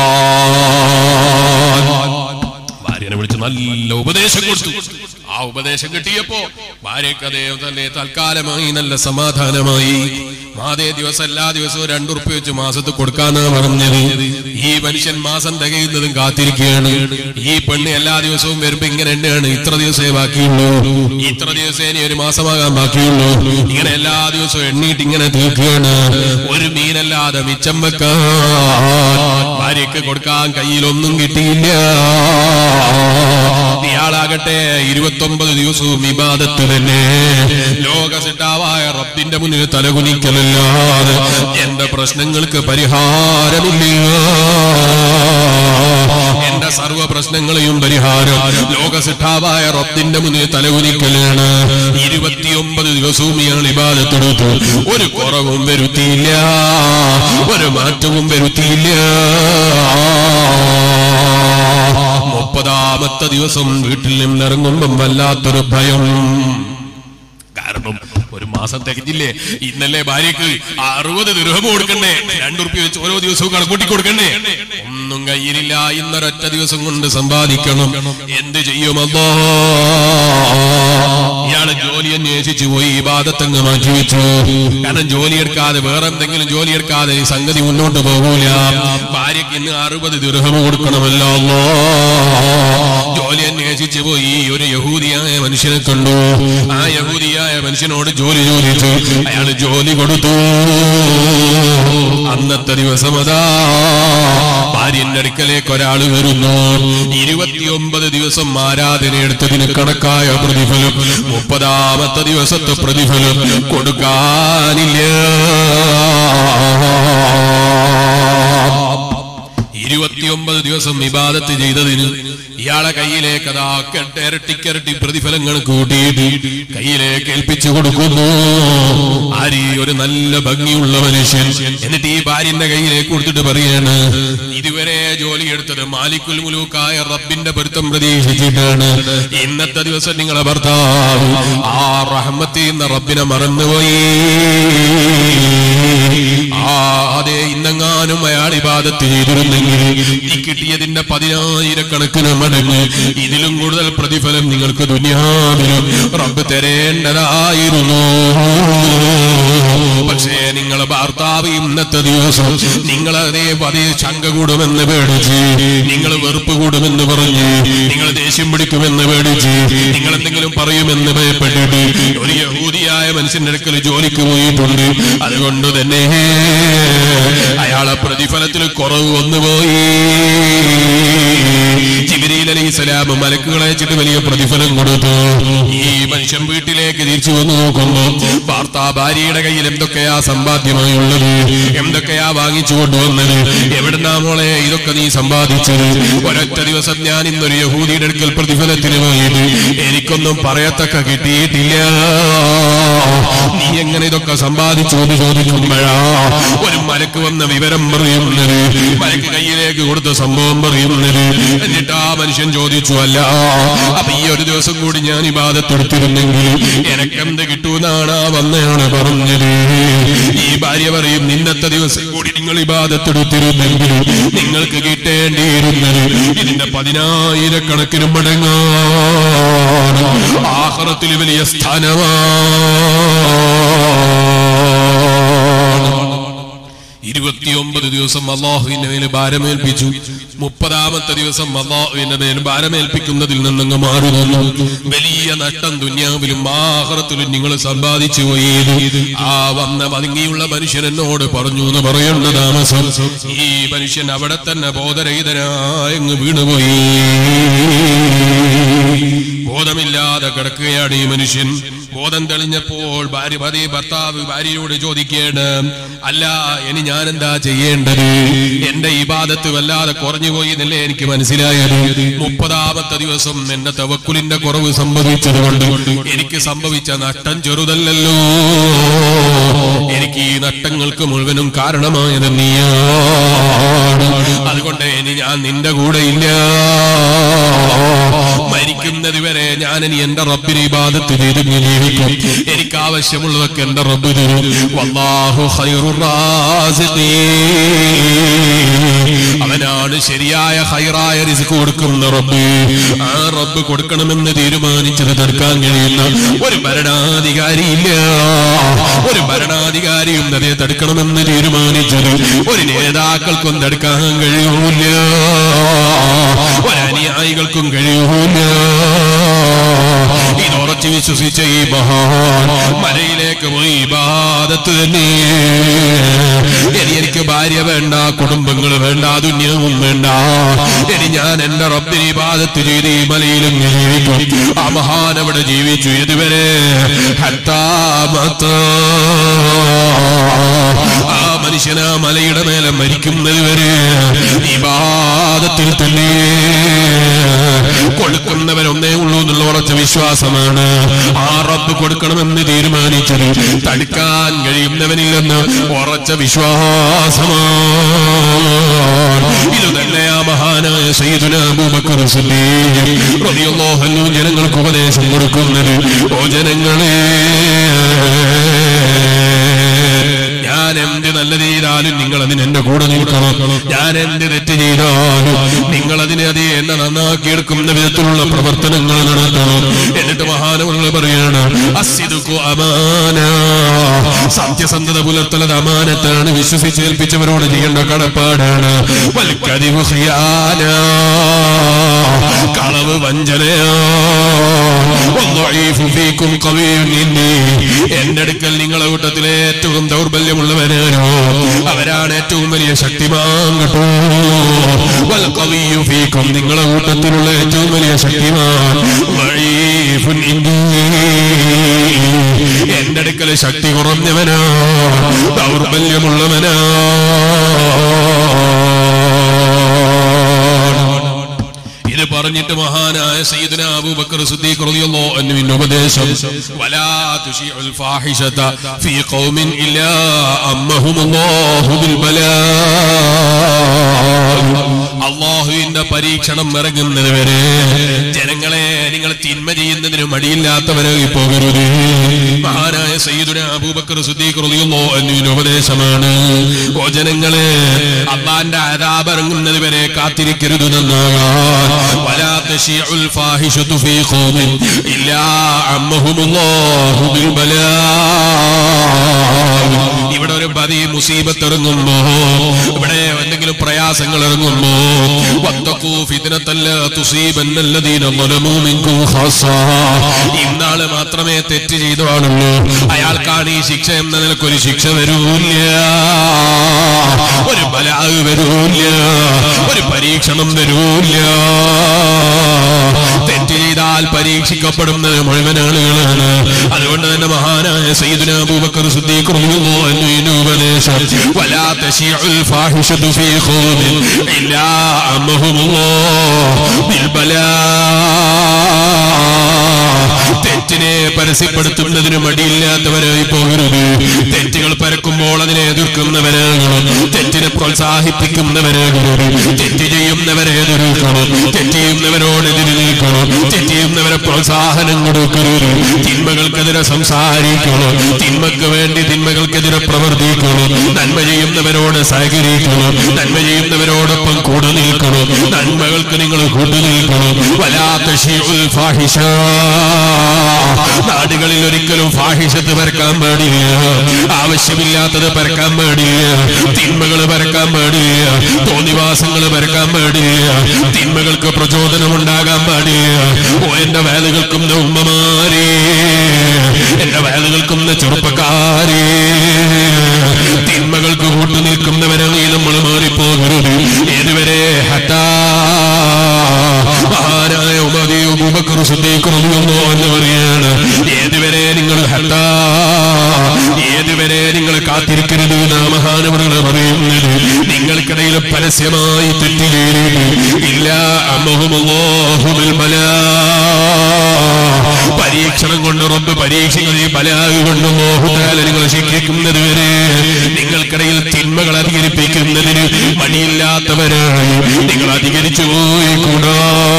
ഖുർആൻ ഭാര്യനെ വിളിച്ച് നല്ല ഉപദേശം കൊടുത്തു ആ ഉപദേശം കിട്ടിയപ്പോ ഭാര്യക്ക് അതേ തന്നെ തൽക്കാലമായി നല്ല സമാധാനമായി മാതേ ദിവസം എല്ലാ ദിവസവും രണ്ടുറുപ്യ വെച്ച് മാസത്ത് കൊടുക്കാന്നാ പറഞ്ഞത് ഈ മനുഷ്യൻ മാസം തികയുന്നതും കാത്തിരിക്കുകയാണ് ഈ പെണ്ണ് എല്ലാ ദിവസവും വരുമ്പോ ഇങ്ങനെ തന്നെയാണ് ഇത്ര ദിവസമേ ബാക്കിയുള്ളൂ ഇത്ര ദിവസമേ ഇനി ഒരു മാസമാകാൻ ബാക്കിയുള്ളൂ ഇങ്ങനെ എല്ലാ ദിവസവും എണ്ണീട്ട് ഇങ്ങനെ തീർക്കുകയാണ് ഒരു മീനല്ലാതെ മിച്ചം വെക്കാൻ ഭാര്യക്ക് കൊടുക്കാൻ കയ്യിലൊന്നും കിട്ടിയില്ല ഇയാളാകട്ടെ ഇരുപത്തൊമ്പത് ദിവസവും വിവാദത്ത് തന്നെ ലോക സിട്ടാവായ റബ്ബിന്റെ മുന്നിൽ തലകുനിക്കലല്ലാതെ എന്റെ പ്രശ്നങ്ങൾക്ക് പരിഹാരമില്ല എന്റെ സർവ്വ പ്രശ്നങ്ങളെയും പരിഹാരം ലോക സിട്ടാവായ റബ്ബിന്റെ മുന്നിൽ തലകുനിക്കലാണ് ഇരുപത്തിയൊമ്പത് ദിവസവും ഇയാൾ ഇബാദത്തെടുത്തു ഒരു കുറവും വരുത്തിയില്ല ഒരു മാറ്റവും വരുത്തിയില്ല മുപ്പതാമത്തെ ദിവസം വീട്ടിൽ നിന്നിറങ്ങുമ്പം വല്ലാത്തൊരു ഭയം കാരണം ഒരു മാസം തികഞ്ഞില്ലേ ഇന്നലെ ഭാര്യക്ക് അറുപത് ദൃഹം കൊടുക്കണ്ടേ രണ്ടുറുപ്യ വെച്ച് ഓരോ ദിവസവും കണക്കൂട്ടി കൊടുക്കണ്ടേ ഒന്നും കയ്യിലില്ല ഇന്നൊരൊറ്റ ദിവസം കൊണ്ട് സമ്പാദിക്കണം എന്ത് ചെയ്യുമല്ലോ ഇയാള് ജോലി അന്വേഷിച്ചു പോയി ഈ ബാധത്തങ്ങ് മാറ്റി വെച്ചു കാരണം ജോലി എടുക്കാതെ വേറെ എന്തെങ്കിലും ജോലി എടുക്കാതെ ഈ സംഗതി മുന്നോട്ട് പോകൂല ഭാര്യക്ക് ഇന്ന് അറുപത് ദൃഹം കൊടുക്കണമല്ലോ അല്ലാ. ജോലി അന്വേഷിച്ചു പോയി ഒരു യഹൂദിയായ മനുഷ്യനെ കണ്ടു ആ യഹൂദിയായ മനുഷ്യനോട് ജോലി ചോദിച്ചു അയാൾ ജോലി കൊടുത്തു അന്നത്തെ ദിവസം അതാ ഭാര്യന്റെ അടുക്കലേക്ക് ഒരാൾ വരുന്നു ഇരുപത്തിയൊമ്പത് ദിവസം ആരാധന എടുത്തതിന് കണക്കായ പ്രതിഫലം മുപ്പതാമത്തെ ദിവസത്തെ പ്രതിഫലം കൊടുക്കാനില്ല ഇരുപത്തിയൊമ്പത് ദിവസം വിവാദത്ത് ചെയ്തതിന് ഇയാളെ കയ്യിലേക്ക് അതാ കെട്ട് ഇരട്ടിക്കരട്ടി പ്രതിഫലങ്ങൾ കൂട്ടിയിട്ട് കയ്യിലേക്ക് ഏൽപ്പിച്ചു കൊടുക്കുന്നു ആരി ഒരു നല്ല ഭംഗിയുള്ള മനുഷ്യൻ എന്നിട്ട് ഈ ഭാര്യന്റെ കയ്യിലേക്ക് കൊടുത്തിട്ട് പറയാണ് ഇതുവരെ ജോലിയെടുത്തത് മാലിക്കുൽ മുലൂക്കായ റബ്ബിന്റെ പൊരുത്തം പ്രതീക്ഷിച്ചിട്ടാണ് ഇന്നത്തെ ദിവസം നിങ്ങളെ ഭർത്താവ് ആ റഹ്മത്തിൽ നിന്ന് റബ്ബിനെ മറന്നുപോയി ആ അതെ ഇന്നെങ്ങാനും അയാൾ ഇബാദത്ത് ചെയ്തിരുന്നെങ്കിൽ ഈ കിട്ടിയതിന്റെ പതിനായിരക്കണക്കിന് മടങ്ങ് ഇതിലും കൂടുതൽ പ്രതിഫലം നിങ്ങൾക്ക് ദുനിയാവിലും റബ്ബ് തരേണ്ടതായിരുന്നു പക്ഷേ നിങ്ങളെ ഭർത്താവ് ഇന്നത്തെ ദിവസം നിങ്ങളതേ അതേ ശങ്ക കൂടുമെന്ന് പേടിച്ച് നിങ്ങൾ വെറുപ്പ് കൂടുമെന്ന് പറഞ്ഞ് നിങ്ങൾ ദേഷ്യം പിടിക്കുമെന്ന് പേടിച്ച് നിങ്ങൾ എന്തെങ്കിലും പറയുമെന്ന് ഭയപ്പെട്ടിട്ട് ഒരു യഹൂദിയായ മനുഷ്യന്റെ അടുക്കൽ ജോലിക്ക് പോയിട്ടുണ്ട് അതുകൊണ്ട് തന്നെ അയാളെ പ്രതിഫലത്തിൽ കുറവ് വന്നുപോയി ജിബിരിയിൽ അലൈഹി സ്വലാം മലക്കുകളെ അയച്ചിട്ട് വലിയ പ്രതിഫലം കൊടുത്തു ഈ മനുഷ്യൻ വീട്ടിലേക്ക് തിരിച്ചു വന്നു നോക്കുന്നു വാർത്താ ഭാര്യയുടെ കയ്യിൽ എന്തൊക്കെയാ സമ്പാദ്യമായി ഉള്ളത് എന്തൊക്കെയാ വാങ്ങിച്ചു കൊണ്ടുവന്നത് എവിടുന്നാ മോളെ ഇതൊക്കെ നീ സമ്പാദിച്ചത് ഒരൊറ്റ ദിവസം ഞാൻ ഇന്നൊരു യഹൂദിയുടെ അടുക്കൽ പ്രതിഫലത്തിന് പോയിട്ട് എനിക്കൊന്നും പറയത്തക്ക കിട്ടിയിട്ടില്ല നീ എങ്ങനെ ഇതൊക്കെ സമ്പാദിച്ചു എന്ന് ചോദിക്കുമ്പോഴാ ഒരു മലക്ക് വന്ന വിവരം പറയുന്നത് മലക്ക് കയ്യിലേക്ക് കൊടുത്ത സംഭവം പറയുന്നത് എന്നിട്ട് ആ മനുഷ്യൻ ചോദിച്ചു അല്ല അപ്പൊ ഈ ഒരു ദിവസം കൂടി ഞാൻ ഈ ബാധത്തെടുത്തിരുന്നെങ്കിൽ എനക്കെന്ത് കിട്ടൂന്നാണ് ആ വന്നയാണ് പറഞ്ഞത് ഈ ഭാര്യ പറയും ഇന്നത്തെ ദിവസം കൂടി നിങ്ങൾ ഈ ബാധത്തെടുത്തിരുന്നെങ്കിൽ നിങ്ങൾക്ക് കിട്ടേണ്ടിയിരുന്നത് ഇതിന്റെ പതിനായിരക്കണക്കിന് മടങ്ങാണ് ആഹ്റത്തിൽ വലിയ സ്ഥാനമാണ് ഇരുപത്തിയൊമ്പത് ദിവസം ദിവസം അള്ളാഹുവിന്റെ മേൽ ഭാരമേൽപ്പിച്ചു മുപ്പതാമത്തെ ദിവസം അള്ളാഹുവിന്റെ മേൽ ഭാരമേൽപ്പിക്കുന്നതിൽ നിന്നങ്ങ് മാറി വന്നു വലിയ നഷ്ടം ദുന്യാവിലും ആഹ്റത്തിലും നിങ്ങൾ സമ്പാദിച്ചു പോയി ആ വന്ന ഭംഗിയുള്ള മനുഷ്യൻ എന്നോട് പറഞ്ഞു എന്ന് പറയേണ്ട താമസം ഈ മനുഷ്യൻ അവിടെ തന്നെ ബോധരഹിതനായി അങ്ങ് വീണുപോയി ബോധമില്ലാതെ കിടക്കുകയാണ് ഈ മനുഷ്യൻ ബോധം തെളിഞ്ഞപ്പോൾ ഭാര്യ പതി ഭർത്താവ് ഭാര്യയോട് ചോദിക്കേണ്ട അല്ല ഇനി ഞാൻ എന്താ ചെയ്യേണ്ടത് എന്റെ ഇബാദത്ത് വല്ലാതെ കുറഞ്ഞു പോയി എന്നല്ലേ എനിക്ക് മനസ്സിലായത് മുപ്പതാമത്തെ ദിവസം എന്റെ തവക്കുലിന്റെ കുറവ് സംഭവിച്ചത് കൊണ്ട് എനിക്ക് സംഭവിച്ച നഷ്ടം ചെറുതല്ലല്ലോ എനിക്ക് ഈ നഷ്ടങ്ങൾക്ക് മുഴുവനും കാരണമായത് നീയാണ് അതുകൊണ്ട് ഇനി ഞാൻ നിന്റെ കൂടെ ഇല്ല മരിക്കുന്നത് വരെ ഞാൻ ഇനി എന്റെ റബ്ബിന് ഇബാദത്ത് ചെയ്ത് ജീവിക്കും എനിക്ക് ആവശ്യമുള്ളതൊക്കെ എന്റെ റബ്ബ് തരും വല്ലാഹു ഖൈറുർ റാസിഖീൻ. അവനാണ് ശരിയായ ഹൈറായ റിസ്ക് കൊടുക്കുന്ന റബ്ബ് ആ റബ്ബ് കൊടുക്കണമെന്ന് തീരുമാനിച്ചത് തീർക്കാൻ കഴിയുന്ന ഒരു ഭരണാധികാരിയില്ല ഒരു ഭരണാധികാരിയും അതേ തടുക്കണമെന്ന് തീരുമാനിച്ചത് ഒരു നേതാക്കൾക്കും തടുക്കാൻ കഴിയൂല ഒരു അനുയായികൾക്കും കഴിയൂല ഇത് ഉറച്ചു വിശ്വസിച്ച ഈ മഹാൻ മലയിലേക്ക് പോയി ഇബാദത്ത് തന്നെ ഇനി എനിക്ക് ഭാര്യ വേണ്ട കുടുംബങ്ങൾ വേണ്ട ദുന്യവും വേണ്ട ഇനി ഞാൻ എന്റെ റബ്ബിന് ഇബാദത്ത് ചെയ്ത് ഈ മലയിലും ജീവിക്കും ആ മഹാൻ അവിടെ ജീവിച്ചു ഇതുവരെ ഹത്താമത്ത് ആ മനുഷ്യൻ ആ മലയുടെ മേലെ മരിക്കുന്നത് വരെ ഇബാദത്തിൽ തന്നെ കൊടുക്കുന്നവൻ ഒന്നേ ഉള്ളൂ എന്നുള്ള ഉറച്ച വിശ്വാസമാണ് ആ റബ്ബ് കൊടുക്കണമെന്ന് തീരുമാനിച്ചത് തടുക്കാൻ കഴിയുന്നവനില്ലെന്ന് ഉറച്ച വിശ്വാസമാണ് ഇത് തന്നെ ആ മഹാനായ സയ്യിദുന അബൂബക്കർ സിദ്ദീഖ് റളിയല്ലാഹു അൻഹു ജനങ്ങൾക്ക് ഉപദേശം കൊടുക്കുന്നത് ഓ ജനങ്ങളെ ഞാൻ എന്ത് നല്ലത് ചെയ്താലും നിങ്ങൾ അതിന് എന്റെ കൂടെ നിൽക്കണം ഞാൻ എന്ത് തെറ്റ് ചെയ്താലും നിങ്ങൾ അതിനെ അത് എന്നെ നന്നാക്കി എടുക്കുന്ന വിധത്തിലുള്ള പ്രവർത്തനങ്ങൾ നടത്തണം എന്നിട്ട് മഹാനവങ്ങൾ പറയാണ് അസിദുക്കു അമാന സത്യസന്ധത പുലർത്തലത് അമാനത്താണ് വിശ്വസിച്ചേൽപ്പിച്ചവരോട് ചെയ്യേണ്ട കടപ്പാടാണ് വൽക്കതിവ് ഖിയാന കളവ് വഞ്ചനയാ വദ്ദഈഫു ഫീകും ഖവിയ്യുൻ ഇന്നി. എന്റെ അടുക്കൽ നിങ്ങളെ കൂട്ടത്തിലെ ഏറ്റവും ദൗർബല്യമുള്ളവനാരോ അവരാണ് ഏറ്റവും വലിയ ശക്തിമാൻ കേട്ടോ വൽ ഖവിയ്യു ഫീകും നിങ്ങളെ കൂട്ടത്തിലുള്ള ഏറ്റവും വലിയ ശക്തിമാൻ ദഈഫുൻ ഇന്നി. എന്റെ അടുക്കൽ ശക്തി കുറഞ്ഞവനാ ദൗർബല്യമുള്ളവനാ ഇത് പറഞ്ഞിട്ട് മഹാനായ സയ്യിദുന അബൂബക്കർ സിദ്ദീഖ് റളിയല്ലാഹു അൻഹുവിന്റെ ഉപദേശം വലാ തുശീഉൽ ഫാഹിഷത ഫീ ഖൗമിൻ ഇല്ലാ അമ്മഹുമുല്ലാഹു ബിൽ ബലാ അള്ളാഹുവിന്റെ പരീക്ഷണം ഇറങ്ങുന്നത് വരെ ജനങ്ങളെ നിങ്ങൾ തിന്മ ചെയ്യുന്നതിന് മടിയില്ലാത്തവരായി പോകരുത് മഹാനായ സയ്യിദുന അബൂബക്കർ സിദ്ദീഖ് റളിയല്ലാഹു അൻഹുവിന്റെ ഉപദേശമാണ് ഓ ജനങ്ങളെ അള്ളാന്റെ അതാബ് ഇറങ്ങുന്നത് വരെ കാത്തിരിക്കരുത് നന്നാകാൻ ولا تشيع الفاحشة في قوم إلا عمهم الله بالبلاء ഇവിടെ ഒരു പതി മുസീബത്ത് ഇറങ്ങുമ്പോ ഇവിടെ എന്തെങ്കിലും പ്രയാസങ്ങൾ ഇറങ്ങുമ്പോ വത്തക്കൂ ഫിത്നത്തല്ല തുസീബന്നല്ലദീന ളലമൂ മിൻകും ഖാസാ ഇന്നാള് മാത്രമേ തെറ്റ് ചെയ്തതാണല്ലോ അയാൾക്കാണ് ഈ ശിക്ഷ എന്ന നിലക്കൊരു ശിക്ഷ വരൂല്ല ഒരു ബലാഗ് വരൂല്ല ഒരു പരീക്ഷണം വരൂല്ല തെറ്റ് ചെയ്താൽ പരീക്ഷിക്കപ്പെടുന്നത് മുഴുവൻ ആളുകളാണ് അതുകൊണ്ട് തന്നെ മഹാനായ സയ്യിദുന അബൂബക്കർ സിദ്ദീഖ് റളിയല്ലാഹു അൻഹു ഇതിന് ഉപദേശം വലാ തശീഉൽ ഫാഹിഷതു ഫീ ഖൗമിൻ ഇല്ലാ അമ്മഹുമുല്ലാഹ് ബിൽ ബലാ തെറ്റിനെ പരസ്യപ്പെടുത്തുന്നതിന് മടിയില്ലാത്തവരായി പോകരുത് തെറ്റുകൾ പരക്കുമ്പോൾ അതിനെ എതിർക്കുന്നവരാകണം തെറ്റിനെ പ്രോത്സാഹിപ്പിക്കുന്നവരാകരുത് തെറ്റ് ചെയ്യുന്നവരെ എതിർക്കണം തെറ്റ് ചെയ്യുന്നവരെ ചെയ്യുന്നവരോട് എതിര് നിൽക്കണം തെറ്റ് ചെയ്യുന്നവരെ പ്രോത്സാഹനം കൊടുക്കരുത് തിന്മകൾക്കെതിരെ സംസാരിക്കണം തിന്മക്ക് വേണ്ടി തിന്മകൾക്കെതിരെ പ്രവർത്തിക്കണം നന്മ ചെയ്യുന്നവരോട് സഹകരിക്കണം നന്മ ചെയ്യുന്നവരോടൊപ്പം കൂടെ നിൽക്കണം നന്മകൾക്ക് നിങ്ങൾ കൂട്ടു നിൽക്കണം വലാത്ത ഷീഉൽ ഫാഹിഷ നാടുകളിൽ ഒരിക്കലും ഫാഹിഷത്ത് പരക്കാൻ പാടില്ല ആവശ്യമില്ലാത്തത് പരക്കാൻ പാടില്ല തിന്മകൾ പരക്കാൻ പാടില്ല തോന്നിവാസങ്ങൾ പരക്കാൻ പാടില്ല തിന്മകൾക്ക് പ്രചോദനം ഉണ്ടാകാൻ പാടില്ല ഓ എന്റെ വേലകൾക്കും ഉമ്മമാരെ എന്റെ വേലകൾക്കും ചെറുപ്പക്കാരെ തിന്മകൾക്ക് കൂട്ടു നിൽക്കുന്നവരായി നമ്മൾ മാറിപ്പോകരുത് ഏതുവരെ ഹട്ടാ മഹാനായ ഉമതി ഉബക്കർ ശ്രദ്ധിക്കണമെന്നോ എന്ന് പറയാണ് ഏതുവരെ നിങ്ങൾ ഹട്ടാ ഏതുവരെ നിങ്ങൾ കാത്തിരിക്കരുത് എന്നാ മഹാനവറുകൾ പറയുന്നത് നിങ്ങൾക്കിടയിൽ പരസ്യമായി തെറ്റിയേരുത് ഇല്ല അമ്മഹുമോഹുമിൽ മലാ പരീക്ഷണം കൊണ്ട് റബ്ബ് പരീക്ഷകളെ ബലാഗ് കൊണ്ട് മോഹുതാല നിങ്ങൾ ശിക്ഷിക്കുന്നത് വരെ നിങ്ങൾക്കിടയിൽ തിന്മകൾ അധികരിപ്പിക്കുന്നതിന് മടിയില്ലാത്തവരായി നിങ്ങൾ അധികരിച്ചു പോയി കൂടാ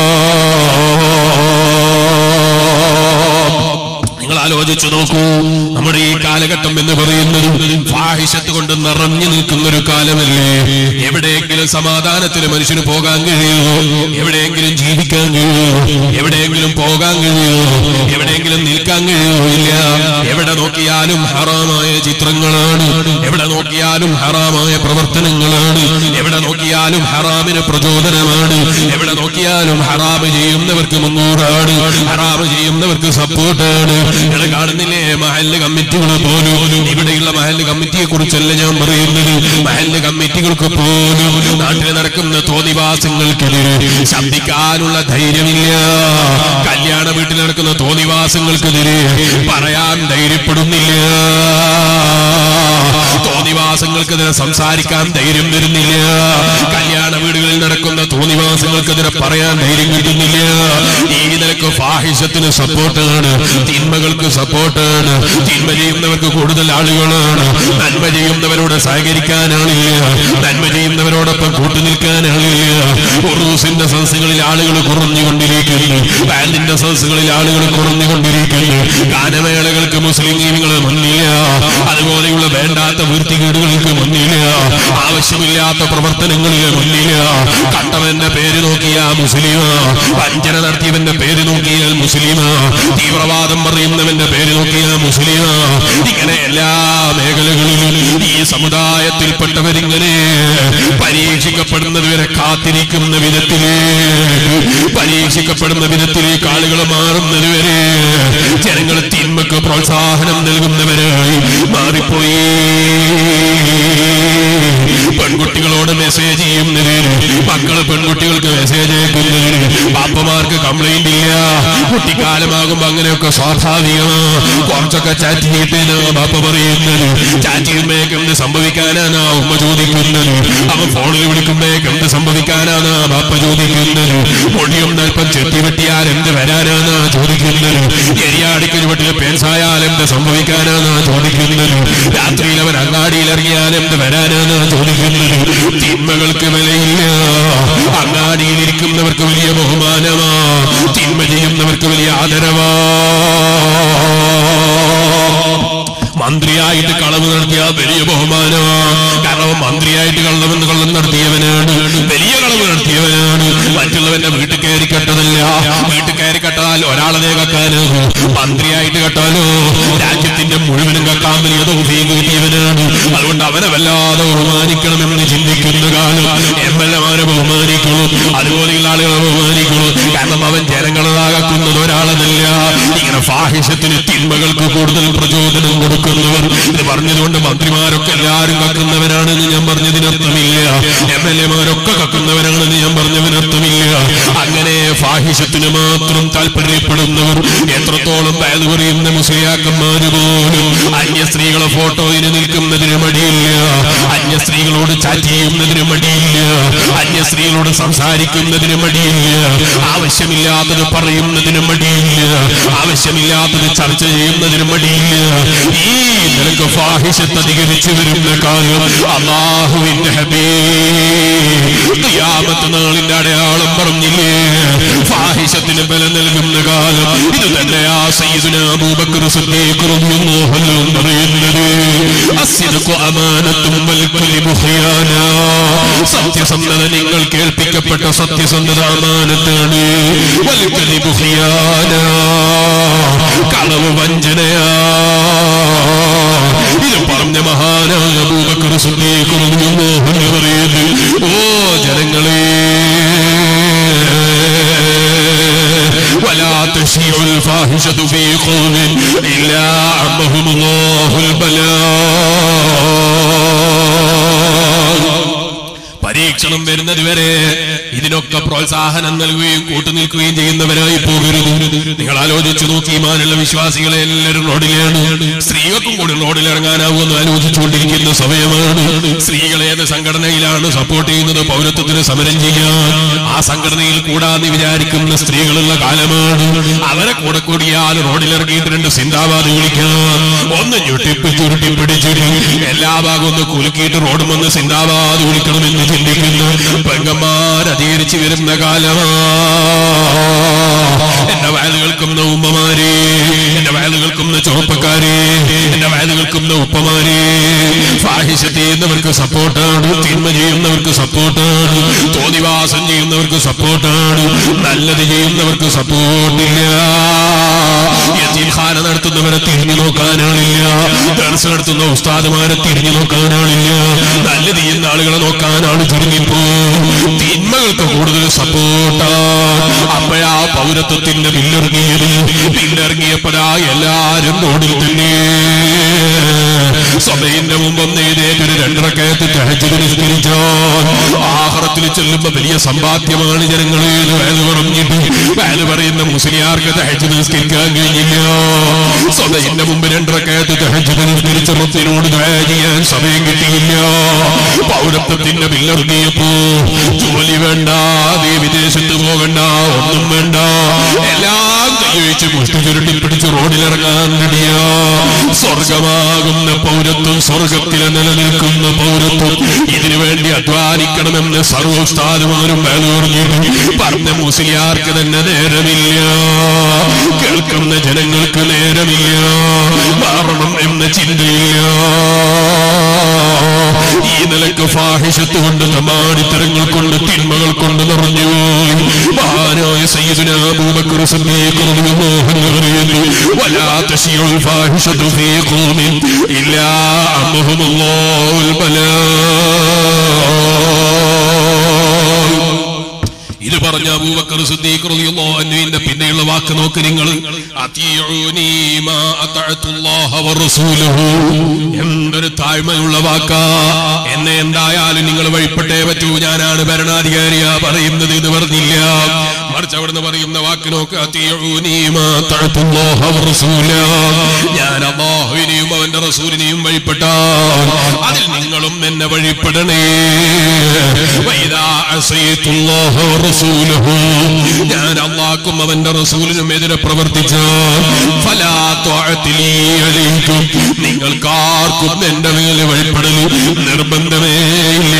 നിങ്ങൾ ആലോചിച്ചു നോക്കൂ നമ്മുടെ ഈ കാലഘട്ടം എന്ന് പറയുന്നത് ഫാഹിഷത്ത് കൊണ്ട് നിറഞ്ഞു നിൽക്കുന്ന ഒരു കാലമല്ലേ എവിടെയെങ്കിലും സമാധാനത്തിന് മനുഷ്യന് പോകാൻ കഴിയുമോ എവിടെയെങ്കിലും ജീവിക്കാൻ കഴിയുമോ എവിടെയെങ്കിലും പോകാൻ കഴിയുമോ എവിടെയെങ്കിലും നിൽക്കാൻ കഴിയുമോ ഇല്ല എവിടെ നോക്കിയാലും ഹറാമായ ചിത്രങ്ങളാണ് എവിടെ നോക്കിയാലും ഹറാമായ പ്രവർത്തനങ്ങളാണ് എവിടെ നോക്കിയാലും ഹറാമിന് പ്രചോദനമാണ് എവിടെ നോക്കിയാലും ഹറാമ് ചെയ്യുന്നവർക്ക് മുന്നൂറാണ് ഹറാമ് ചെയ്യുന്നവർക്ക് സപ്പോർട്ടാണ് നിങ്ങൾ കാണുന്നില്ലേ മഹല്ല് കമ്മിറ്റികൾ പോലും ഇവിടെയുള്ള മഹല്ല് കമ്മിറ്റിയെ കുറിച്ചല്ല ഞാൻ പറയുന്നത് മഹല്ല് കമ്മിറ്റികൾക്ക് പോലും നാട്ടിൽ നടക്കുന്ന തോന്നിവാസങ്ങൾക്കെതിരെ ശബ്ദിക്കാനുള്ള ധൈര്യമില്ല കല്യാണ വീട്ടിൽ നടക്കുന്ന തോന്നിവാസങ്ങൾക്കെതിരെ പറയാൻ ധൈര്യപ്പെടുന്നില്ല തോന്നിവാസങ്ങൾക്കെതിരെ സംസാരിക്കാൻ ധൈര്യം വരുന്നില്ല കല്യാണ വീടുകളിൽ നടക്കുന്ന തോന്നിവാസങ്ങൾക്കെതിരെ പറയാൻ ധൈര്യം കിട്ടുന്നില്ല ഈ നിലക്ക് ഫാഹിഷത്തിന് സപ്പോർട്ടാണ് തിന്മകൾക്ക് സപ്പോർട്ടാണ് തിന്മ ചെയ്യുന്നവർക്ക് കൂടുതൽ ആളുകളാണ് നന്മ ചെയ്യുന്നവരോട് സഹകരിക്കാൻ ആളില്ല നന്മ ചെയ്യുന്നവരോടൊപ്പം കൂട്ടുനിൽക്കാൻ ആളില്ല ഉറൂസിന്റെ സദസ്സുകളിൽ ആളുകൾ കുറഞ്ഞുകൊണ്ടിരിക്കുന്നു ബാൻഡിന്റെ സദസ്സുകളിൽ ആളുകൾ കുറഞ്ഞുകൊണ്ടിരിക്കുന്നു ഗാനമേളകൾക്ക് മുസ്ലിം ഗീവികൾ മുന്നില്ല അതുപോലെയുള്ള വേണ്ടാത്ത വൃത്തികേടുകൾക്ക് മുന്നില്ല ആവശ്യമില്ലാത്ത പ്രവർത്തനങ്ങളിൽ മുന്നില്ല കട്ടവന്റെ പേര് നോക്കിയ മുസ്ലിമ വഞ്ചന നടത്തിയവന്റെ പേര് നോക്കിയാൽ മുസ്ലിമ തീവ്രവാദം പറയുന്നവന്റെ പേര് നോക്കിയ മുസ്ലിമ ഇങ്ങനെ എല്ലാ മേഖലകളിലും ഈ സമുദായത്തിൽപ്പെട്ടവരിങ്ങനെ പരീക്ഷിക്കപ്പെടുന്നത് വരെ കാത്തിരിക്കുന്ന വിധത്തില് പരീക്ഷിക്കപ്പെടുന്ന വിധത്തിലേക്ക് ആളുകൾ മാറുന്നത് വരെ ജനങ്ങൾ തിന്മക്ക് പ്രോത്സാഹനം നൽകുന്നവരായി മാറിപ്പോയി പെൺകുട്ടികളോട് മെസ്സേജ് ചെയ്യുന്നതിന് മക്കള് പെൺകുട്ടികൾക്ക് മെസ്സേജ് അയക്കുന്നതിന് പാപ്പമാർക്ക് കംപ്ലൈന്റ് ഇല്ല കുട്ടിക്കാലമാകുമ്പോ അങ്ങനെയൊക്കെ സ്വാഭാവികമാ കുറച്ചൊക്കെ ചാറ്റ് ചെയ്തിട്ട് ബാപ്പ പറയുന്നത് ചാറ്റ് ചെയ്യുമ്പോഴേക്ക് എന്ത് സംഭവിക്കാനാണ് ഉമ്മ ചോദിക്കുന്നത് അവൻ ഫോണിൽ വിളിക്കുമ്പോഴേക്ക് എന്ത് സംഭവിക്കാനാണ് ബാപ്പ ചോദിക്കുന്നത് പൊടിയും അല്പം ചെത്തി വെട്ടിയാൽ എന്ത് വരാനാണ് ചോദിക്കുന്നത് എരിയാടിക്ക് ചുവട്ടിൽ പേൻസായാൽ എന്ത് സംഭവിക്കാനാണ് ചോദിക്കുന്നത് രാത്രിയിൽ അവൻ അങ്ങാടിയിൽ ഇറങ്ങിയാൽ എന്ത് വരാനാണ് ചോദിക്കുന്നത് തിന്മകൾക്ക് വിലയില്ല അങ്ങാടിയിൽ ഇരിക്കുന്നവർക്ക് വലിയ ബഹുമാനമാ തിന്മ ചെയ്യുന്നവർക്ക് വലിയ ആദരവാ മന്ത്രിയായിട്ട് കളവ് നടത്തിയ വലിയ ബഹുമാനമാ കാരണം മന്ത്രിയായിട്ട് കള്ളവെന്ന് കള്ളം നടത്തിയവനാണ് വലിയ കളവ് നടത്തിയവനാണ് മറ്റുള്ളവന്റെ വീട്ടിൽ കയറി കെട്ടതല്ല വീട്ടിൽ കയറി കെട്ടാൽ ഒരാളെ കെട്ടാനാകും മന്ത്രിയായിട്ട് കെട്ടാലോ രാജ്യത്തിന്റെ മുഴുവനും കെട്ടാൻ വലിയ തോഫീക്ക് കിട്ടിയവനാണ് അതുകൊണ്ട് അവനെ വല്ലാതെ ബഹുമാനിക്കണമെന്ന് ചിന്തിക്കുന്ന കാലം എം എൽ എമാരെ ബഹുമാനിക്കണം അതുപോലെയുള്ള ആളുകളെ ബഹുമാനിക്കണം കാരണം അവൻ ജനങ്ങളാകുന്നത് ഒരാളെന്നല്ല ഇങ്ങനെ ഫാഹിഷത്തിന് തിന്മകൾക്ക് കൂടുതൽ പ്രചോദനം കൊടുക്കുന്നവർ ഇത് പറഞ്ഞതുകൊണ്ട് മന്ത്രിമാരൊക്കെ എല്ലാവരും കക്കുന്നവരാണെന്ന് ഞാൻ പറഞ്ഞതിനർത്ഥമില്ല എം എൽ എമാരൊക്കെ കക്കുന്നവരാണെന്ന് ഞാൻ പറഞ്ഞതിനർത്ഥമില്ല അങ്ങനെ ഫാഹിഷത്തിന് മാത്രം താല്പര്യപ്പെടുന്നവർ എത്രത്തോളം വയത് പറയുന്ന മുസ്ലിയാക്കന്മാര് പോലും അന്യ സ്ത്രീകളെ ഫോട്ടോയിന് നിൽക്കുന്നതിന് മടിയില്ല അന്യ സ്ത്രീകളോട് ചാറ്റ് ചെയ്യുന്നതിന് മടിയില്ല അന്യ സ്ത്രീകളോട് സംസാരിക്കുന്നതിന് മടിയില്ല ആവശ്യമില്ലാത്തത് പറയുന്നതിന് മടിയില്ല ആവശ്യമില്ലാത്തത് ചർച്ച ചെയ്യുന്നതിന് മടിയില്ല ഈ നിനക്ക് ഫാഹിഷത്ത് അധികരിച്ചു വരുന്ന കാലം അള്ളാഹുവിന്റെ ഹബീയാമത്ത് നാളിന്റെ അടയാളം പറഞ്ഞില്ലേ ഫാഹിഷത്തിന് ബലം നൽകുന്ന കാലം ഇത് തന്നെയാ സയ്യിദുന അബൂബക്കർ സിദ്ദീഖ് റളിയല്ലാഹു അൻഹു പറയുന്നത് അസ്ദിഖു അമാനത്തും വൽ കലിമു ഖിയാന സത്യസന്ധത നിങ്ങൾ കേൾപ്പിക്കപ്പെട്ട സത്യസന്ധത അമാനത്താണ് വൽ കലിമു ഖിയാന കളവ് വഞ്ചനയാ ഇത് പറഞ്ഞ മഹാനായ അബൂബക്കർ സിദ്ദീഖ് റളിയല്ലാഹു അൻഹു പറയുന്നു ഓ ജനങ്ങളെ ولا تشيع الفاحشة في قوم إلا عمهم الله البلاء പരീക്ഷണം വരുന്നത് വരെ ഇതിനൊക്കെ പ്രോത്സാഹനം നൽകുകയും കൂട്ടുനിൽക്കുകയും ചെയ്യുന്നവരായി പോകരുത് നിങ്ങൾ ആലോചിച്ചു നോക്കി മാനുള്ള വിശ്വാസികളെ എല്ലാവരും റോഡിലാണ് സ്ത്രീകൾക്കും കൂടി റോഡിൽ ഇറങ്ങാനാവുമെന്ന് ആലോചിച്ചുകൊണ്ടിരിക്കുന്ന സമയമാണ് സ്ത്രീകൾ ഏത് സംഘടനയിലാണ് സപ്പോർട്ട് ചെയ്യുന്നത് പൗരത്വത്തിന് സമരം ചെയ്യാൻ ആ സംഘടനയിൽ കൂടാന്ന് വിചാരിക്കുന്ന സ്ത്രീകളുള്ള കാലമാണ് അവരെ കൂടെ കൂടിയാൽ റോഡിൽ ഇറങ്ങിയിട്ട് രണ്ട് സിന്ദാബാദ് വിളിക്കാൻ ഒന്ന് ഞൊട്ടിപ്പ് ചുരുട്ടി പിടിച്ചിട്ട് എല്ലാ ഭാഗവും ഒന്ന് കുലുക്കിയിട്ട് റോഡ് വന്ന് സിന്ദാബാദ് വിളിക്കണമെന്ന് ചിന്തിക്കുന്നു പെങ്ങന്മാർ അധികരിച്ചു വരുന്ന കാലമാ എന്റെ വയല് കേൾക്കുന്ന ഉമ്മമാരെ എന്റെ വയല് കേൾക്കുന്ന ചെറുപ്പക്കാരെ എന്റെ വയല് കേൾക്കുന്ന ഉപ്പമാരെ ഫാഹിഷത്ത് ചെയ്യുന്നവർക്ക് സപ്പോർട്ടാണ് തിന്മ ചെയ്യുന്നവർക്ക് സപ്പോർട്ടാണ് തോന്നിവാസം ചെയ്യുന്നവർക്ക് സപ്പോർട്ടാണ് നല്ലത് ചെയ്യുന്നവർക്ക് സപ്പോർട്ടില്ല യത്തീംഖാന നടത്തുന്നവരെ തിരിഞ്ഞു നോക്കാനാണില്ല ദർസ് നടത്തുന്ന ഉസ്താദുമാരെ തിരിഞ്ഞു നോക്കാനാണില്ല നല്ലത് ചെയ്യുന്ന ആളുകളെ നോക്കാനാണ് ചുരുങ്ങിപ്പോ തിന്മകൾക്ക് കൂടുതൽ സപ്പോർട്ടാ അപ്പോഴാ പൗരത്വത്തിന്റെ ബില്ലിറങ്ങിയത് ബില്ലിറങ്ങിയപ്പോഴാ എല്ലാരും റോഡിൽ തന്നെ സഭയുടെ മുമ്പ് ഏതൊരു രണ്ടരക്കയത്ത് തഹജ് നിസ്കരിച്ചാൽ ആഹാരത്തിൽ ചെല്ലുമ്പോ വലിയ സമ്പാദ്യമാണ് ജനങ്ങളെ വേല പറഞ്ഞിട്ട് വേല പറയുന്ന മുസ്ലിയാർക്ക് തഹജ് നിസ്കരിക്കാൻ കഴിഞ്ഞില്ല സഭയുടെ മുമ്പ് രണ്ടരക്കയത്ത് തഹജ് നിസ്കരിച്ച മുത്തിനോട് ദയ ചെയ്യാൻ സമയം കിട്ടിയില്ല പൗരത്വത്തിന്റെ ബില്ലിറങ്ങിയപ്പോ ജോലി വേണ്ട നീ വിദേശത്ത് പോകണ്ട ഒന്നും വേണ്ട എല്ലാം കൈവച്ച് മുഷ്ടി ചുരുട്ടി പിടിച്ച് റോഡിലിറങ്ങാൻ റെഡിയാ സ്വർഗമാകുന്ന പൗരത്വം സ്വർഗത്തിലെ നിലനിൽക്കുന്ന പൗരത്വം ഇതിനു വേണ്ടി അധ്വാനിക്കണമെന്ന് സർവോസ്താദുമാരും പറഞ്ഞിട്ട് പറഞ്ഞ മുസ്ലിയാർക്ക് തന്നെ നേരമില്ല കേൾക്കുന്ന ജനങ്ങൾക്ക് നേരമില്ല മാറണം എന്ന ചിന്തയില്ല ഈ നിലക്ക് ഫാഹിഷത്ത് കൊണ്ട് തമാടിത്തരങ്ങൾ കൊണ്ട് തിന്മകൾ കൊണ്ട് നിറഞ്ഞുപോയി മഹാനായ സയ്യിദുന അബൂബക്കർ സിദ്ദീഖ് റളിയല്ലാഹു അൻഹു പറയുന്നു വലാ തശിയുൽ ഫാഹിഷതു ഫീ ഖൗമിൻ ഇല്ലാ അമ്മഹുമുല്ലാഹുൽ ബലാ ഇത് പറഞ്ഞ അബൂബക്കർ സിദ്ദീഖ് റളിയല്ലാഹു അൻഹുവിന്റെ പിന്നെയുള്ള വാക്ക് നോക്ക് നിങ്ങൾ അത്തിയൂനി മാ അതഅതുല്ലാഹ വറസൂലുഹു എന്തൊരു താഴ്മയുള്ള വാക്കാ എന്നെ എന്തായാലും നിങ്ങൾ വഴിപ്പെട്ടേ പറ്റൂ ഞാനാണ് ഭരണാധികാരിയാ പറയുന്നത് എന്ന് പറഞ്ഞില്ല മറിച്ച് അവിടുന്ന് പറയുന്ന വാക്ക് നോക്ക് അത്തിയൂനി മാ അതഅതുല്ലാഹ വറസൂല ഞാൻ അല്ലാഹുവിനെയും അവന്റെ റസൂലിനെയും വഴിപ്പെട്ടാൽ അതിൽ നിങ്ങളും എന്നെ വഴിപ്പെടണേ വൈദാ അസൈതുല്ലാഹ വറസൂലുഹു ഞാൻ അള്ളാഹ്ക്കും അവന്റെ റസൂലിനും എതിരെ പ്രവർത്തിച്ചാൽ ഫലാ ത്വഅതി ലീ അലൈക്കും നിങ്ങൾക്കാർക്കും എന്റെ മേലെ വഴിപ്പെടൽ നിർബന്ധമേ ഇല്ല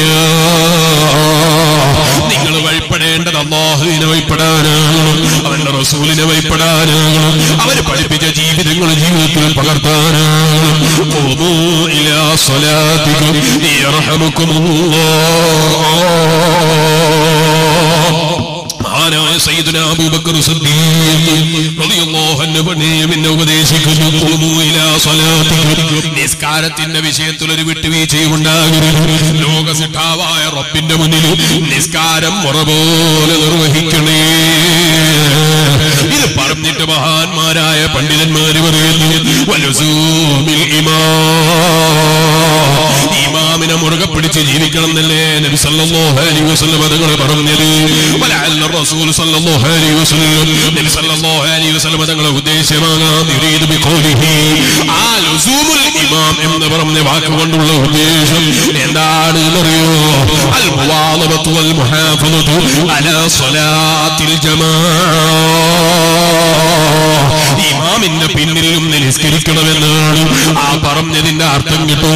നിങ്ങൾ വഴിപ്പെടേണ്ടത് അള്ളാഹുവിനെ വഴിപ്പെടാനാകണം അവന്റെ റസൂലിനെ വഴിപ്പെടാനാകണം അവര് പഠിപ്പിച്ച ജീവിതങ്ങൾ ജീവിതത്തിൽ പകർത്താനാകണം ഖുമൂ ഇലാ സ്വലാത്തിക്കും യർഹമുക്കുമുല്ലാഹ് മഹാനായ സയ്യിദുന അബൂബക്കർ സിദ്ദീഖ് റളിയല്ലാഹു അൻഹു പണിയും എന്നെ ഉപദേശിക്കുന്നു ഖുമൂ ഇലാ സ്വലാത്തിക്കും നിസ്കാരത്തിന്റെ വിഷയത്തിൽ ഒരു വിട്ടുവീഴ്ചയും ഉണ്ടാകരുത് ലോകസിട്ടാവായ റബ്ബിന്റെ മുന്നിൽ നിസ്കാരം മുറ പോലെ നിർവഹിക്കണേ ഇത് പറഞ്ഞിട്ട് മഹാന്മാരായ പണ്ഡിതന്മാര് പറയുന്നു വലുസൂമിൽ ഇമാം ഇമാമിനെ മുറുകെ പിടിച്ച് ജീവിക്കണം എന്നല്ലേ നബി സല്ലല്ലാഹു അലൈഹി വസല്ലം തങ്ങൾ പറഞ്ഞത് വലഅല്ല റസൂൽ സല്ലല്ലാഹു അലൈഹി വസല്ലം നബി സല്ലല്ലാഹു അലൈഹി വസല്ലം തങ്ങളെ ഉദ്ദേശമാകാം യുരീദു ബിഖൗലിഹി ആ ലുസൂമുൽ ഇമാം എന്ന് പറഞ്ഞ വാക്കുകൊണ്ടുള്ള ഉദ്ദേശം എന്താണ് എന്നറിയോ المواظبة والمحافظة على صلاة الجماعة ഇമാമിന്റെ പിന്നിൽ നിന്ന് നിസ്കരിക്കണമെന്നാണ് ആ പറഞ്ഞതിന്റെ അർത്ഥം കിട്ടൂ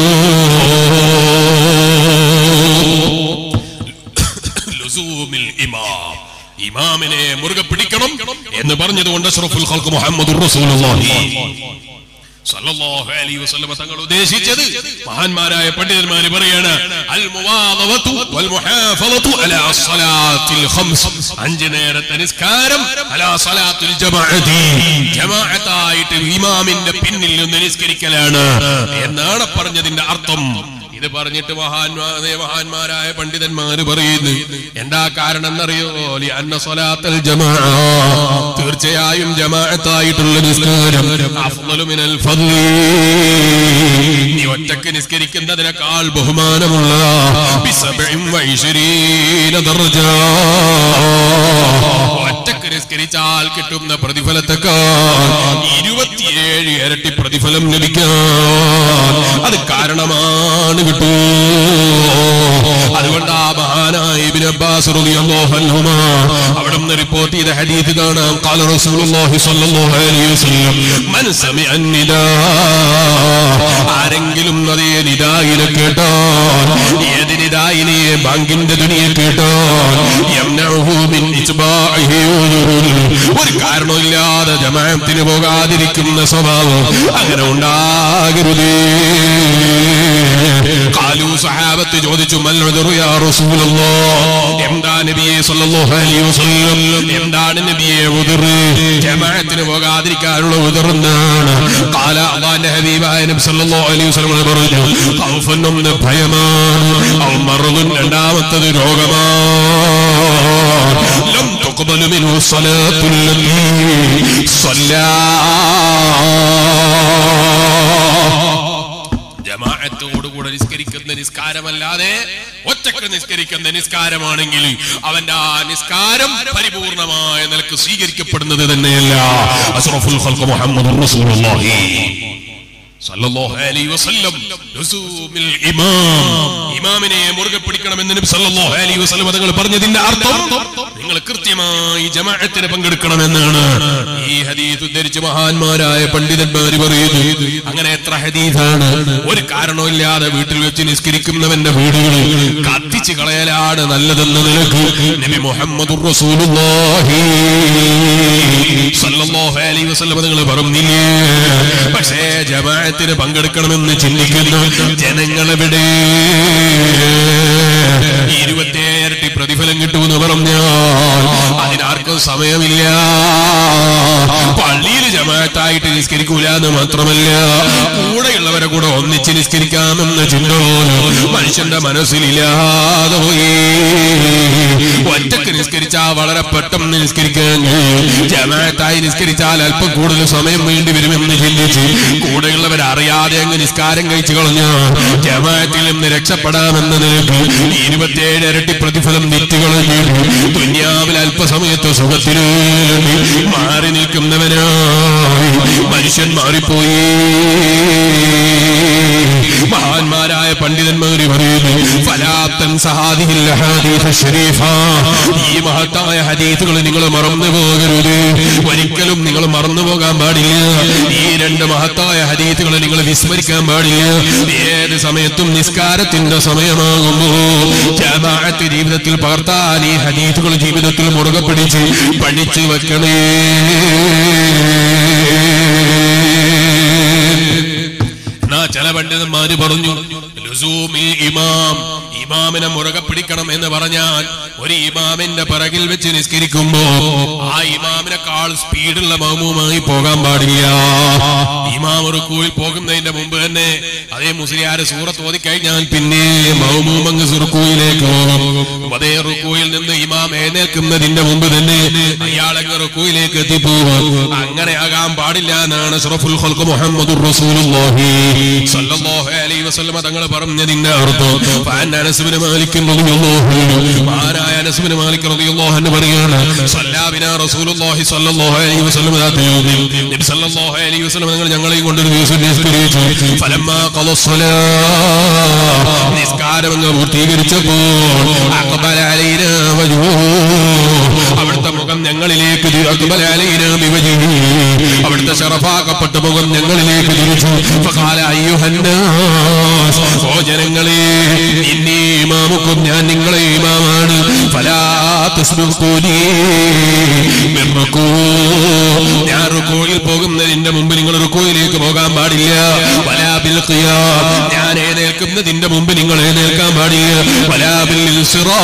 ലുസൂമിൽ ഇമാം ഇമാമിനെ മുറുകെ പിടിക്കണം എന്ന് പറഞ്ഞതുകൊണ്ട് അഷ്റഫുൽ ഖൽഖ് മുഹമ്മദുർ റസൂലുള്ളാഹി സല്ലല്ലാഹു അലൈഹി വസല്ലമ തങ്ങൾ ഉദ്ദേശിച്ചത് മഹാന്മാരായ പണ്ഡിതന്മാർ പറയാണ് അൽ മുവാദവതു വൽ മുഹാഫളതു അലാ സ്വലാത്തിൽ ഖംസ് അഞ്ച് നേരത്തെ നിസ്കാരം അലാ സ്വലാത്തിൽ ജമാഅത്തി ജമാഅത്തായിട്ട് ഇമാമിന്റെ പിന്നിൽ നിന്ന് നിസ്കരിക്കലാണ് എന്നാണ് പറഞ്ഞതിന്റെ അർത്ഥം ഇത് പറഞ്ഞിട്ട് മഹാന്മാ മഹാന്മാരായ പണ്ഡിതന്മാര് പറയുന്നു എന്താ കാരണം എന്നറിയോ ലി അന്ന സ്വലാത്തൽ ജമാ തീർച്ചയായും ജമാഅത്തായിട്ടുള്ള നിസ്കാരം അഫ്ളലു മിനൽ ഫദ്ലി നീ ഒറ്റക്ക് നിസ്കരിക്കുന്നതിനേക്കാൾ ബഹുമാനമുള്ള ബിസബഇൻ വഇശ്രീന ദർജ ഒറ്റക്ക് നിസ്കരിച്ചാൽ കിട്ടുന്ന പ്രതിഫലത്തെക്കാൾ ഇരുപത്തിയേഴ് ഇരട്ടി പ്രതിഫലം ലഭിക്കാൻ അത് കാരണമാണ് കിട്ടൂ അതുകൊണ്ട് ആ മഹാനായ ഇബ്നു അബ്ബാസ് റളിയല്ലാഹു അൻഹുമാ അവിടെ നിന്ന് റിപ്പോർട്ട് ചെയ്ത ഹദീസ് കാണാം ഖാല റസൂലുള്ളാഹി സ്വല്ലല്ലാഹു അലൈഹി വസല്ലം മൻ സമിഅ നിദാ ആരെങ്കിലും അതേ നിദായിനെ കേട്ടാൽ ഏത് നിദായിനെ ബാങ്കിന്റെ ധ്വനിയെ കേട്ടാൽ യംനഉഹു മിൻ ഇത്ബാഇഹി ഒരു കാരണമില്ലാതെ ജമാഅത്തിന് പോകാതിരിക്കുന്ന സ്വഭാവം അങ്ങനെ ഉണ്ടാകരുതേ കാലു സഹാബത്ത് ചോദിച്ചു മല്ലൊരു യാ റസൂലല്ലാഹ് എന്താ നബിയെ സല്ലല്ലാഹു അലൈഹി വസല്ലം എന്താണ് നബിയെ ഉദർ ജമാഅത്തിന് പോകാതിരിക്കാനുള്ള ഉദർ എന്താണ് കാല അള്ളാന്റെ ഹബീബായ നബി സല്ലല്ലാഹു അലൈഹി വസല്ലം പറഞ്ഞു ഖൗഫൻ ഒന്ന് ഭയമാണ് ഔ മറദുൻ രണ്ടാമത്തത് രോഗമാണ് ലം തുഖ്ബലു മിൻഹു സ്വലാത്തുൽ ലത്തി സ്വല്ലാ ജമാഅത്തോടുകൂടെ നിസ്കരിക്കുന്ന നിസ്കാരമല്ലാതെ ഒറ്റക്ക് നിസ്കരിക്കുന്ന നിസ്കാരമാണെങ്കിൽ അവന്റെ ആ നിസ്കാരം പരിപൂർണമായ നിലക്ക് സ്വീകരിക്കപ്പെടുന്നത് തന്നെയല്ല അസ്റഫുൽ ഖൽഖ് മുഹമ്മദുർ റസൂലുള്ളാഹി സല്ലല്ലാഹു അലൈഹി വസല്ലം ലുസൂമിൽ ഇമാം ഇമാമിനെ മുറുകെ പിടിക്കണമെന്ന് നബി സല്ലല്ലാഹു അലൈഹി വസല്ലം തങ്ങൾ പറഞ്ഞതിന്റെ അർത്ഥം നിങ്ങൾ കൃത്യമായി ജമാഅത്തിന് പങ്കെടുക്കണമെന്നാണ് ഈ ഹദീസ് ഉദ്ധരിച്ച് മഹാന്മാരായ പണ്ഡിതന്മാര് പറയുന്നു അങ്ങനെ എത്ര ഹദീസാണ് ഒരു കാരണമില്ലാതെ വീട്ടിൽ വെച്ച് നിസ്കരിക്കുന്നവന്റെ വീടുകളിൽ കത്തിച്ച് കളയലാണ് നല്ലതെന്ന നിലക്ക് നബി മുഹമ്മദുർ റസൂലുള്ളാഹി സല്ലല്ലാഹു അലൈഹി വസല്ലം തങ്ങൾ പറഞ്ഞില്ലേ പക്ഷേ ജമാഅത്തിന് പങ്കെടുക്കണമെന്ന് ചിന്തിക്കുന്ന ജനങ്ങളെവിടെ ഇരുപത്തിയേരട്ടി പ്രതിഫലം കിട്ടുമെന്ന് പറഞ്ഞാൽ അതിനാർക്കും സമയമില്ല പള്ളിയിൽ ജമാഅത്തായിട്ട് നിസ്കരിക്കൂല എന്ന് മാത്രമല്ല കൂടെയുള്ളവരെ കൂടെ ഒന്നിച്ച് നിസ്കരിക്കാമെന്ന ചിന്ത പോലും മനുഷ്യന്റെ മനസ്സിലില്ലാതെ പോയി ഒറ്റക്ക് നിസ്കരിച്ചാൽ വളരെ പെട്ടെന്ന് നിസ്കരിക്കാൻ കഴിയും. ജമാഅത്തായി നിസ്കരിച്ചാൽ അല്പം കൂടുതൽ സമയം വേണ്ടി വരുമെന്ന് ചിന്തിച്ച് കൂടെയുള്ളവർ അറിയാതെ അങ്ങ് നിസ്കാരം കഴിച്ചു കളഞ്ഞ ജമാഅത്തിൽ നിന്ന് രക്ഷപ്പെടാമെന്ന നിലക്ക് ഇരുപത്തിയേഴ് ഇരട്ടി പ്രതിഫലം നിറ്റുകളഞ്ഞു ദുന്യാവിൽ അല്പസമയത്ത് സുഖത്തിന് വേണ്ടി മാറി നിൽക്കുന്നവനായി മനുഷ്യൻ മാറിപ്പോയി മഹാന്മാരായ പണ്ഡിതന്മാര് പറയുന്നു ഫലാത്തൻ സഹാദിഹിൽ ഹദീസ് ശരീഫ ഈ മഹത്തായ ഹദീസുകൾ നിങ്ങൾ മറന്നു പോകരുത് ഒരിക്കലും നിങ്ങൾ മറന്നു പോകാൻ പാടില്ല ഈ രണ്ട് മഹത്തായ ഹദീസുകൾ നിങ്ങൾ വിസ്മരിക്കാൻ പാടില്ല ഏത് സമയത്തും നിസ്കാരത്തിന്റെ സമയമാകുമ്പോ ജമാഅത്ത് ജീവിതത്തിൽ പകർത്താൻ ഈ ഹദീസുകൾ ജീവിതത്തിൽ മുറുകെ പിടിച്ച് പഠിച്ചു വെക്കണേ എന്നാ ചില പണ്ഡിതന്മാര് പറഞ്ഞു ലുസൂമിൽ ഇമാം ഇമാമിനെ മുറുകെ പിടിക്കണം എന്ന് പറഞ്ഞാൽ ഒരു ഇമാമിന്റെ പിറകിൽ വെച്ച് നിസ്കരിക്കുമ്പോ ആ ഇമാമിനെക്കാൾ സ്പീഡുള്ള മൗമുമായി പോകാൻ പാടില്ല ഇമാം ഒരു കൂയിൽ പോകുന്നതിന്റെ മുമ്പ് തന്നെ അതേ മുസ്ലിയാര് സൂറത്ത് ഓതിക്കഴിഞ്ഞാൽ പിന്നെ മൗമൂം അങ്ങ് സുറുക്കൂയിലേക്ക് പോകും അതേ റുക്കൂയിൽ നിന്ന് ഇമാം എഴുന്നേൽക്കുന്നതിന്റെ മുമ്പ് തന്നെ അയാളങ്ങ് റുക്കൂയിലേക്ക് എത്തിപ്പോകും അങ്ങനെ ആകാൻ പാടില്ല എന്നാണ് ഷറഫുൽ ഖൽഖ് മുഹമ്മദുർ റസൂലുള്ളാഹി സല്ലല്ലാഹു അലൈഹി വസല്ലമ തങ്ങൾ പറഞ്ഞതിന്റെ അർത്ഥം ഫഅൻ അനസ് ബിൻ മാലിക് റളിയല്ലാഹു അൻഹു ആരായ അനസ് ബിൻ മാലിക് റളിയല്ലാഹു അൻഹു പറയാണ് സല്ലാ ബിനാ റസൂലുള്ളാഹി സല്ലല്ലാഹു അലൈഹി വസല്ലം ഇതാ തീർന്നു. നബി സല്ലല്ലാഹു അലൈഹി വസല്ലം നിങ്ങൾ ഞങ്ങളെയും കൊണ്ടൊരു ദിവസം നിസ്കരിച്ചു ഫലമ്മാ ഖലസ്സലാ നിസ്കാരം അങ്ങ് പൂർത്തീകരിച്ചപ്പോൾ അഖബല അലൈനാ വജ്ഹുഹു. അവിടുത്തെ മുഖം ഞങ്ങളിലേക്ക് തി- അഖബല അലൈനാ ബിവജ്ഹിഹി. അവിടുത്തെ ഷറഫാക്കപ്പെട്ട മുഖം ഞങ്ങളിലേക്ക് തിരിച്ചു ഫഖാല അയ്യുഹന്നാസ് ഓ ജനങ്ങളെ ഇന്നീ ഇമാമുക്കും ഞാൻ നിങ്ങളെ ഇമാമാണ് ഫലാ തസ്ബിഖൂനി മിൻ റുക്കൂ. ഞാൻ റുക്കോയിൽ പോകുന്നതിന്റെ മുമ്പ് നിങ്ങൾ റുക്കോയിലേക്ക് പോകാൻ പാടില്ല വലാ ബിൽ ഖിയാം. ഞാൻ എഴുന്നേൽക്കുന്നതിന്റെ മുമ്പ് നിങ്ങൾ എഴുന്നേൽക്കാൻ പാടില്ല വലാ ബിൽ ഇൻസിറാ.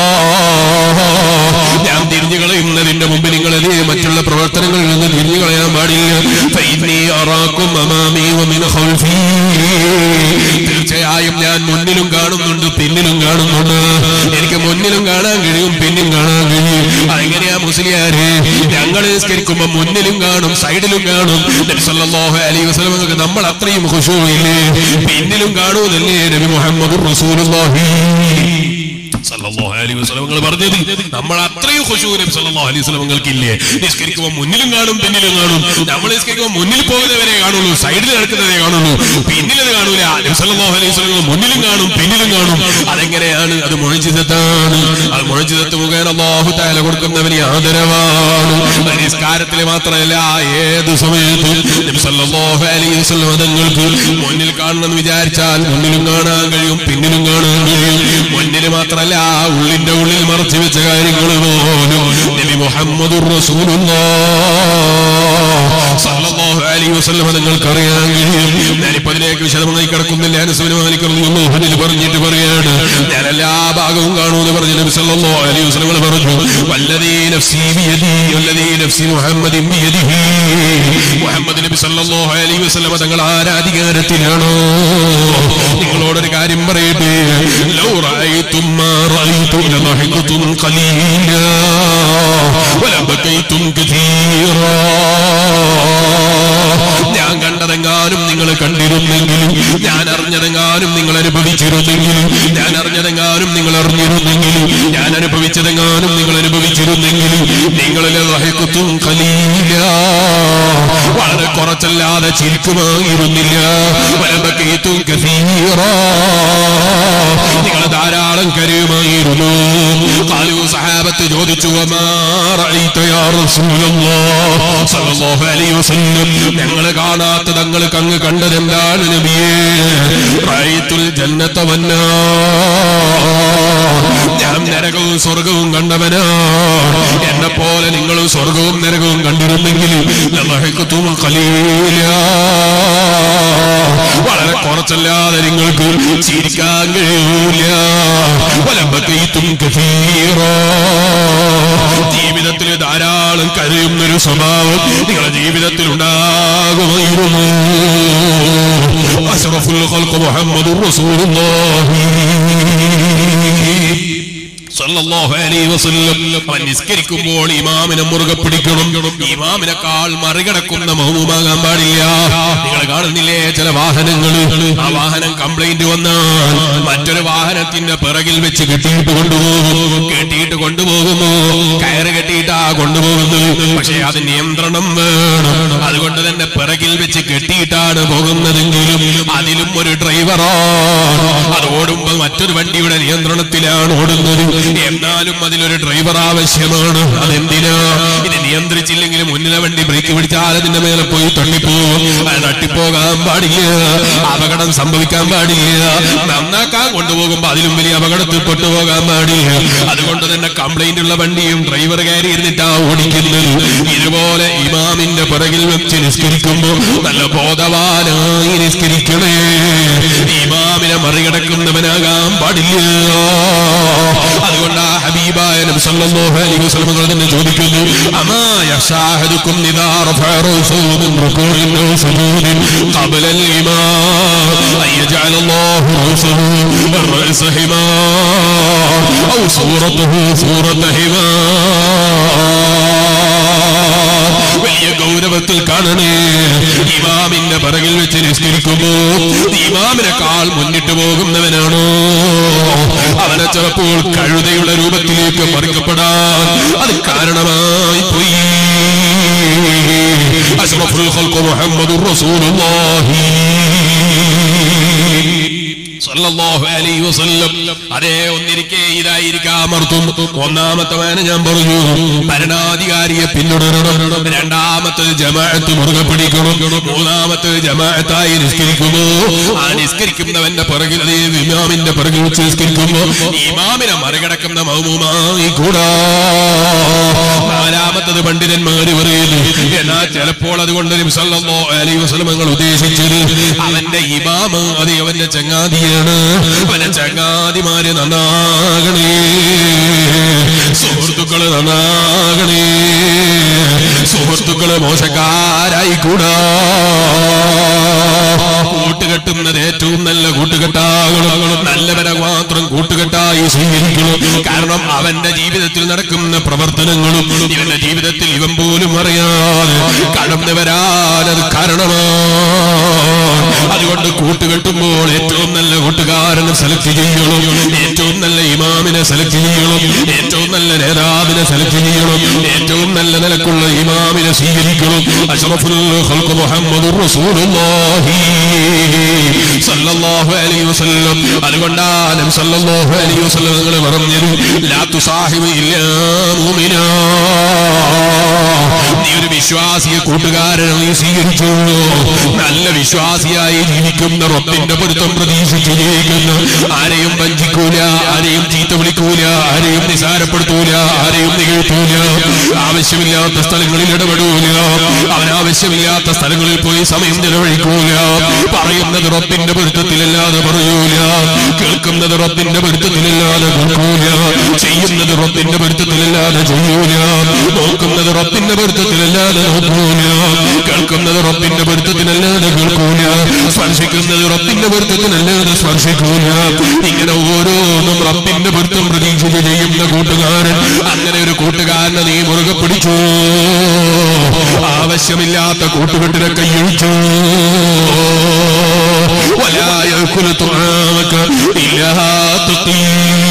ഞാൻ തിരിഞ്ഞു കളയുന്നതിന്റെ മുമ്പ് നിങ്ങൾ അതേ മറ്റുള്ള പ്രവർത്തനങ്ങളിൽ നിന്ന് തിരിഞ്ഞു കളയാൻ പാടില്ല ഫഇന്നീ അറാക്കും അമാമി വമിൻ ഖൽഫീ. തീർച്ചയായും ഞാൻ മുന്നിലും കാണുന്നുണ്ട് പിന്നിലും കാണുന്നുണ്ട് എനിക്ക് മുന്നിലും കാണാൻ കഴിയും പിന്നിലും കാണാൻ കഴിയും അതെങ്ങനെയാ മുസ്ലിയാരെ ഞങ്ങൾ നിസ്കരിക്കുമ്പോ മുന്നിലും കാണും സൈഡിലും കാണും നബി സല്ലല്ലാഹു അലൈഹി വസല്ലമക്ക് നമ്മൾ അത്രയും ഖുശൂഇല്ലേ പിന്നിലും കാണൂന്നല്ലേ നബി മുഹമ്മദ് റസൂലുള്ളാഹി സല്ലല്ലാഹു അലൈഹി വസല്ലം നിങ്ങൾ പറഞ്ഞത് നമ്മൾ അത്രയും ഖുശൂ നബി സല്ലല്ലാഹു അലൈഹി വസല്ലം നിങ്ങൾക്കില്ലേ നിസ്കരിക്കുമ്പോൾ മുന്നിലും കാണും പിന്നിലും കാണും നമ്മൾ നിസ്കരിക്കുമ്പോൾ മുന്നിൽ പോകുന്നവരെ കാണുള്ളൂ സൈഡിൽ നടക്കുന്നവരെ കാണുള്ളൂ പിന്നിലത് കാണൂല നബി സല്ലല്ലാഹു അലൈഹി വസല്ലം മുന്നിലും കാണും പിന്നിലും കാണും അതെങ്ങനെയാണ് അത് മുഴജിതത്താണ് അത് മുഴജിതത്ത് മുഖേന അല്ലാഹു തആല കൊടുക്കുന്നവന് ആദരവാണ് അത് നിസ്കാരത്തിൽ മാത്രമല്ല ഏത് സമയത്തും നബി സല്ലല്ലാഹു അലൈഹി വസല്ലം തങ്ങൾക്ക് മുന്നിൽ കാണണമെന്ന് വിചാരിച്ചാൽ മുന്നിലും കാണാൻ കഴിയും പിന്നിലും കാണാൻ കഴിയും മുന്നിൽ മാത്രമല്ല ഉള്ളിന്റെ ഉള്ളിൽ മറച്ചു വെച്ച കാര്യങ്ങൾ പോലും നബി മുഹമ്മദുർ റസൂലുള്ളാഹ് അലൈഹി വസല്ലം നിങ്ങൾക്ക് അറിയാൻ കഴിയും ഞാനിപ്പോ അതിലേക്ക് വിശദമായി കിടക്കുന്നില്ല അനസുബിന് മാലിക് റളിയല്ലാഹു അൻഹു പറഞ്ഞിട്ട് പറയാണ് ഞാൻ എല്ലാ ഭാഗവും കാണുമെന്ന് പറഞ്ഞ് നബി സല്ലല്ലാഹു അലൈഹി വസല്ലം പറഞ്ഞു വല്ലദീ നഫ്സി ബിയദി വല്ലദീ നഫ്സി മുഹമ്മദിൻ ബിയദിഹി മുഹമ്മദ് നബി സല്ലല്ലാഹു അലൈഹി വസല്ലം തങ്ങൾ ആരാധികാരത്തിലാണോ നിങ്ങളോടൊരു കാര്യം പറയട്ടെ ലൗ റഅയ്തും മാ റഅയ്തു ലമഹഖതും ഖലീലാ വലബകൈതും കഥീറാ ഞാൻ കണ്ടതെങ്ങാനും നിങ്ങൾ കണ്ടിരുന്നെങ്കിലും ഞാൻ അറിഞ്ഞതെങ്ങാനും നിങ്ങൾ അനുഭവിച്ചിരുന്നെങ്കിലും ഞാൻ അറിഞ്ഞതെങ്ങാനും നിങ്ങൾ അറിഞ്ഞിരുന്നെങ്കിലും ഞാൻ അനുഭവിച്ചതെങ്ങാനും നിങ്ങൾ അനുഭവിച്ചിരുന്നെങ്കിലും നിങ്ങളിൽ റഹിക്കത്തും കലീല വളരെ കുറച്ചല്ലാതെ ചിരിക്കുമായിരുന്നില്ല വലബക്കീത്തും കസീറാ നിങ്ങൾ ധാരാളം കരയുമായിരുന്നു കാലു സഹാബത്ത് ചോദിച്ചു "വമാ റഅയ്ത യാ റസൂലല്ലാഹ് സ്വല്ലല്ലാഹു അലൈഹി വസല്ലം ഞങ്ങൾ കാണാത്ത തങ്ങൾക്ക് അങ്ങ് കണ്ടത് എന്താണ് നബിയേ റഅയ്തുൽ ജന്നത വന്നാ ഞാൻ നരകവും സ്വർഗവും കണ്ടവനാ എന്നെ പോലെ നിങ്ങളും സ്വർഗവും നരകവും കണ്ടിരുന്നെങ്കിൽ ലമഹഖതും ഖലീലാ. വളരെ കുറച്ചല്ലാതെ നിങ്ങൾക്ക് ചിരിക്കാൻ കഴിയൂല വലബക്കൈത്തും കഥീറാ. ജീവിതത്തിൽ ധാരാളം കരയുന്നൊരു സ്വഭാവം നിങ്ങളുടെ ജീവിതത്തിൽ ഉണ്ടാകുമായിരുന്നു അഷ്റഫുൽ ഖൽഖ് മുഹമ്മദുർ റസൂലുള്ളാഹി സല്ലല്ലാഹു അലൈഹി വസല്ലം അവൻ നിസ്കരിക്കുമ്പോൾ ഇമാമിനെ മുറുകെ പിടിക്കണം ഇമാമിനെക്കാൾ മറികടക്കുന്ന മഹൂമാകാൻ പാടില്ല നിങ്ങൾ കാണുന്നില്ലേ ചില വാഹനങ്ങൾ ആ വാഹനം കംപ്ലൈന്റ് വന്നാൽ മറ്റൊരു വാഹനത്തിന്റെ പിറകിൽ വെച്ച് കെട്ടിയിട്ട് കൊണ്ടുപോകും കെട്ടിയിട്ട് കൊണ്ടുപോകുമോ കയറ് കെട്ടിയിട്ടാ കൊണ്ടുപോകുന്നത് പക്ഷേ അത് നിയന്ത്രണം വേണം അതുകൊണ്ട് തന്നെ പിറകിൽ വെച്ച് കെട്ടിയിട്ടാണ് പോകുന്നതെങ്കിലും അതിലും ഒരു ഡ്രൈവറാണ് അത് ഓടുമ്പോൾ മറ്റൊരു വണ്ടിയുടെ നിയന്ത്രണത്തിലാണ് ഓടുന്നത് എന്നാലും അതിലൊരു ഡ്രൈവർ ആവശ്യമാണ് അതെന്തിനാ ഇത് നിയന്ത്രിച്ചില്ലെങ്കിൽ മുന്നിലെ വണ്ടി ബ്രേക്ക് പിടിച്ചാൽ അതിന്റെ മേലെ പോയി തള്ളിപ്പോകും അത് തട്ടിപ്പോകാൻ പാടില്ല അപകടം സംഭവിക്കാൻ പാടില്ല നന്നാക്കാൻ കൊണ്ടുപോകുമ്പോ അതിലും വലിയ അപകടത്തിൽ പെട്ടുപോകാൻ പാടില്ല അതുകൊണ്ട് തന്നെ കംപ്ലൈന്റ് ഉള്ള വണ്ടിയും ഡ്രൈവർ കയറി ഇരുന്നിട്ടാ ഓടിക്കുന്നത് ഇതുപോലെ ഇമാമിന്റെ പിറകിൽ വെച്ച് നിസ്കരിക്കുമ്പോൾ നല്ല ബോധവാനായി നിസ്കരിക്കണേ ഇമാമിനെ മറികടക്കുന്നവനാകാൻ പാടില്ല അതുകൊണ്ട് ആ ഹബീബായ നബി സല്ലല്ലാഹു അലൈഹി വസല്ലം തങ്ങൾ തന്നെ ചോദിക്കുന്നു അമാ യശാഹദുക്കും ഇദാ റഫഅ റൂസഹു മിൻ റുകൂഇൻ ഔ സുജൂദിൻ ഖബല الإمام أن يجعل الله رؤوسه الرأس حمار أو صورته صورة حمار വലിയ ഗൗരവത്തിൽ കാണണേ ഇമാമിന്റെ പിറകിൽ വെച്ച് നിസ്കരിക്കുമ്പോ ഇമാമിനെക്കാൾ മുന്നിട്ട് പോകുന്നവനാണോ അവനെ ചിലപ്പോൾ കഴുതയുടെ രൂപത്തിലേക്ക് മറിക്കപ്പെടാൻ അത് കാരണമായി പോയി അഷ്റഫുൽ ഖൽഖ് മുഹമ്മദുർ റസൂലുള്ളാഹി സല്ലല്ലാഹു അലൈഹി വസല്ലം അതേ ഒന്നിരിക്കെ ഇതായിരിക്കാം അർത്ഥം ഒന്നാമത്തെ വേന ഞാൻ പറഞ്ഞു ഭരണാധികാരിയെ പിന്തുടരണം രണ്ടാമത്തത് ജമാഅത്ത് മുറുകെ പിടിക്കണം മൂന്നാമത്തത് ജമാഅത്തായി നിസ്കരിക്കുന്നു ആ നിസ്കരിക്കുന്നവന്റെ പിറകിൽ അതേ ഇമാമിന്റെ പിറകിൽ വെച്ച് നിസ്കരിക്കുമ്പോ ഇമാമിനെ മറികടക്കുന്ന മൗമുമായി കൂടാ നാലാമത്തത് പണ്ഡിതന്മാര് പറയുന്നു എന്നാ ചിലപ്പോൾ അതുകൊണ്ട് നബി സല്ലല്ലാഹു അലൈഹി വസല്ലം നിങ്ങൾ ഉദ്ദേശിച്ചത് അവന്റെ ഇമാമ് അത് അവന്റെ ചങ്ങാതിയാണ് അവന്റെ ചങ്ങാതിമാര് നന്നാകണേ സുഹൃത്തുക്കള് നന്നാകണേ സുഹൃത്തുക്കള് മോശക്കാരായി കൂടാ കൂട്ടുകെട്ടുന്നത് ഏറ്റവും നല്ല കൂട്ടുകെട്ടാകണം നല്ലവരെ മാത്രം കൂട്ടുകെട്ടായി സ്വീകരിക്കണം കാരണം അവന്റെ ജീവിതത്തിൽ നടക്കുന്ന പ്രവർത്തനങ്ങളും ഇവന്റെ ജീവിതത്തിൽ ഇവൻ പോലും അറിയാതെ കടന്നു വരാനത് കാരണമാണ് അതുകൊണ്ട് കൂട്ടുകെട്ടുമ്പോൾ ഏറ്റവും നല്ല കൂട്ടുകാരനെ സെലക്ട് ചെയ്യണം ഏറ്റവും നല്ല ഇമാമിനെ സെലക്ട് ചെയ്യണം ഏറ്റവും നല്ല നേതാവിനെ സെലക്ട് ചെയ്യണം ഏറ്റവും നല്ല നിലക്കുള്ള ഇമാമിനെ സ്വീകരിക്കണം അഷ്റഫുൽ ഖൽഖ് മുഹമ്മദുർ റസൂലുള്ളാഹി സല്ലല്ലാഹു അലൈഹി വസല്ലം അതുകൊണ്ടാണ് നബി സല്ലല്ലാഹു അലൈഹി വസല്ലം നിങ്ങൾ പറഞ്ഞത് ലാ തുസാഹിബ് ഇല്ലാ മുഅ്മിനാ നീ ഒരു വിശ്വാസിയെ കൂട്ടുകാരനെ നീ സ്വീകരിച്ചു നല്ല വിശ്വാസിയായി ജീവിക്കുന്ന റബ്ബിന്റെ പൊരുത്തം പ്രതീക്ഷിച്ച് ജീവിക്കുന്ന ആരെയും വഞ്ചിക്കൂല ആരെയും ചീത്ത വിളിക്കൂല ആരെയും നിസാരപ്പെടുത്തൂല ആരെയും നികഴ്ത്തൂല ആവശ്യമില്ലാത്ത സ്ഥലങ്ങളിൽ ഇടപെടൂല അവൻ ആവശ്യമില്ലാത്ത സ്ഥലങ്ങളിൽ പോയി സമയം ചെലവഴിക്കൂല പറയുന്നത് റബ്ബിന്റെ പൊരുത്തത്തിലല്ലാതെ പറയൂല കേൾക്കുന്നത് റബ്ബിന്റെ പൊരുത്തത്തിലല്ലാതെ കേൾക്കൂല ചെയ്യുന്നത് റബ്ബിന്റെ പൊരുത്തത്തിലല്ലാതെ ചെയ്യൂല നോക്കുന്നത് റബ്ബിന്റെ പൊരുത്തത്തിലല്ലാതെ നോക്കൂല കേൾക്കുന്നത് റബ്ബിന്റെ പൊരുത്തത്തിനല്ലാതെ കേൾക്കൂല സ്പർശിക്കുന്നത് റബ്ബിന്റെ പൊരുത്തത്തിനല്ലാതെ സ്പർശിക്കൂല ഇങ്ങനെ ഓരോന്നും റബ്ബിന്റെ പൊരുത്തം പ്രതീക്ഷിച്ച് ചെയ്യുന്ന കൂട്ടുകാരൻ അങ്ങനെ ഒരു കൂട്ടുകാരനെ നീ മുറുകെ പിടിച്ചു ആവശ്യമില്ലാത്ത കൂട്ടുകെട്ടിനെ കൈയൊഴിച്ചു ولا يأكل طعامك إلا تقي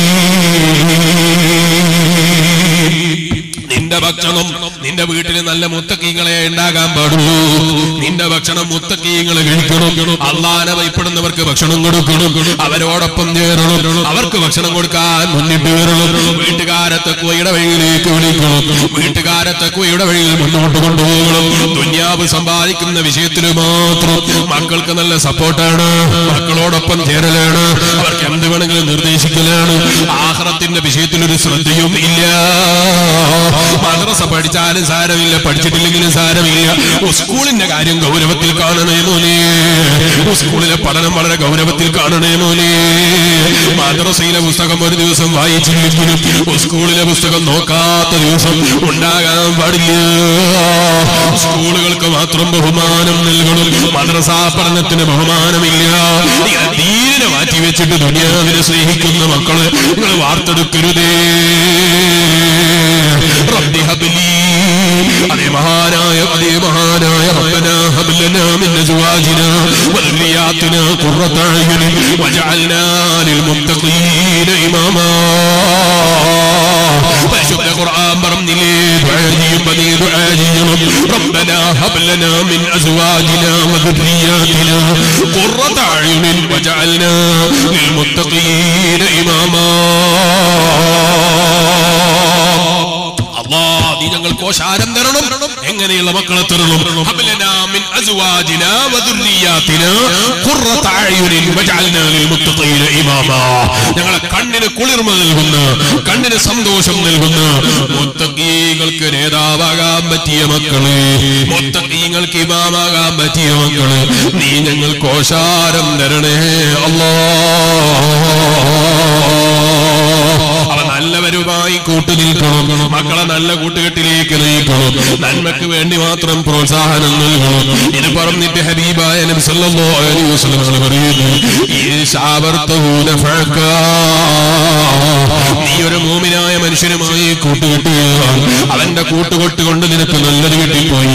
നിന്റെ ഭക്ഷണം നിന്റെ വീട്ടിൽ നല്ല മുത്തക്കീങ്ങളെ ഉണ്ടാകാൻ പാടുള്ളൂ നിന്റെ ഭക്ഷണം മുത്തക്കീങ്ങളെ കഴിക്കണം അള്ളാനെ ഭയപ്പെടുന്നവർക്ക് ഭക്ഷണം കൊടുക്കണം അവരോടൊപ്പം ചേരണം അവർക്ക് ഭക്ഷണം കൊടുക്കാൻ മുന്നിട്ട് വരണം വീട്ടുകാരെ തെക്കുവയുടെ വഴിയിലേക്ക് വിളിക്കണം വീട്ടുകാരെ തെക്കുവയുടെ വഴിയിൽ മുന്നോട്ട് കൊണ്ടുപോകണം ദുന്യാവ് സമ്പാദിക്കുന്ന വിഷയത്തിൽ മാത്രം മക്കൾക്ക് നല്ല സപ്പോർട്ടാണ് മക്കളോടൊപ്പം ചേരലാണ് അവർക്ക് എന്ത് വേണമെങ്കിലും നിർദ്ദേശിക്കലാണ് ആഹ്റത്തിന്റെ വിഷയത്തിൽ ഒരു ശ്രദ്ധയും ഇല്ല മദ്രസ പഠിച്ചാലും സാരമില്ല പഠിച്ചിട്ടില്ലെങ്കിലും സാരമില്ല സ്കൂളിന്റെ കാര്യം ഗൗരവത്തിൽ കാണണേ മോനെ സ്കൂളിലെ പഠനം വളരെ ഗൗരവത്തിൽ കാണണേ മോനെ മദ്രസയിലെ പുസ്തകം ഒരു ദിവസം വായിച്ചില്ലെങ്കിലും സ്കൂളിലെ പുസ്തകം നോക്കാത്ത ദിവസം ഉണ്ടാകാൻ പാടില്ല സ്കൂളുകൾക്ക് മാത്രം ബഹുമാനം നൽകണം മദ്രസാ പഠനത്തിന് ബഹുമാനമില്ല ഇങ്ങനെ തീരെ മാറ്റി വെച്ചിട്ട് ദുനിയാവിനെ സ്നേഹിക്കുന്ന മക്കളെ നിങ്ങൾ വാർത്തെടുക്കരുതേ റബ്ബി ഹബ്ലി അതേ മഹാനായ അതേ മഹാനായ റബ്ബനാ ഹബ്ലനാ മിൻ അസ്വാജിനാ വദുരിയാത്തിനാ ഖുർറത അയ്യുൻ വജഅൽനാ ലിൽമുത്തഖീന ഇമാമാ പരിശുദ്ധ ഖുർആൻ പറഞ്ഞില്ലേ ദുആ ചെയ്യുമ്പോൾ നീ ദുആ ചെയ്യണം റബ്ബനാ ഹബ്ലനാ മിൻ അസ്വാജിനാ വദുരിയാത്തിനാ ഖുർറത അയ്യുൻ വജഅൽനാ ലിൽമുത്തഖീന ഇമാമാ അല്ലാ നീ ഞങ്ങൾക്ക് ഓശാരം തരണം എങ്ങനെയുള്ള മക്കളെ തരണം ഹബ്ലനാ മിൻ അസ്വാജിനാ വദുർരിയാതിനാ ഖുർറത അയുനിൻ വജഅൽനാ ലിൽമുത്തഖീന ഇമാമാ ഞങ്ങളെ കണ്ണിന് കുളിർമ നൽകുന്ന കണ്ണിന് സന്തോഷം നൽകുന്ന മുത്തഖീകൾക്ക് നേതാവാകാൻ പറ്റിയ മക്കളെ മുത്തഖീങ്ങൾക്ക് ഇമാമാകാൻ പറ്റിയ മക്കളെ നീ ഞങ്ങൾക്ക് ഓശാരം തരണേ അല്ലാ അവ നല്ലവരുമായി കൂട്ടു നിൽക്കണം മക്കളെ നല്ല കൂട്ടുകെട്ടിലേക്ക് നയിക്കണം നന്മക്ക് വേണ്ടി മാത്രം പ്രോത്സാഹനം നൽകണം ഇത് പറഞ്ഞിട്ട് ഹബീബായ നബി സല്ലല്ലാഹു അലൈഹി വസല്ലം തങ്ങൾ പറയുന്നു ഈ ശാവർത്തഹു നഫഅക നീ ഒരു മൂമിനായ മനുഷ്യനുമായി കൂട്ടുകെട്ടുകയാണ് അവന്റെ കൂട്ടുകെട്ട് കൊണ്ട് നിനക്ക് നല്ലത് കിട്ടിപ്പോയി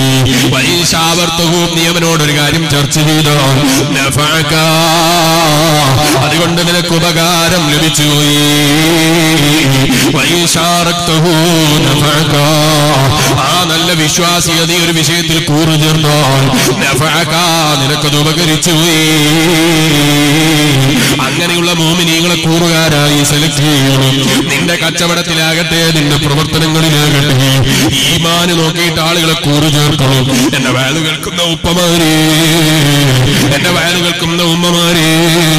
വൈശാവർത്തവും നീ അവനോട് ഒരു കാര്യം ചർച്ച ചെയ്താൽ നഫഅക അതുകൊണ്ട് നിനക്ക് ഉപകാരം ലഭിച്ചുപോയി വൈശാറക്തഹു നഫഅക. ആ നല്ല വിശ്വാസിയെ നീ ഒരു വിഷയത്തിൽ കൂറു ചേർന്നാൽ നഫഅക, നിനക്കത് ഉപകരിച്ചു പോയി അങ്ങനെയുള്ള മോമിനികളെ കൂറുകാരായി സെലക്ട് ചെയ്യണം നിന്റെ കച്ചവടത്തിലാകട്ടെ നിന്റെ പ്രവർത്തനങ്ങളിലാകട്ടെ ഈമാന് നോക്കിയിട്ട് ആളുകളെ കൂറു ചേർക്കണം എന്റെ വയല് കേൾക്കുന്ന ഉപ്പമാരെ എന്റെ വയല് കേൾക്കുന്ന ഉമ്മമാരെ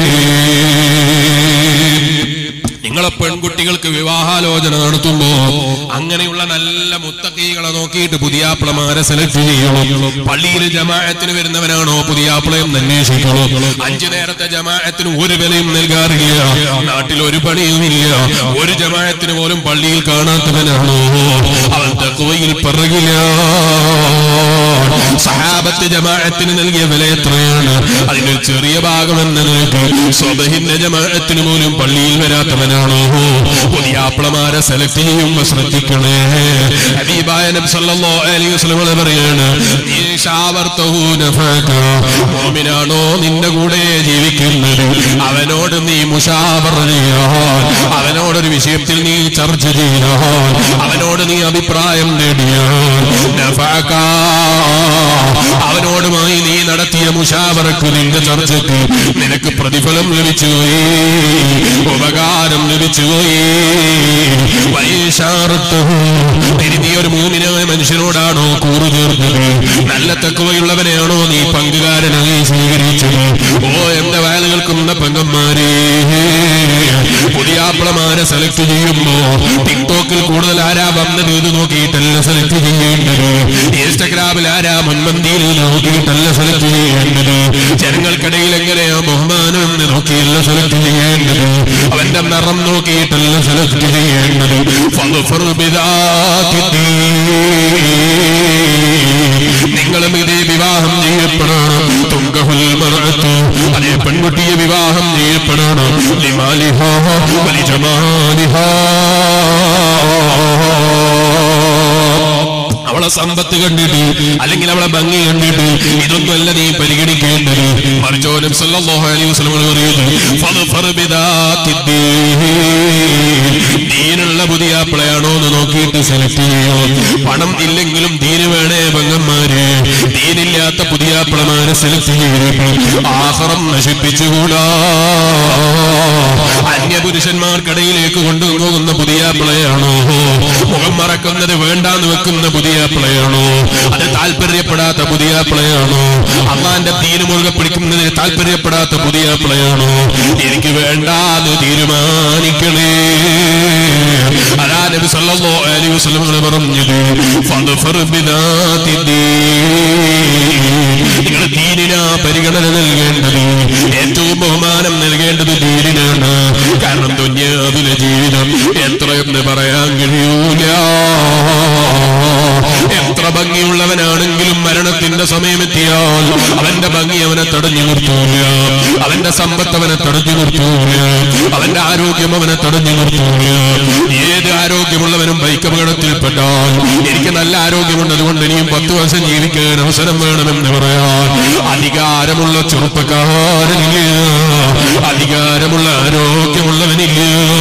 നിങ്ങളെ പെൺകുട്ടികൾക്ക് വിവാഹാലോചന നടത്തുമ്പോ അങ്ങനെയുള്ള നല്ല മുത്തക്കീകളെ നോക്കിയിട്ട് പുതിയാപ്പിളമാരെ സെലക്ട് ചെയ്യണം പള്ളിയിൽ ജമാഅത്തിന് വരുന്നവനാണോ പുതിയാപ്പിളയും അന്വേഷിക്കണം അഞ്ചു നേരത്തെ ജമാഅത്തിന് ഒരു വിലയും നൽകാറില്ല നാട്ടിൽ ഒരു പണിയുമില്ല ഒരു ജമാഅത്തിന് പോലും പള്ളിയിൽ കാണാത്തവനാണോ അവൻ തക്കുവയിൽ പിറകില്ല സഹാബത്ത് ജമാഅത്തിന് നൽകിയ വില എത്രയാണ് അതിന്റെ ഒരു ചെറിയ ഭാഗം എന്ന നിലക്ക് സ്വബഹിന്റെ ജമാഅത്തിന് പോലും പള്ളിയിൽ വരാത്തവനാണോ പുതിയാപ്പിളമാരെ സെലക്ട് ചെയ്യുമ്പോ ശ്രദ്ധിക്കണേ ഹബീബായ നബി സല്ലല്ലാഹു അലൈഹി വസല്ലം പറയാണ് നീ ഷാവർത്തഹു നഫക മുഅ്മിനാണോ നിന്റെ കൂടെ ജീവിക്കുന്നത് അവനോട് നീ മുഷാവറ ചെയ്യാൻ അവനോടൊരു വിഷയത്തിൽ നീ ചർച്ച ചെയ്യാൻ അവനോട് നീ അഭിപ്രായം നേടിയാൽ നഫക അവനോടുമായി നീ നടത്തിയ മുഷാവറക്ക് നിന്റെ ചർച്ചയ്ക്ക് നിനക്ക് പ്രതിഫലം ലഭിച്ചുപോയി ഉപകാരം ലഭിച്ചുപോയി വൈശാറത്ത് ഇനി നീ ഒരു മൂന്നിനായ മനുഷ്യനോടാണോ കൂറു ചേർന്നത് നല്ല തക്കുവയുള്ളവനെയാണോ നീ പങ്കുകാരനായി സ്വീകരിച്ചത് ഓ എന്റെ വയലുകൾക്കുന്ന പെങ്ങന്മാരെ പുതിയാപ്പിളമാരെ സെലക്ട് ചെയ്യുമ്പോ ടിക്ടോക്കിൽ കൂടുതൽ ആരാ വന്നത് ഇത് നോക്കിയിട്ടല്ല സെലക്ട് ചെയ്യേണ്ടത് ഇൻസ്റ്റഗ്രാമിൽ ആരാ മുൻപന്തിയിൽ നോക്കിയിട്ടല്ല സെലക്ട് ചെയ്യേണ്ടത് ജനങ്ങൾക്കിടയിൽ എങ്ങനെയാ ബഹുമാനം എന്ന് നോക്കിയല്ല സെലക്ട് ചെയ്യേണ്ടത് അവന്റെ നിറം നോക്കിയിട്ടല്ല സെലക്ട് ചെയ്യേണ്ടത് ഫഗ്ഫർ ബിദാത്തി നിങ്ങളും ഇതേ വിവാഹം ചെയ്യപ്പെടണം തുങ്കഹുൽ മറത്തു അതേ പെൺകുട്ടിയെ വിവാഹം ചെയ്യപ്പെടണം ലിമാലിഹ അവളെ സമ്പത്ത് കണ്ടിട്ട് അല്ലെങ്കിൽ അവളെ ഭംഗി കണ്ടിട്ട് ഇതൊന്നുമല്ല നീ പരിഗണിക്കേണ്ടത് മറിച്ചോനും സല്ലല്ലാഹു അലൈഹി വസല്ലം പറയുന്നു ഫദ്ഫർ ബിദാത്തിദ്ദീൻ. ദീനുള്ള പുതിയ ആപ്പിളയാണോ എന്ന് നോക്കിയിട്ട് സെലക്ട് ചെയ്യോ പണം ഇല്ലെങ്കിലും ദീന് വേണേ പെങ്ങന്മാര് ദീനില്ലാത്ത പുതിയ ആപ്പിളമാരെ സെലക്ട് ചെയ്തിട്ട് ആഹ്റം നശിപ്പിച്ചുകൂടാ അന്യപുരുഷന്മാർക്കിടയിലേക്ക് കൊണ്ടുപോകുന്ന പുതിയ ആപ്പിളയാണോ മുഖം മറക്കുന്നത് വേണ്ടാന്ന് വെക്കുന്ന പുതിയ ആപ്പിളയാണോ അത് താല്പര്യപ്പെടാത്ത പുതിയ ആപ്പിളയാണോ അള്ളാന്റെ തീര് മുറുകെ പിടിക്കുന്നതിന് താല്പര്യപ്പെടാത്ത പുതിയ ആപ്പിളയാണോ എനിക്ക് വേണ്ടാന്ന് തീരുമാനിക്കണേ അതാ നബി സല്ലല്ലാഹു അലൈഹി വസല്ലം ഇങ്ങനെ പറഞ്ഞത് ഫദ്ഫർ ബിദാത്തി നിങ്ങൾ ദീനിനാ പരിഗണന നൽകേണ്ടത് ഏറ്റവും ബഹുമാനം നൽകേണ്ടത് ദീനിനാണ് കാരണം ദുന്യാവിലെ ജീവിതം എത്രയെന്ന് പറയാൻ കഴിയൂല എത്ര ഭംഗിയുള്ളവനാണെങ്കിലും മരണത്തിന്റെ സമയമെത്തിയാൽ അവന്റെ ഭംഗി അവനെ തടഞ്ഞു നിർത്തൂല അവന്റെ സമ്പത്ത് അവനെ തടഞ്ഞു നിർത്തൂല അവന്റെ ആരോഗ്യം അവനെ തടഞ്ഞു നിർത്തൂല ഏത് ആരോഗ്യമുള്ളവനും ബൈക്ക് അപകടത്തിൽപ്പെട്ടാൽ എനിക്ക് നല്ല ആരോഗ്യമുണ്ട് അതുകൊണ്ട് ഇനിയും പത്ത് വർഷം ജീവിക്കാൻ അവസരം വേണമെന്ന് പറയാൻ അധികാരമുള്ള ചെറുപ്പക്കാരനില്ല അധികാരമുള്ള ആരോഗ്യമുള്ളവനില്ല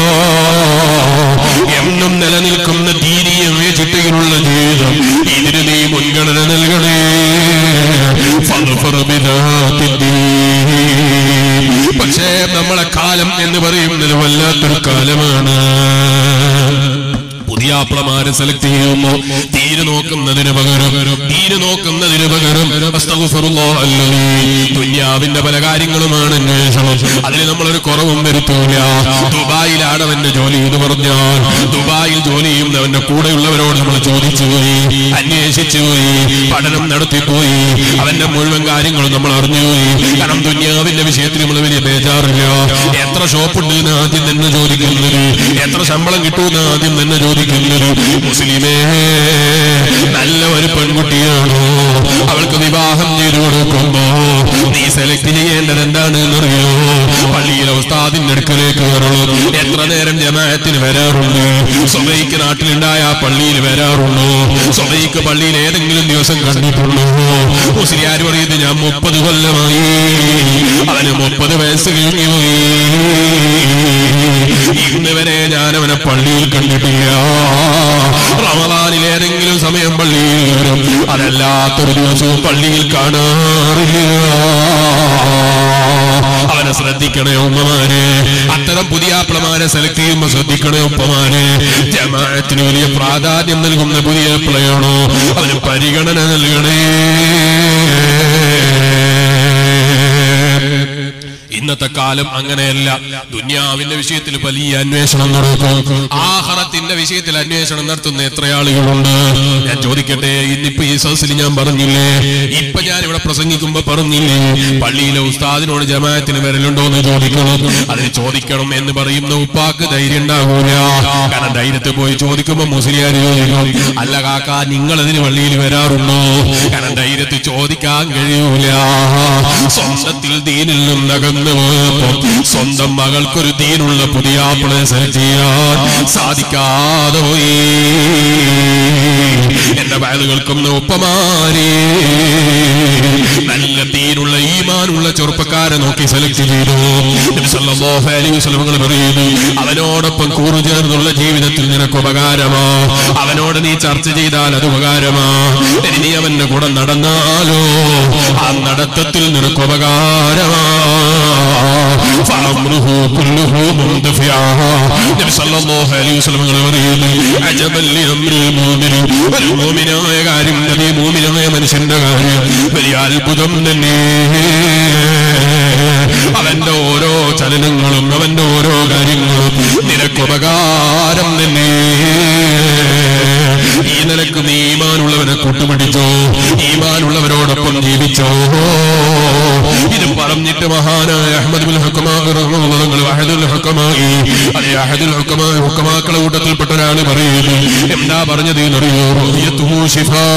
എന്നും നിലനിൽക്കുന്ന ദീനീയമായ ചിട്ടയിലുള്ള ജീവിതം ഇതിന് നീ മുൻഗണന നൽകണേ ഫദ്ഫർ ബിദാത്തി ദീൻ. പക്ഷേ നമ്മളെ കാലം എന്ന് പറയുന്നത് വല്ലാത്തൊരു കാലമാണ് പുതിയാപ്പിളമാരെ സെലക്ട് ചെയ്യുമ്പോ തീര് നോക്കുന്നതിന് പകരം തീര് നോക്കുന്നതിന് പകരം അസ്തഗ്ഫിറുല്ലാഹ് അല്ലദീ. ദുന്യാവിന്റെ പല കാര്യങ്ങളുമാണ് അന്വേഷണം അതിൽ നമ്മളൊരു കുറവും വരുത്തൂല ദുബായിലാണ് അവന്റെ ജോലി എന്ന് പറഞ്ഞാൽ ദുബായിൽ ജോലി ചെയ്യുന്നവന്റെ കൂടെയുള്ളവരോട് നമ്മൾ ചോദിച്ചു പോയി അന്വേഷിച്ചു പോയി പഠനം നടത്തിപ്പോയി അവന്റെ മുഴുവൻ കാര്യങ്ങളും നമ്മൾ അറിഞ്ഞുപോയി കാരണം ദുന്യാവിന്റെ വിഷയത്തിൽ നമ്മൾ വലിയ ബേജാറില്ല എത്ര ഷോപ്പുണ്ട് എന്ന് ആദ്യം തന്നെ ചോദിക്കുന്നത് എത്ര ശമ്പളം കിട്ടുമെന്ന് ആദ്യം തന്നെ ചോദിക്കുന്നത് മുസ്ലിമേ നല്ല ഒരു പെൺകുട്ടിയാണോ അവൾക്ക് വിവാഹം ചെയ്തു കൊടുക്കുമ്പോ നീ സെലക്ട് ചെയ്യേണ്ടത് എന്താണ് എന്നറിയോ പള്ളിയിലെ ഉസ്താദിന്റെ അടുക്കലേക്ക് വരണം എത്ര നേരം ജമാഅത്തിന് വരാറുണ്ട് സ്വബൈക്ക് നാട്ടിലുണ്ടായ ആ പള്ളിയിൽ വരാറുള്ളൂ സ്വബൈക്ക് പള്ളിയിൽ ഏതെങ്കിലും ദിവസം കണ്ടു കഴിഞ്ഞിട്ടുള്ളൂ മുസ്ലിയാർ പറയുന്നത് ഞാൻ മുപ്പത് കൊല്ലമായി അവന് മുപ്പത് വയസ്സ് കഴിഞ്ഞു പോയി ഇന്ന് വരെ ഞാൻ അവനെ പള്ളിയിൽ കണ്ടിട്ടില്ല റമദാനിൽ ഏതെങ്കിലും സമയം പള്ളിയിൽ വരും അതല്ലാത്തൊരു ദിവസവും പള്ളിയിൽ കാണാറില്ല അവനെ ശ്രദ്ധിക്കണേ ഉമ്മമാരെ അത്തരം പുതിയാപ്പിളമാരെ സെലക്ട് ചെയ്യുമ്പോൾ ശ്രദ്ധിക്കണേ ഉപ്പമാരെ ജമാഅത്തിന് വലിയ പ്രാധാന്യം നൽകുന്ന പുതിയാപ്പിളയാണോ അവന് പരിഗണന നൽകണേ ഇന്നത്തെ കാലം അങ്ങനെയല്ല ദുന്യാവിന്റെ വിഷയത്തിൽ വലിയ അന്വേഷണം നടക്കും ആഹാരത്തിന്റെ വിഷയത്തിൽ അന്വേഷണം നടത്തുന്ന എത്ര ആളുകളുണ്ട് ഞാൻ ചോദിക്കട്ടെ ഇന്നിപ്പോ ഈ സദസ്സിൽ ഞാൻ പറഞ്ഞില്ലേ ഇപ്പൊ ഞാൻ ഇവിടെ പ്രസംഗിക്കുമ്പോ പറഞ്ഞില്ലേ പള്ളിയിലെ ഉസ്താദിനോട് ജമാഅത്തിന് വരലുണ്ടോ എന്ന് ചോദിക്കണം അതിന് ചോദിക്കണം എന്ന് പറയുന്ന ഉപ്പാക്ക് ധൈര്യം ഉണ്ടാകൂല കാരണം ധൈര്യത്തിൽ പോയി ചോദിക്കുമ്പോ മുസ്ലിയാർ ചോദിക്കും അല്ല കാക്ക നിങ്ങൾ അതിന് പള്ളിയിൽ വരാറുണ്ടോ കാരണം ധൈര്യത്തിൽ ചോദിക്കാൻ കഴിയൂല സ്വന്തത്തിൽ ദീനിൽ നിന്നകന്നു പോയപ്പോ സ്വന്തം മകൾക്കൊരു ദീനുള്ള പുതിയ ആപ്പിളെ സെലക്ട് ചെയ്യാൻ സാധിക്കാതെ പോയി എന്റെ വയലുകൾക്കും ഒപ്പമാരി നല്ല ദീനുള്ള ഈമാനുള്ള ചെറുപ്പക്കാരെ നോക്കി സെലക്ട് ചെയ്തു നബി സല്ലല്ലാഹു അലൈഹി വസല്ലം നിങ്ങൾ പറയുന്നു അവനോടൊപ്പം കൂറുചേർന്നുള്ള ജീവിതത്തിൽ നിനക്ക് ഉപകാരമാ അവനോട് നീ ചർച്ച ചെയ്താൽ അത് ഉപകാരമാ ഇനി നീ അവന്റെ കൂടെ നടന്നാലോ ആ നടത്തത്തിൽ നിനക്ക് ഉപകാരമാ فأمره كله منتفعا നബി സല്ലല്ലാഹു അലൈഹി വസല്ലം നിങ്ങൾ പറയുന്നു അജബൽ ലിഅംരി المؤمن ഒരു മുഅ്മിനായ കാര്യം നബി മുഅ്മിനായ മനുഷ്യന്റെ കാര്യം വലിയ അത്ഭുതം തന്നെ അവന്റെ ഓരോ ചലനങ്ങളും അവന്റെ ഓരോ കാര്യങ്ങളും നിനക്ക് ഉപകാരം തന്നെ ഈ നിലക്ക് നീ ഈമാനുള്ളവനെ കൂട്ടുപിടിച്ചോ ഈമാനുള്ളവരോടൊപ്പം ജീവിച്ചോ ഇത് പറഞ്ഞിട്ട് മഹാനായ അഹമ്മദ് ബിൻ ഹുക്കമാങ്ങൾ അഹദുൽ ഹുക്കമായി അതെ അഹദുൽ ഹുക്കമായ ഹുക്കമാക്കളെ കൂട്ടത്തിൽപ്പെട്ട ഒരാൾ പറയുന്നു എന്താ പറഞ്ഞത് എന്നറിയോ റൂഹിയത്തുഹു ശിഫാ.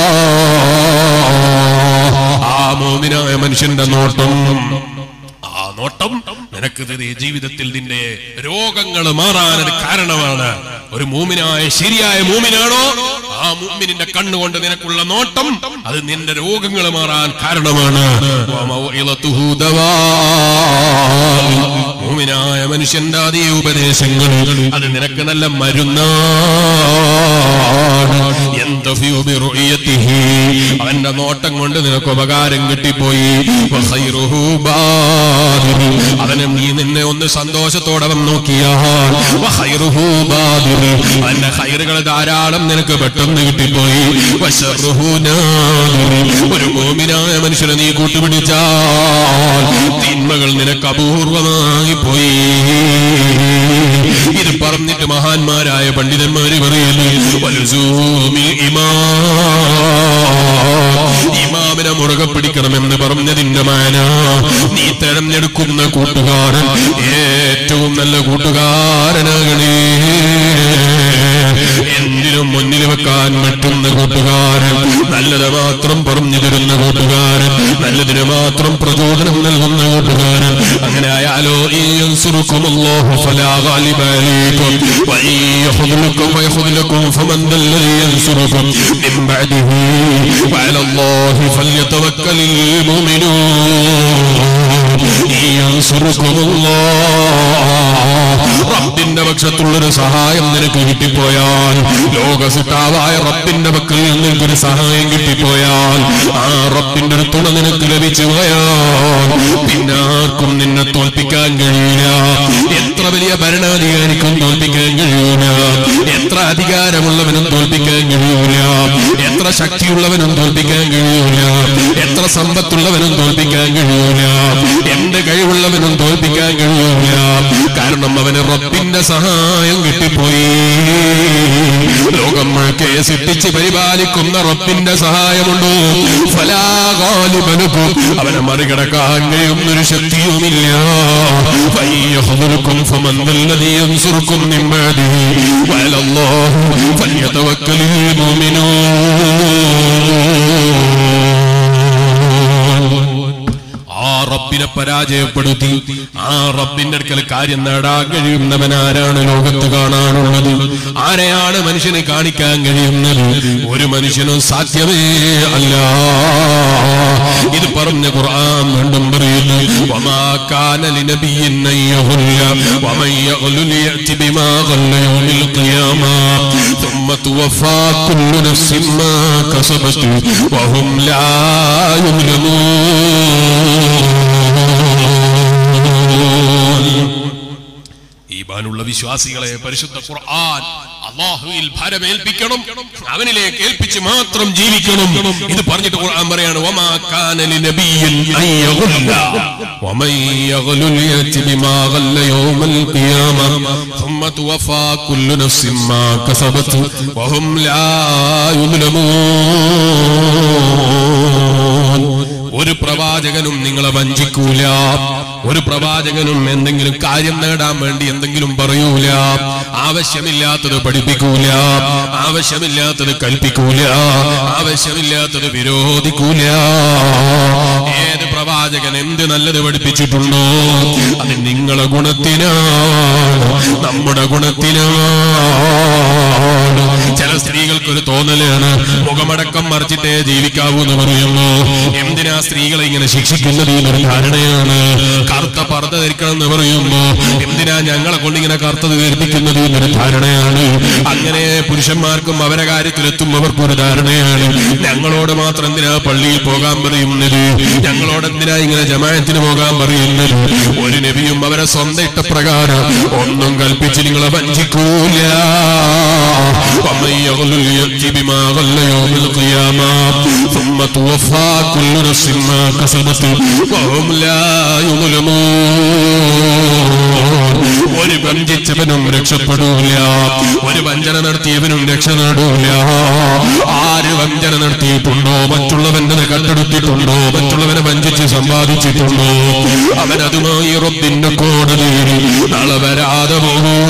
ആ മോമിനായ മനുഷ്യന്റെ നോട്ടം ആ നോട്ടം നിനക്ക് ഇത് ഈ ജീവിതത്തിൽ നിന്റെ രോഗങ്ങൾ മാറാൻ ഒരു കാരണമാണ് ഒരു മൂമിനായ ശരിയായ മൂമിനാണോ ആ മൂമിനിന്റെ കണ്ണുകൊണ്ട് നിനക്കുള്ള നോട്ടം അത് നിന്റെ രോഗങ്ങൾ മാറാൻ കാരണമാണ് വമൗഇളതുഹു ദവാ. മൂമിനായ മനുഷ്യന്റെ അതേ ഉപദേശങ്ങൾ അത് നിനക്ക് നല്ല മരുന്നാണ് യന്തഫിഉ ബിറുഇയതിഹി. അവന്റെ നോട്ടം കൊണ്ട് നിനക്ക് ഉപകാരം കിട്ടിപ്പോയി വഖൈറുഹു ബാദിൽ. അവനെ നീ നിന്നെ ഒന്ന് സന്തോഷത്തോടെ അവൻ നോക്കിയാൽ വഖൈറുഹു ബാദിൽ. അവന്റെ ഹൈറുകൾ ധാരാളം നിനക്ക് പെട്ടെന്ന് കിട്ടിപ്പോയി വശറുഹു നാദിൽ. ഒരു മോമിനായ മനുഷ്യനെ നീ കൂട്ടുപിടിച്ചാൽ തിന്മകൾ നിനക്ക് അപൂർവമായി പോയി ഇത് പറഞ്ഞിട്ട് മഹാന്മാരായ പണ്ഡിതന്മാര് പറയുന്നു വലുസൂമിൽ ഇമാം ഇമാമിനെ മുറുകെ പിടിക്കണമെന്ന് പറഞ്ഞതിന്റെ മാന നീ തെരഞ്ഞെടുക്കുന്ന കൂട്ടുകാരൻ ഏറ്റവും നല്ല കൂട്ടുകാരനാകണേ എന്തിനും മുന്നിൽ വെക്കാൻ പറ്റുന്ന കൂട്ടുകാരൻ നല്ലത് മാത്രം പറഞ്ഞു തരുന്ന കൂട്ടുകാരൻ നല്ലതിന് മാത്രം പ്രചോദനം നൽകുന്ന കൂട്ടുകാരൻ അങ്ങനെ ആയാലോ ഈ യൻസുറുക്കുമുല്ലാഹു ഫലാ ഗാലിബ അലൈക്കും വഇൻ യഖ്ദുലുക്കും വയഖ്ദുലക്കും ഫമൻ ദല്ലദി യൻസുറുക്കും മിൻ ബഅദിഹി വഅല അല്ലാഹി ഫല്യതവക്കലിൽ മുഅ്മിനൂൻ ഇൻ യൻസുറുക്കുമുല്ലാഹ് റബ്ബിന്റെ പക്ഷത്തുള്ളൊരു സഹായം നിനക്ക് കിട്ടിപ്പോയാൽ ലോകസിട്ടാവായ റബ്ബിന്റെ പക്കൽ നിന്ന് നിനക്കൊരു സഹായം കിട്ടിപ്പോയാൽ ആ റബ്ബിന്റെ ഒരു തുണ നിനക്ക് ലഭിച്ചു പോയാൽ പിന്നെ ആർക്കും നിന്നെ തോൽപ്പിക്കാൻ കഴിയില്ല എത്ര വലിയ ഭരണാധികാരിക്കും തോൽപ്പിക്കാൻ കഴിയൂല എത്ര അധികാരമുള്ളവനും തോൽപ്പിക്കാൻ കഴിയൂല എത്ര ശക്തിയുള്ളവനും തോൽപ്പിക്കാൻ കഴിയൂല എത്ര സമ്പത്തുള്ളവനും തോൽപ്പിക്കാൻ കഴിയൂല എന്ത് കഴിവുള്ളവനും തോൽപ്പിക്കാൻ കഴിയൂല കാരണം അവന് റബ്ബിന്റെ സഹായം കിട്ടിപ്പോയി ലോകം മുഴുക്കെ സൃഷ്ടിച്ച് പരിപാലിക്കുന്ന റബ്ബിന്റെ സഹായമുണ്ടോ ഫലാകാലിബനുക്കും അവനെ മറികടക്കാൻ കഴിയുന്നൊരു ശക്തിയുമില്ല ഫയ്യഹ്ദുറുക്കും ഫമൻദല്ലദീ യൻസുറുക്കും മിൻ ബഅദിഹി വഅലല്ലാഹി ഫല്യതവക്കലിൽ മുഅ്മിനൂൻ ആ റബ്ബിനെ റബ്ബിനെ പരാജയപ്പെടുത്തി ആ റബ്ബിന്റെ അടുക്കൽ കാര്യം നേടാൻ കഴിയുന്നവൻ ആരാണ് ലോകത്ത് കാണാനുള്ളത് ആരെയാണ് മനുഷ്യന് കാണിക്കാൻ കഴിയുന്നത് ഒരു മനുഷ്യനും സാധ്യമേ അല്ല ഇത് പറഞ്ഞ ഖുർആൻ വീണ്ടും പറയുന്നു വമാ കാന ലിനബിയിൻ അൻ യഗ്ല്ല വമൻ യഗ്ലുൽ യഅതി ബിമാ ഗല്ല യൗമിൽ ഖിയാമ ثم توفى كل نفس ما كسبت وهم لا يظلمون ഈമാനുള്ള വിശ്വാസികളെ പരിശുദ്ധ ഖുർആൻ അള്ളാഹുവിൽ ഭാരമേൽപ്പിക്കണം അവനിലേക്ക് ഏൽപ്പിച്ച് മാത്രം ജീവിക്കണം ഇത് പറഞ്ഞിട്ട് ഖുർആൻ പറയാണ് വമാ കാന ലിനബിയ്യിൻ അൻ യഗ്ല്ല വമൻ യഗ്ലുൽ യഅതി ബിമാ ഗല്ല യൗമൽ ഖിയാമ ثم توفى كل نفس ما كسبت وهم لا يظلمون ഒരു പ്രവാചകനും നിങ്ങളെ വഞ്ചിക്കൂല ഒരു പ്രവാചകനും എന്തെങ്കിലും കാര്യം നേടാൻ വേണ്ടി എന്തെങ്കിലും പറയൂല ആവശ്യമില്ലാത്തത് പഠിപ്പിക്കൂല ആവശ്യമില്ലാത്തത് കൽപ്പിക്കൂല ആവശ്യമില്ലാത്തത് വിരോധിക്കൂല ഏത് പ്രവാചകൻ എന്ത് നല്ലത് പഠിപ്പിച്ചിട്ടുണ്ടോ അത് നിങ്ങളെ ഗുണത്തിനാണ് നമ്മുടെ ഗുണത്തിനാണ് ചില സ്ത്രീകൾക്ക് ഒരു തോന്നലാണ് മുഖമടക്കം മറിച്ചിട്ടേ ജീവിക്കാവൂ എന്ന് പറയുന്നു എന്തിനാ സ്ത്രീകളെ ഇങ്ങനെ ശിക്ഷിക്കുന്നത് എന്നൊരു ധാരണയാണ് കറുത്ത പർദ്ദ ധരിക്കണം എന്ന് പറയുമ്പോ എന്തിനാ ഞങ്ങളെ കൊണ്ട് ഇങ്ങനെ കറുത്തത് ധരിപ്പിക്കുന്നത് എന്നൊരു ധാരണയാണ് അങ്ങനെ പുരുഷന്മാർക്കും അവരെ കാര്യത്തിലെത്തും അവർക്കൊരു ധാരണയാണ് ഞങ്ങളോട് മാത്രം എന്തിനാ പള്ളിയിൽ പോകാൻ പറയുന്നത് ഞങ്ങളോട് എന്തിനാ ഇങ്ങനെ ജമായത്തിന് പോകാൻ പറയുന്നത് ഒരു നബിയും അവരെ സ്വന്തം ഇഷ്ടപ്രകാരം ഒന്നും കൽപ്പിച്ച് നിങ്ങളെ വഞ്ചിക്കൂല ومن يغلل يأت بما غل يوم القيامة ثم توفى كل نفس ما كسبت وهم لا يظلمون ഒരു വഞ്ചിച്ചവനും രക്ഷപ്പെടൂല ഒരു വഞ്ചന നടത്തിയവനും രക്ഷ നേടൂല ആര് വഞ്ചന നടത്തിയിട്ടുണ്ടോ മറ്റുള്ളവന്റെ കട്ടെടുത്തിട്ടുണ്ടോ മറ്റുള്ളവനെ വഞ്ചിച്ച് സമ്പാദിച്ചിട്ടുണ്ടോ അവൻ അതുമായി റബ്ബിന്റെ കോടതിയിൽ നാളെ വരാതെ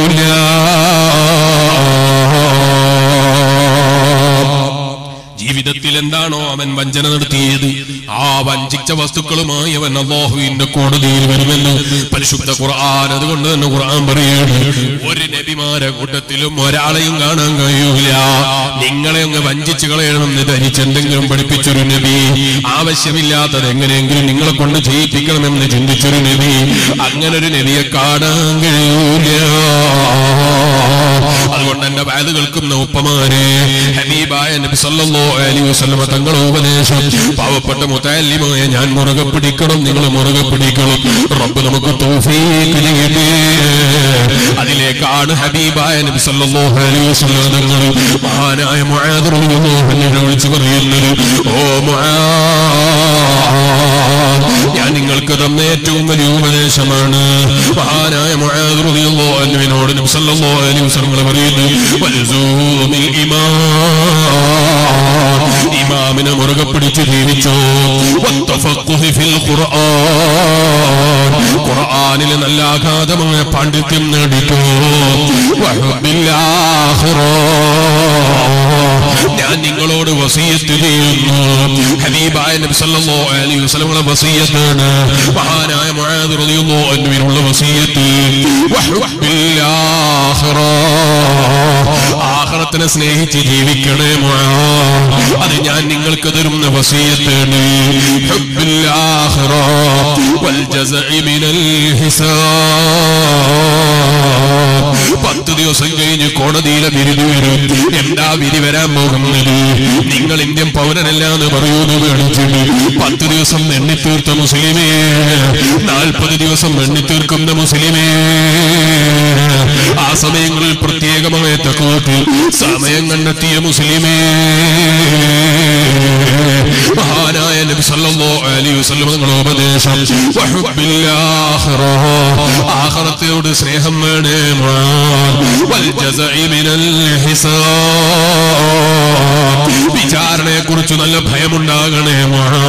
പോകൂല ജീവിതത്തിൽ എന്താണോ അവൻ വഞ്ചന നടത്തിയത് ആ വഞ്ചിച്ച വസ്തുക്കളുമായി അവൻ അള്ളാഹുവിന്റെ കോടതിയിൽ വരുമെന്ന് പരിശുദ്ധ ഖുർആൻ അതുകൊണ്ട് തന്നെ ഖുർആൻ പറയുകയാണ് ഒരു നബിമാരെ കൂട്ടത്തിലും ഒരാളെയും കാണാൻ കഴിയൂല നിങ്ങളെ അങ്ങ് വഞ്ചിച്ചു കളയണം എന്ന് ധരിച്ച് എന്തെങ്കിലും പഠിപ്പിച്ചൊരു നബി ആവശ്യമില്ലാത്തത് എങ്ങനെയെങ്കിലും നിങ്ങളെ കൊണ്ട് ചെയ്യിപ്പിക്കണമെന്ന് ചിന്തിച്ചൊരു നബി അങ്ങനെ ഒരു നബിയെ കാണാൻ കഴിയൂല അതുകൊണ്ട് എന്റെ വയത് കേൾക്കുന്ന ഉപ്പമാരെ ഹബീബായ നബി സല്ലല്ലാഹു അലൈഹി വസല്ലമ തങ്ങളുടെ ഉപദേശം പാവപ്പെട്ട മുത്തല്ലിമായ ഞാൻ മുറുകെ പിടിക്കണം നിങ്ങൾ മുറുകെ പിടിക്കണം റബ്ബ് നമുക്ക് തൗഫീഖ് ചെയ്യട്ടെ അതിലേക്കാണ് ഹബീബായ നബി സല്ലല്ലാഹു അലൈഹി വസല്ലമ തങ്ങൾ മഹാനായ മുആദ് റളിയല്ലാഹു അൻഹുവിനെ വിളിച്ചു പറയുന്നത് ഓ മുആദ് ഞാൻ നിങ്ങൾക്ക് തന്ന ഏറ്റവും വലിയ ഉപദേശമാണ് മഹാനായ മുആദ് റളിയല്ലാഹു അൻഹുവിനോട് നബി സല്ലല്ലാഹു അലൈഹി വസല്ലം പറയുന്നു വൽസൂമിൽ ഇമാം ഇമാമിനെ മുറുകെ പിടിച്ച് ജീവിച്ചോ വത്തഫഖുഹി ഫിൽ ഖുർആൻ ഖുർആനിൽ നല്ല അഗാധമായ പാണ്ഡിത്യം നേടിക്കോ വഹുബിൽ ആഖിറ ഞാൻ നിങ്ങളോട് വസീയത്ത് ചെയ്യുന്നു ഹബീബായ നബി സല്ലല്ലാഹു അലൈഹി വസല്ലമയുടെ വസീയത്താണ് മഹാനായ മുആദ് റളിയല്ലാഹു അൻഹുവിനുള്ള വസീയത്ത് വഹുബിൽ ആഖിറ ആഖിറത്തിനെ സ്നേഹിച്ച് ജീവിക്കണേ മുആദ് അത് ഞാൻ നിങ്ങൾക്ക് തരുന്ന വസീയത്താണ് ഹുബ്ബിൽ ആഖിറ വൽ ജസഇ മിനൽ ഹിസാബ് പത്ത് ദിവസം കഴിഞ്ഞ് കോടതിയിലെ വിരുതി വരും എന്താ വിധി വരാൻ പോകുന്നത് നിങ്ങൾ ഇന്ത്യൻ പൗരനല്ല എന്ന് പറയൂന്ന് മേടിച്ചിട്ട് പത്ത് ദിവസം എണ്ണിത്തീർത്ത മുസ്ലിമേ നാൽപ്പത് ദിവസം എണ്ണിത്തീർക്കുന്ന മുസ്ലിമേ ആ സമയങ്ങളിൽ പ്രത്യേകമായ തക്കോട്ട് സമയം കണ്ടെത്തിയ മുസ്ലിമേ മഹാനായ നബി സല്ലല്ലാഹു അലൈഹി വസല്ലം നിങ്ങളുടെ ഉപദേശം വഹുബ്ബിൽ ആഖിറ ആഖിറത്തോട് സ്നേഹം വേണേ വൽ ജസഇ മിനൽ ഹിസാബ് വിചാരണയെ കുറിച്ച് നല്ല ഭയമുണ്ടാകണേ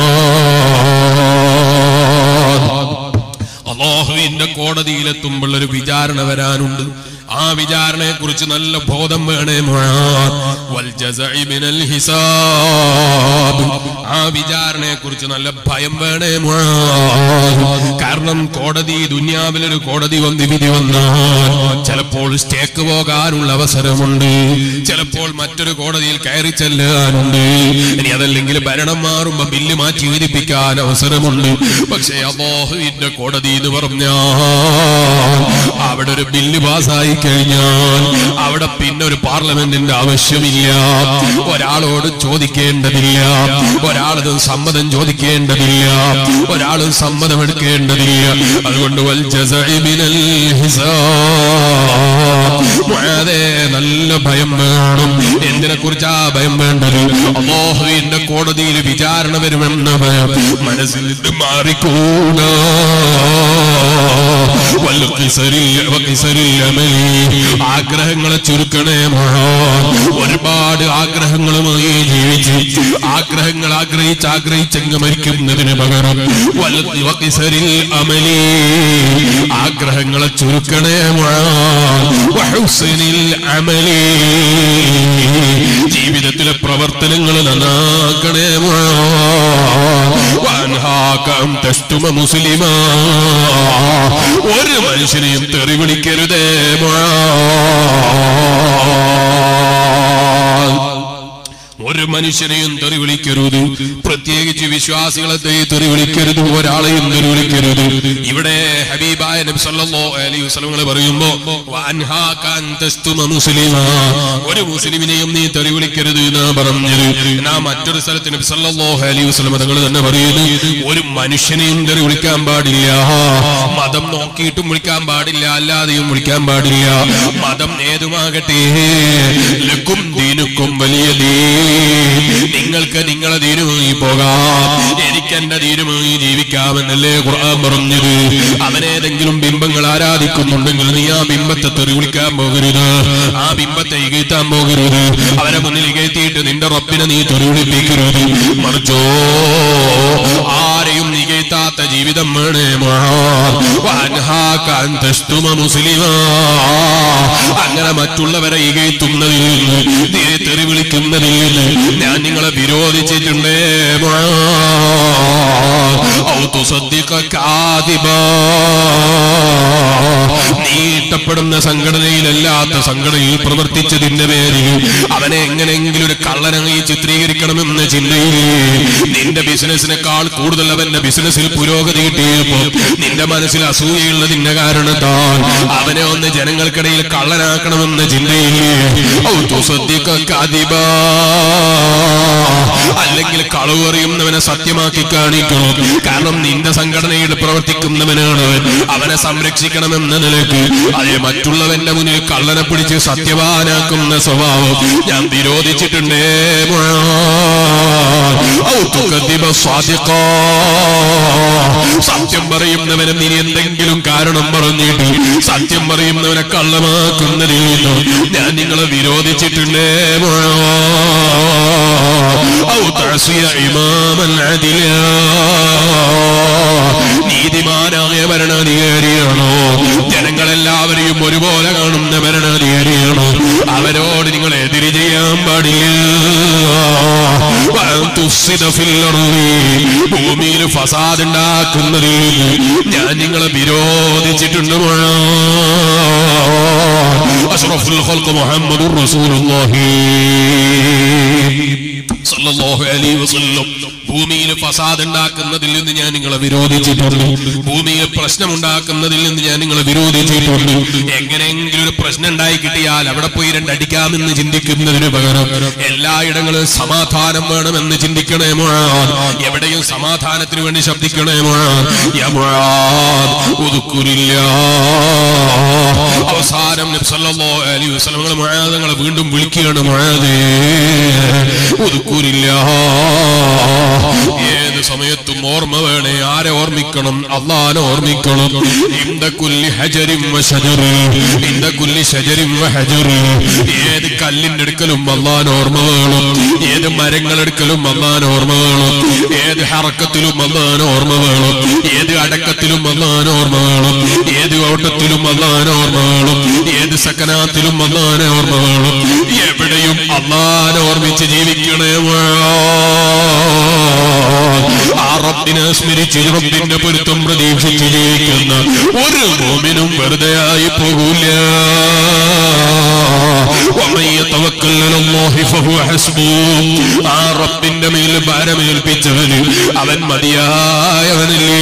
അള്ളാഹുവിന്റെ കോടതിയിലെത്തുമ്പോൾ ഒരു വിചാരണ വരാനുണ്ട് ആ വിചാരണയെ കുറിച്ച് നല്ല ബോധം വേണേ മുആദ്. വൽ ജസഇ മിനൽ ഹിസാബ് ആ വിചാരണയെ കുറിച്ച് നല്ല ഭയം വേണേ മുആദ്. കാരണം കോടതി ദുന്യാവിലൊരു കോടതി വന്ന് വിധി വന്നാൽ ചിലപ്പോൾ സ്റ്റേക്ക് പോകാനുള്ള അവസരമുണ്ട് ചിലപ്പോൾ മറ്റൊരു കോടതിയിൽ കയറി ചെല്ലാനുണ്ട് ഇനി അതല്ലെങ്കിൽ ഭരണം മാറുമ്പോ ബില്ല് മാറ്റി വിധിപ്പിക്കാൻ അവസരമുണ്ട് പക്ഷേ അബോഹുവിന്റെ കോടതി എന്ന് പറഞ്ഞാൽ അവിടെ ഒരു ബില്ല് പാസ്സായി കഴിഞ്ഞാൽ അവിടെ പിന്നെ ഒരു പാർലമെന്റിന്റെ ആവശ്യമില്ല ഒരാളോട് ചോദിക്കേണ്ടതില്ല ഒരാളത് സമ്മതം ചോദിക്കേണ്ടതില്ല ഒരാളും സമ്മതം എടുക്കേണ്ടതില്ല അതുകൊണ്ട് വൽ ജസഇ മിനൽ ഹിസാബ്. മുആദേ, നല്ല ഭയം വേണം എന്തിനെ കുറിച്ചാ ഭയം വേണ്ടത് അള്ളാഹുവിന്റെ കോടതിയിൽ വിചാരണ വരുമെന്ന ഭയം മനസ്സിൽ നിന്ന് മാറിക്കൂടാ വൽഖിസരിൽ വഖിസരിൽ അമലി. ആഗ്രഹങ്ങളെ ചുരുക്കണേ മഹാൻ ഒരുപാട് ആഗ്രഹങ്ങളുമായി ജീവിച്ച് ആഗ്രഹങ്ങൾ ആഗ്രഹിച്ച് ആഗ്രഹിച്ചങ്ങ് മരിക്കുന്നതിന് പകരം വൽ വഖിസരിൽ അമലി ആഗ്രഹങ്ങളെ ചുരുക്കണേ മഹാൻ വഹുസ്നിൽ അമലി ജീവിതത്തിലെ പ്രവർത്തനങ്ങൾ നന്നാക്കണേ മഹാൻ വൻഹാകം തസ്തുമ മുസ്ലിമാ ഒരു മനുഷ്യനെയും തെറി വിളിക്കരുതേ മുആദ്. ഒരു മനുഷ്യനെയും തെറി വിളിക്കരുത് പ്രത്യേകിച്ച് വിശ്വാസികളെ തെറി തെറി വിളിക്കരുത് ഒരാളെയും തെറി വിളിക്കരുത് ഇവിടെ ഹബീബായ നബി സല്ലല്ലാഹു അലൈഹി വസല്ലം പറയുമ്പോ വഅൻഹാകാൻ തസ്തുമ മുസ്ലിമാ ഒരു മുസ്ലിമിനെയും നീ തെറി വിളിക്കരുത് എന്നാ പറഞ്ഞത് എന്നാ മറ്റൊരു സ്ഥലത്ത് നബി സല്ലല്ലാഹു അലൈഹി വസല്ലം തങ്ങൾ തന്നെ പറയുന്നു ഒരു മനുഷ്യനെയും തെറി വിളിക്കാൻ പാടില്ല മതം നോക്കിയിട്ടും വിളിക്കാൻ പാടില്ല അല്ലാതെയും വിളിക്കാൻ പാടില്ല മതം ഏതുമാകട്ടെ ലക്കും ദീനുക്കും വലിയ ദീൻ നിങ്ങൾക്ക് നിങ്ങളെ ദീനുമായി പോകാം എനിക്ക് എന്റെ ദീനുമായി ജീവിക്കാമെന്നല്ലേ ഖുർആൻ പറഞ്ഞത് അവനേതെങ്കിലും ബിംബങ്ങൾ ആരാധിക്കുന്നുണ്ടെങ്കിൽ നീ ആ ബിംബത്തെ തെറി വിളിക്കാൻ പോകരുത് ആ ബിംബത്തെ ഇകഴ്ത്താൻ പോകരുത് അവരെ മുന്നിൽ ഇകഴ്ത്തിയിട്ട് നിന്റെ റബ്ബിനെ നീ തെറി വിളിപ്പിക്കരുത് മറിച്ചോ ആരെയും നികഴ്ത്താത്ത ജീവിതം വേണേ മഹാൻ മുസ്ലിമാ അങ്ങനെ മറ്റുള്ളവരെ ഇകഴ്ത്തുന്നതിൽ നിന്ന് നീ തെറി വിളിക്കുന്നതിൽ നിന്ന് ഞാൻ നിങ്ങളെ വിരോധിച്ചിട്ടുണ്ടേ ഔ തുസദ്ദിഖ കാദിബാ. നീ ഇഷ്ടപ്പെടുന്ന സംഘടനയിലല്ലാത്ത സംഘടനയിൽ പ്രവർത്തിച്ചതിന്റെ പേരിൽ അവനെ എങ്ങനെയെങ്കിലും ഒരു കള്ളനായി ചിത്രീകരിക്കണമെന്ന ചിന്തയിൽ നിന്റെ ബിസിനസിനേക്കാൾ കൂടുതൽ അവന്റെ ബിസിനസ്സിൽ പുരോഗതി കിട്ടിയപ്പോ നിന്റെ മനസ്സിൽ അസൂയയുള്ളതിന്റെ കാരണത്താൽ അവനെ ഒന്ന് ജനങ്ങൾക്കിടയിൽ കള്ളനാക്കണമെന്ന ചിന്തയിൽ ഔ തുസദ്ദിഖ കാദിബാ. അല്ലെങ്കിൽ കളവ് അറിയുന്നവനെ സത്യമാക്കി കാണിക്കണം കാരണം നിന്റെ സംഘടനയിൽ പ്രവർത്തിക്കുന്നവനാണ് അവൻ അവനെ സംരക്ഷിക്കണമെന്ന നിലയ്ക്ക് അതിൽ മറ്റുള്ളവന്റെ മുന്നിൽ കള്ളനെ പിടിച്ച് സത്യവാനാക്കുന്ന സ്വഭാവം ഞാൻ വിരോധിച്ചിട്ടുണ്ടേ ഔ തുകദ്ദിബ സ്വാദിഖാ. സത്യം പറയുന്നവനെ നീ എന്തെങ്കിലും കാരണം പറഞ്ഞിട്ട് സത്യം പറയുന്നവനെ കള്ളമാക്കുന്നതിൽ നിന്നും ഞാൻ നിങ്ങളെ വിരോധിച്ചിട്ടുണ്ടേ ഔ തഅസിയ ഇമാമൻ അദിലാ. നീതിമാനായ ഭരണാധികാരിയാണോ ജനങ്ങളെല്ലാവരെയും ഒരുപോലെ കാണുന്ന ഭരണാധികാരിയാണോ അവരോട് നിങ്ങൾ എതിര് ചെയ്യാൻ പാടില്ല വഅൻ തുഫ്സിദ ഫിൽ അർളി. ഭൂമിയിൽ ഫസാദ് ഉണ്ടാക്കുന്നതിൽ ഞാൻ നിങ്ങളെ വിരോധിച്ചിട്ടുണ്ട് അഷ്റഫുൽ ഖൽഖ് മുഹമ്മദുർ റസൂലുള്ളാഹി സല്ലല്ലാഹു അലൈഹി വസല്ലം ഭൂമിയിൽ ഫസാദ് ഉണ്ടാക്കുന്നതിൽ നിന്ന് ഞാൻ നിങ്ങളെ വിരോധിച്ചിട്ടുണ്ട് ഭൂമിയിൽ പ്രശ്നം ഉണ്ടാക്കുന്നതിൽ നിന്ന് ഞാൻ നിങ്ങളെ വിരോധിച്ചിട്ടുണ്ട് എങ്ങനെയെങ്കിലും ഒരു പ്രശ്നം ഉണ്ടായി കിട്ടിയാൽ അവിടെ പോയി രണ്ടടിക്കാമെന്ന് ചിന്തിക്കുന്നതിന് പകരം എല്ലായിടങ്ങളും സമാധാനം വേണമെന്ന് ചിന്തിക്കണേ മുഴാൻ എവിടെയും സമാധാനത്തിന് വേണ്ടി ശബ്ദിക്കണേ മുഴാൻ യാ മുഴാൻ ഒതുക്കുരില്ല അവസാനം നബി സല്ലല്ലാഹു അലൈഹി വസല്ലം നിങ്ങൾ മുഴാദങ്ങളെ വീണ്ടും വിളിക്കുകയാണ് മുഴാദേ ഒതുക്കൂരില്ല ഏത് സമയത്തും ഓർമ്മ വേണേ ആരെ ഓർമ്മിക്കണം അള്ളാനെ ഓർമ്മിക്കണം ഇന്ത കുല്ലി ഹജരിം വശജറി ഇന്ത കുല്ലി ശജരിം വഹജറി ഏത് കല്ലിന്റെ അടുക്കലും അള്ളാൻ ഓർമ്മ വേണം ഏത് മരങ്ങളെടുക്കലും അള്ളാൻ ഓർമ്മ വേണം ഏത് ഹറക്കത്തിലും അള്ളാൻ ഓർമ്മ വേണം ഏത് അടക്കത്തിലും അള്ളാൻ ഓർമ്മ വേണം ഏത് ഓട്ടത്തിലും അള്ളാൻ ഓർമ്മ വേണം ഏത് സക്കനാത്തിലും അള്ളാൻ ഓർമ്മ വേണം എവിടെയും അള്ളാൻ ഓർമ്മിച്ച് ജീവിക്കണേ ആ റബ്ബിനെ സ്മരിച്ച് റബ്ബിന്റെ പൊരുത്തം പ്രതീക്ഷിച്ച് ജീവിക്കണം വെറുതെ ആയി പോകൂല ومن يتوكل على الله فهو حسبه ആ റബ്ബിന്റെ മേൽ ഭാരമേൽപ്പിച്ചവന് അവൻ മതിയായവനല്ലേ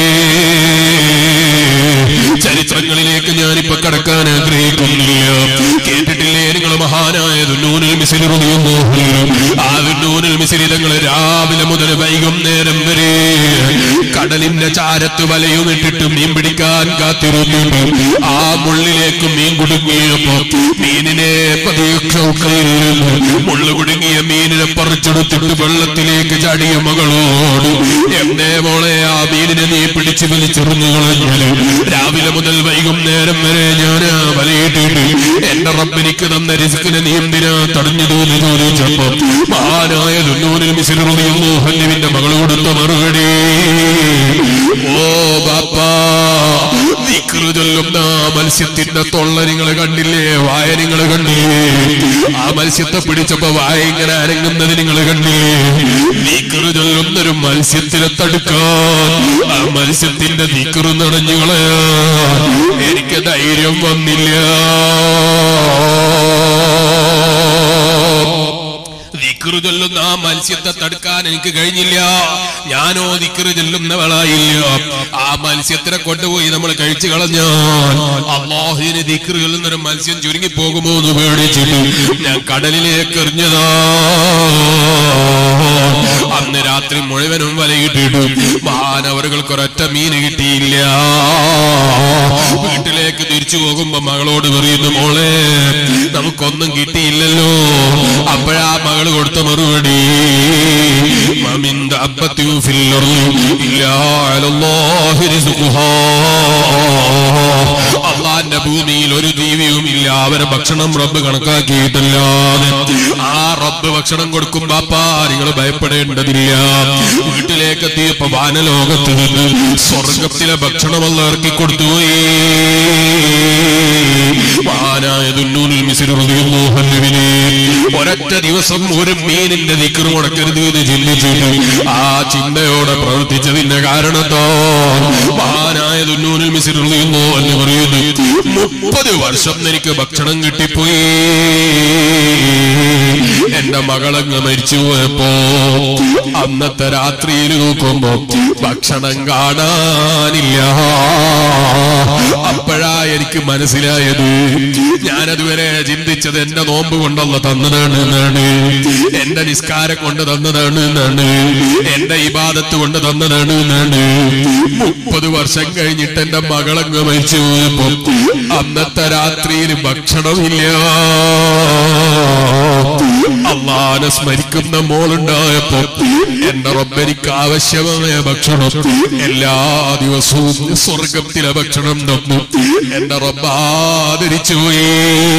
ചരിത്രങ്ങളിലേക്ക് ഞാനിപ്പോ കടക്കാൻ ആഗ്രഹിക്കുന്നില്ല കേട്ടിട്ടില്ലേ നിങ്ങൾ മഹാനായ ദുന്നൂനിൽ മിസിരി റളിയല്ലാഹു അൻഹു. ആ ദുന്നൂനിൽ മിസിരി തങ്ങൾ രാവിലെ മുതൽ വൈകുന്നേരം വരെ കടലിന്റെ ചാരത്ത് വലയുമിട്ടിട്ട് മീൻ പിടിക്കാൻ കാത്തിരുന്നു ആ മുള്ളിലേക്ക് മീൻ കുടുങ്ങിയപ്പോ മീനിനെ പരീക്ഷയിൽ മുള്ളു കുടുങ്ങിയ മീനിനെ പറിച്ചെടുത്തിട്ട് വെള്ളത്തിലേക്ക് ചാടിയ മകളോട് എന്തേ മോളെ ആ മീനിനെ നീ പിടിച്ചു വലിച്ചെറിഞ്ഞു കളഞ്ഞാല് രാവിലെ മുതൽ വൈകുന്നേരം വരെ ഞാൻ വലയിട്ടിട്ട് എന്റെ റബ്ബിനിക്ക് തന്ന റിസ്കിനെ നീ എന്തിനാ തടഞ്ഞു തോന്നി ചോദിച്ചപ്പോ മഹാനായ ദുന്നൂനിൽ മിസിറിന്റെ മകൾ കൊടുത്ത മറുപടി ഓ ബാപ്പാ ദിക്റ് ചൊല്ലുന്ന ആ മത്സ്യത്തിന്റെ തൊള്ള നിങ്ങൾ കണ്ടില്ലേ വായ നിങ്ങൾ കണ്ടില്ലേ ആ മത്സ്യത്തെ പിടിച്ചപ്പോ വായ ഇങ്ങനെ അരങ്ങുന്നത് നിങ്ങൾ കണ്ടില്ലേ ദിക്റ് ചൊല്ലുന്നൊരു മത്സ്യത്തിനെ തടുക്കാൻ ആ മത്സ്യത്തിന്റെ ദിക്റ് നടഞ്ഞു കളയാൻ എനിക്ക് ധൈര്യം വന്നില്ല ദിക്റ് ചൊല്ലുന്ന ആ മത്സ്യത്തെ തടുക്കാൻ എനിക്ക് കഴിഞ്ഞില്ല ഞാനോ ദിക്റ് ചൊല്ലുന്നവളായില്ല ആ മത്സ്യത്തിനെ കൊണ്ടുപോയി നമ്മൾ കഴിച്ചു കളഞ്ഞാൽ അള്ളാഹുവിന് ദിക്റ് ചൊല്ലുന്ന ഒരു മത്സ്യം ചുരുങ്ങി പോകുമോ എന്ന് പേടിച്ചിട്ട് ഞാൻ കടലിലേക്ക് എറിഞ്ഞതാ അന്ന് രാത്രി മുഴുവനും വലയിട്ടിട്ടു മാനവറുകൾക്ക് ഒരൊറ്റ മീന് കിട്ടിയില്ല വീട്ടിലേക്ക് തിരിച്ചു പോകുമ്പോ മകളോട് പറയുന്നു മോളെ നമുക്കൊന്നും കിട്ടിയില്ലല്ലോ അപ്പോഴാ മകള് കൊടുത്ത മറുപടി മമിന്ദ അപ്പത്യു ഫില്ലർലി ഇല്ലാ അലല്ലാഹി റിസ്ഖുഹാ അള്ളാന്റെ ഭൂമിയിൽ ഒരു ജീവിയും ഇല്ല അവരെ ഭക്ഷണം റബ്ബ് കണക്കാക്കിയിട്ടല്ലാതെ ആ റബ്ബ് ഭക്ഷണം കൊടുക്കും ബാപ്പാ നിങ്ങൾ ഭയപ്പെടേണ്ടതില്ല വീട്ടിലേക്ക് എത്തിയപ്പോ വാനലോകത്ത് നിന്ന് സ്വർഗത്തിലെ ഭക്ഷണം അല്ല ഇറക്കി കൊടുത്തുപോയി മഹാനായ ദുന്നൂനിൽ മിസിർ റളിയല്ലാഹു അൻഹുവിനെ ഒരൊറ്റ ദിവസം ഒരു മീനിന്റെ ദിക്ർ മുടക്കരുത് എന്ന് ചിന്തിച്ചിട്ട് ആ ചിന്തയോടെ പ്രവർത്തിച്ചതിന്റെ കാരണത്തോ മഹാനായ ദുന്നൂനിൽ മിസിർ റളിയല്ലാഹു അൻഹു പറയുന്നു മുപ്പത് വർഷം എനിക്ക് ഭക്ഷണം കിട്ടിപ്പോയി എന്റെ മകളങ്ങ് മരിച്ചു പോയപ്പോ അന്നത്തെ രാത്രിയിൽ നോക്കുമ്പോ ഭക്ഷണം കാണാനില്ല അപ്പോഴാ എനിക്ക് മനസ്സിലായത് ഞാനതുവരെ ചിന്തിച്ചത് എന്റെ നോമ്പ് കൊണ്ടല്ല തന്നതാണ് എന്നാണ് എന്റെ നിസ്കാരം കൊണ്ട് തന്നതാണ് എന്നാണ് എന്റെ ഇബാദത്ത് കൊണ്ട് തന്നതാണ് എന്നാണ് മുപ്പത് വർഷം കഴിഞ്ഞിട്ട് എന്റെ മകളങ്ങ് മരിച്ചു പോയപ്പോ അന്നത്തെ രാത്രിയിൽ ഭക്ഷണമില്ല അള്ളാനെ സ്മരിക്കുന്ന മോളുണ്ടായപ്പോ എന്റെ റബ്ബനിക്ക് ആവശ്യമായ ഭക്ഷണം എല്ലാ ദിവസവും സ്വർഗത്തിലെ ഭക്ഷണം തന്നു എന്റെ റബ്ബ് ആദരിച്ചു പോയി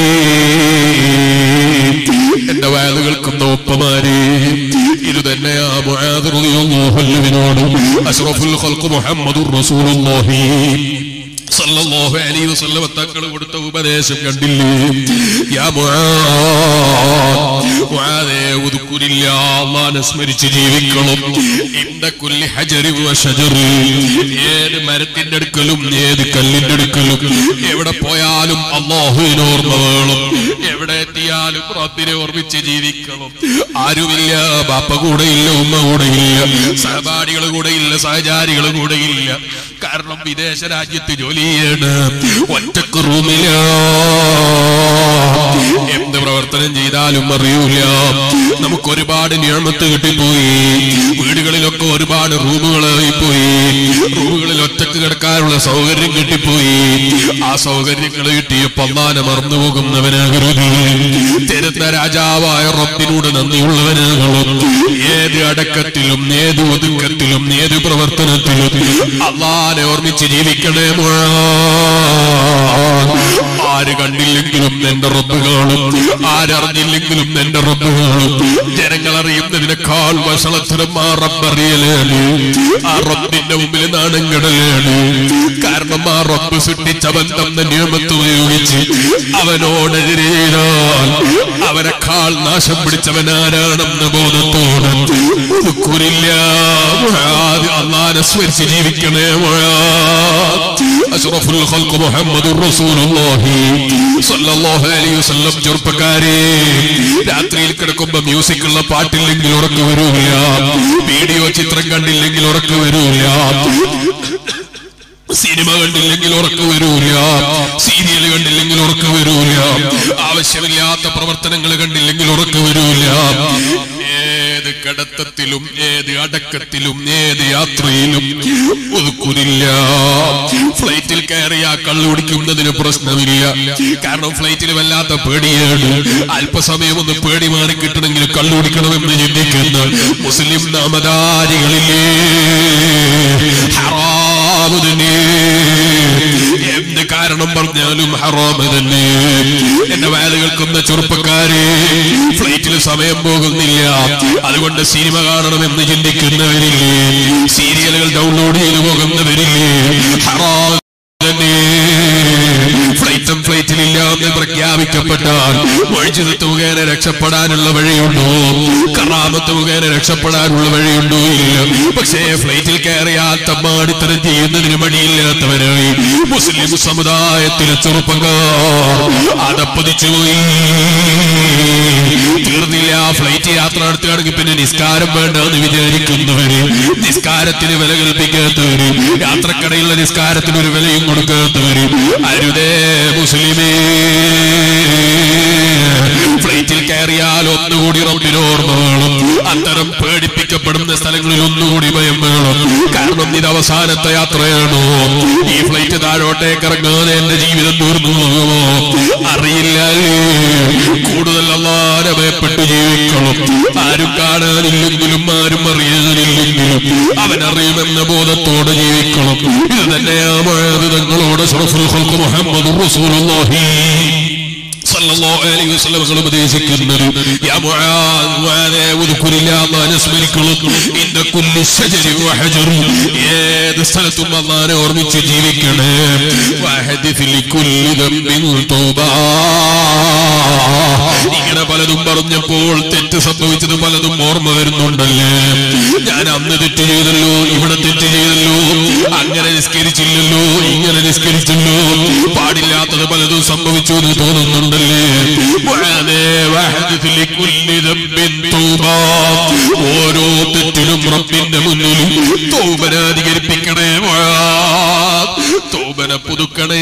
എന്റെ വയല് കേൾക്കുന്ന ഒപ്പമാര് ഇത് തന്നെയാ മുആദ് റളിയല്ലാഹു അൻഹുവിനോട് അഷ്റഫുൽ ഖൽഖ് മുഹമ്മദുർ റസൂലുള്ളാഹി സല്ലല്ലാഹു അലൈഹി വസല്ലം തങ്ങൾ കൊടുത്ത ഉപദേശം കണ്ടില്ലേ യാ മുആദ് മുആദേ ഉദ്കുരില്ലാ അല്ലാഹനെ സ്മരിച്ച് ജീവിക്കണം ഇന്ദ കുല്ലി ഹജരി വ ഷജറി ഏത് മരത്തിന്റെ അടുക്കലും ഏത് കല്ലിന്റെ അടുക്കലും എവിടെ പോയാലും അല്ലാഹുവിനെ ഓർമ്മ വേണം എവിടെ എത്തിയാലും റബ്ബിനെ ഓർമ്മിച്ച് ജീവിക്കണം ആരുമില്ല ബാപ്പ കൂടെ ഇല്ല ഉമ്മ കൂടെ ഇല്ല സഹപാഠികൾ കൂടെ ഇല്ല സഹചാരികൾ കൂടെ ഇല്ല കാരണം വിദേശ രാജ്യത്ത് ജോലി ചെയ്യാണ് ഒറ്റക്ക് റൂമില എന്ത് പ്രവർത്തനം ചെയ്താലും അറിയൂല നമുക്ക് ഒരുപാട് നിയമത്ത് കിട്ടിപ്പോയി വീടുകളിലൊക്കെ ഒരുപാട് റൂമുകളായി പോയി റൂമുകളിൽ ഒറ്റക്ക് കിടക്കാനുള്ള സൗകര്യം കിട്ടിപ്പോയി ആ സൗകര്യങ്ങൾ കിട്ടിയപ്പോ അള്ളാനെ മറന്നു പോകുന്നവനാകരുത് തരുന്ന രാജാവായ റബ്ബിനോട് നന്ദിയുള്ളവനാകണം ഏത് അടക്കത്തിലും ഏത് ഒതുക്കത്തിലും ഏത് പ്രവർത്തനത്തിലും അള്ളാനെ ഓർമ്മിച്ച് ജീവിക്കണേ മുഴ ആര് കണ്ടില്ലെങ്കിലും എന്റെ റബ്ബ് കാണും ആരറിഞ്ഞില്ലെങ്കിലും എന്റെ റബ്ബ് കാണും ജനങ്ങൾ അറിയുന്നതിനേക്കാൾ വഷളത്തരം ആ റബ്ബറിയലാണ് ആ റബ്ബിന്റെ മുമ്പിൽ നാണം കിടലാണ് കാരണം ആ റബ്ബ് സൃഷ്ടിച്ചവൻ തന്ന നിയമത്ത് ഉപയോഗിച്ച് അവനോടെതിരെ ചെയ്താൽ അവരെക്കാൾ നാശം പിടിച്ചവൻ ആരാണെന്ന ബോധത്തോട് ഉരുക്കൂരില്ല അള്ളാനെ സ്മരിച്ച് ജീവിക്കണേ മുഴ അഷ്റഫുൽ ഖൽഖ് മുഹമ്മദുർ റസൂലുള്ളാഹി സ്വല്ലല്ലാഹു അലൈഹി വസല്ലം ചെറുപ്പക്കാരെ രാത്രിയിൽ കിടക്കുമ്പോ മ്യൂസിക് ഉള്ള പാട്ടില്ലെങ്കിൽ ഉറക്കം വരൂല വീഡിയോ ചിത്രം കണ്ടില്ലെങ്കിൽ ഉറക്കം വരൂല സിനിമ കണ്ടില്ലെങ്കിൽ ഉറക്കം വരൂല സീരിയൽ കണ്ടില്ലെങ്കിൽ ഉറക്കം വരൂല ആവശ്യമില്ലാത്ത പ്രവർത്തനങ്ങൾ കണ്ടില്ലെങ്കിൽ ഉറക്കം വരൂല ഏത് കടത്തത്തിലും ഏത് അടക്കത്തിലും ഏത് യാത്രയിലും ഒതുക്കുന്നില്ല ഫ്ലൈറ്റിൽ കയറി ആ കള്ളു കുടിക്കുന്നതിന് പ്രശ്നമില്ല കാരണം ഫ്ലൈറ്റിൽ വല്ലാത്ത പേടിയാണ് അല്പസമയം ഒന്ന് പേടി മാറി കിട്ടണമെങ്കിൽ കള്ളു കുടിക്കണമെന്ന് ചിന്തിക്കുന്ന മുസ്ലിം നാമധാരികളില്ലേ ഹറാമ് തന്നെ എന്ത് കാരണം പറഞ്ഞാലും ഹറാമ് തന്നെ എന്റെ വയല് കേൾക്കുന്ന ചെറുപ്പക്കാരെ ഫ്ലൈറ്റിൽ സമയം പോകുന്നില്ല അതുകൊണ്ട് സിനിമ കാണണമെന്ന് ചിന്തിക്കുന്നവരില്ലേ സീരിയലുകൾ ഡൗൺലോഡ് ചെയ്തു പോകുന്നവരില്ലേ ഹറാം തന്നെ ഫ്ലൈറ്റും ഫ്ലൈറ്റിലില്ല എന്ന് പ്രഖ്യാപിക്കപ്പെട്ടാൽ വഴിച്ചിതത്ത് മുഖേന രക്ഷപ്പെടാനുള്ള വഴിയുണ്ടോ കറാമത്ത് മുഖേന രക്ഷപ്പെടാനുള്ള വഴിയുണ്ടോ ഇല്ല പക്ഷേ ഫ്ലൈറ്റിൽ കയറിയാൽ തമ്മാടിത്തരം ചെയ്യുന്നതിന് മടിയില്ലാത്തവരായി മുസ്ലിം സമുദായത്തിലെ ചെറുപ്പക്കാർ അതപ്പതിച്ചു പോയി തീർന്നില്ല ഫ്ലൈറ്റ് യാത്ര നടത്തുകയാണെങ്കിൽ പിന്നെ നിസ്കാരം വേണ്ട എന്ന് വിചാരിക്കുന്നവര് നിസ്കാരത്തിന് വില കൽപ്പിക്കാത്തവര് യാത്രക്കടയിലുള്ള നിസ്കാരത്തിന് ഒരു വിലയും കൊടുക്കാത്തവര് അരുതേ മുസ്ലിമേ ഫ്ലൈറ്റിൽ കയറിയാൽ ഒന്നുകൂടി റബ്ബിന് ഓർമ്മ വേണം അത്തരം പേടിപ്പിക്കപ്പെടുന്ന സ്ഥലങ്ങളിൽ ഒന്നുകൂടി ഭയം വേണം കാരണം ഇത് അവസാനത്തെ യാത്രയാണോ ഈ ഫ്ലൈറ്റ് താഴോട്ടേക്ക് ഇറങ്ങാതെ എന്റെ ജീവിതം തീർന്നു പോകുമോ അറിയില്ല കൂടുതൽ അള്ളാരെ ഭയപ്പെട്ട് ജീവിക്കണം ആരും കാണാനില്ലെങ്കിലും ആരും അറിയാനില്ലെങ്കിലും അവൻ അറിയുമെന്ന ബോധത്തോടെ ജീവിക്കണം ഇത് തന്നെയാ തങ്ങളോട് മുഹമ്മദ് റസൂലുള്ളാഹി സല്ലല്ലാഹു അലൈഹി വസല്ലം തങ്ങൾ ഉപദേശിക്കുന്നത് യാ മുആദ് മുആദേ ഉദ്കുരില്ല അല്ലാഹനെ സ്മരിക്കണം ഇന്ന കുല്ലി ശജരി വഹജർ ഏത് സ്ഥലത്തും അല്ലാഹനെ ഓർമ്മിച്ച് ജീവിക്കണേ വഹദിഫ് ലികുല്ലി ദംബിൻ തൗബ ഇങ്ങനെ പലതും പറഞ്ഞപ്പോൾ തെറ്റ് സംഭവിച്ചത് പലതും ഓർമ്മ വരുന്നുണ്ടല്ലേ ഞാൻ അന്ന് തെറ്റ് ചെയ്തല്ലോ ഇവിടെ തെറ്റ് ചെയ്തല്ലോ അങ്ങനെ നിസ്കരിച്ചില്ലല്ലോ ഇങ്ങനെ നിസ്കരിച്ചല്ലോ പാടില്ലാത്തത് പലതും സംഭവിച്ചു എന്ന് തോന്നുന്നുണ്ടല്ലേ വഅദേ വഹദിഫ് ലികുല്ലി ദംബിൻ തൗബ ഓരോ തെറ്റിനും റബ്ബിന്റെ മുന്നിൽ തൗബന അധികരിപ്പിക്കണേ മുആദ്. തൗബന പുതുക്കണേ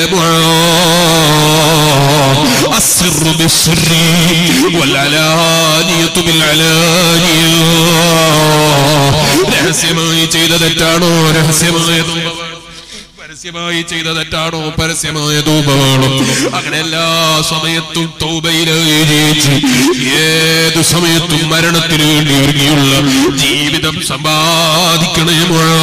മുആദ്. السر بالسر والعلانية بالعلانية രഹസ്യമായി ചെയ്ത തെറ്റാണോ രഹസ്യമായ പരസ്യമായി ചെയ്ത തെറ്റാണോ പരസ്യമായ തൂപമാണോ അങ്ങനെ എല്ലാ സമയത്തും തൗബയിലായി ജീവിച്ച് ഏത് സമയത്തും മരണത്തിന് വേണ്ടി ഒരുങ്ങിയുള്ള ജീവിതം സമ്പാദിക്കണേ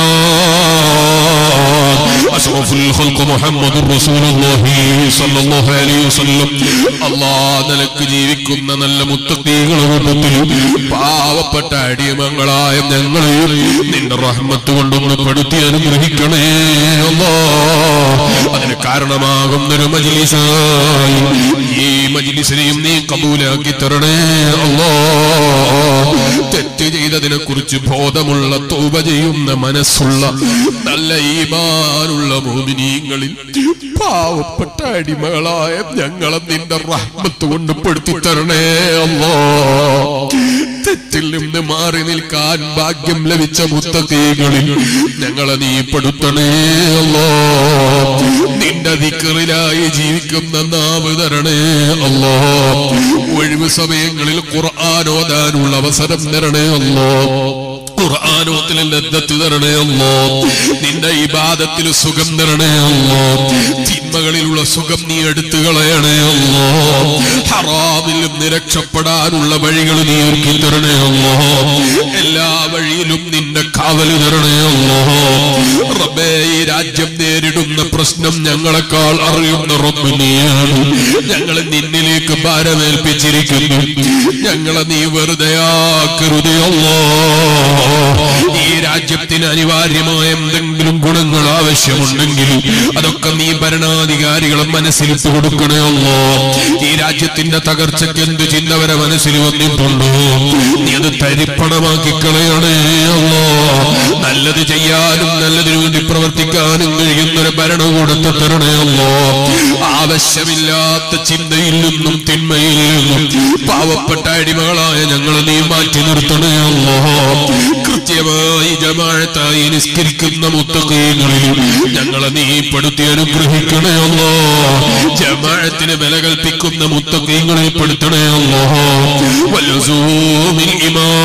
അഷ്റഫുൽ ഖൽഖ് മുഹമ്മദുർ റസൂലുള്ളാഹി സ്വല്ലല്ലാഹു അലൈഹി വസല്ലം അല്ലാഹ് നിലക്ക് ജീവിക്കുന്ന നല്ല മുത്തഖീകളുടെ കൂട്ടത്തിൽ പാവപ്പെട്ട അടിയമങ്ങളായ ഞങ്ങളെയും നിന്റെ റഹ്മത്ത് കൊണ്ടൊന്ന് പെടുത്തി അനുഗ്രഹിക്കണേ അല്ലാ അതിന് കാരണമാകുന്നൊരു മജിലിസായി ഈ മജിലിസിനെയും നീ കബൂലാക്കി തരണേ അല്ലാ തെറ്റ് ചെയ്തതിനെ കുറിച്ച് ബോധമുള്ള തൗബ ചെയ്യുന്ന മനസ്സുള്ള നല്ല ഈമാനുള്ള മോമിനീങ്ങളിൽ പാവപ്പെട്ട അടിമകളായ ഞങ്ങളെ നിന്റെ റഹ്മത്ത് കൊണ്ട് പെടുത്തി തരണേ അല്ലോ തെറ്റിൽ നിന്ന് മാറി നിൽക്കാൻ ഭാഗ്യം ലഭിച്ച മുത്തീകളിൽ ഞങ്ങളെ നീ പെടുത്തണേ അല്ലോ നിന്റെ ദിക്കറിലായി ജീവിക്കുന്ന നാവ് തരണേ അല്ലോ ഒഴിവ് സമയങ്ങളിൽ ഖുർആാനോദാനുള്ള അവസരം തരണേ അല്ലോ ഖുർആാനോത്തിൽ ലദ്ദത്ത് തരണേ അല്ലോ നിന്റെ ഇബാദത്തിൽ സുഖം തരണേ അല്ലോ തിന്മകളിലുള്ള സുഖം നീ എടുത്തു കളയണേ അല്ലോ ഹറാമിൽ നിന്ന് രക്ഷപ്പെടാനുള്ള വഴികൾ നീ ഒരുക്കി തരണേ അല്ലോ എല്ലാ വഴിയിലും നിന്റെ കാവല് തരണേ അല്ലോ റബ്ബേ ഈ രാജ്യം നേരിടുന്ന പ്രശ്നം ഞങ്ങളെക്കാൾ അറിയുന്ന റബ്ബ് നീയാണ് ഞങ്ങൾ നിന്നിലേക്ക് ഭാരമേൽപ്പിച്ചിരിക്കുന്നു ഞങ്ങളെ നീ വെറുതെ ആക്കരുതേ അല്ലോ ഈ രാജ്യത്തിന് അനിവാര്യമായ എന്തെങ്കിലും ഗുണങ്ങൾ ആവശ്യമുണ്ടെങ്കിൽ അതൊക്കെ നീ ഭരണാധികാരികളെ മനസ്സിലിട്ട് കൊടുക്കണമല്ലോ ഈ രാജ്യത്തിന്റെ തകർച്ചയ്ക്ക് എന്ത് ചിന്തവരെ മനസ്സിൽ വന്നിട്ടുണ്ടോ നീ അത് തരിപ്പണമാക്കി കളയണേ അല്ലോ നല്ലത് ചെയ്യാനും നല്ലതിനു വേണ്ടി പ്രവർത്തിക്കാനും കഴിയുന്ന ഒരു മരണം കൊടുത്തു തരണയല്ലോ ആവശ്യമില്ലാത്ത ചിന്തയിൽ നിന്നും തിന്മയിൽ നിന്നും പാവപ്പെട്ട അടിമകളായ ഞങ്ങൾ നീ മാറ്റി നിർത്തണയല്ലോ കൃത്യമായി ജമാഴത്തായി നിസ്കരിക്കുന്ന മുത്തകങ്ങളിൽ ഞങ്ങളെ നീ പെടുത്തി അനുഗ്രഹിക്കണയല്ലോ ജമാഴത്തിന് വില കൽപ്പിക്കുന്ന മുത്തകങ്ങളിൽ പെടുത്തണയല്ലോ വല്ലസൂമിൽ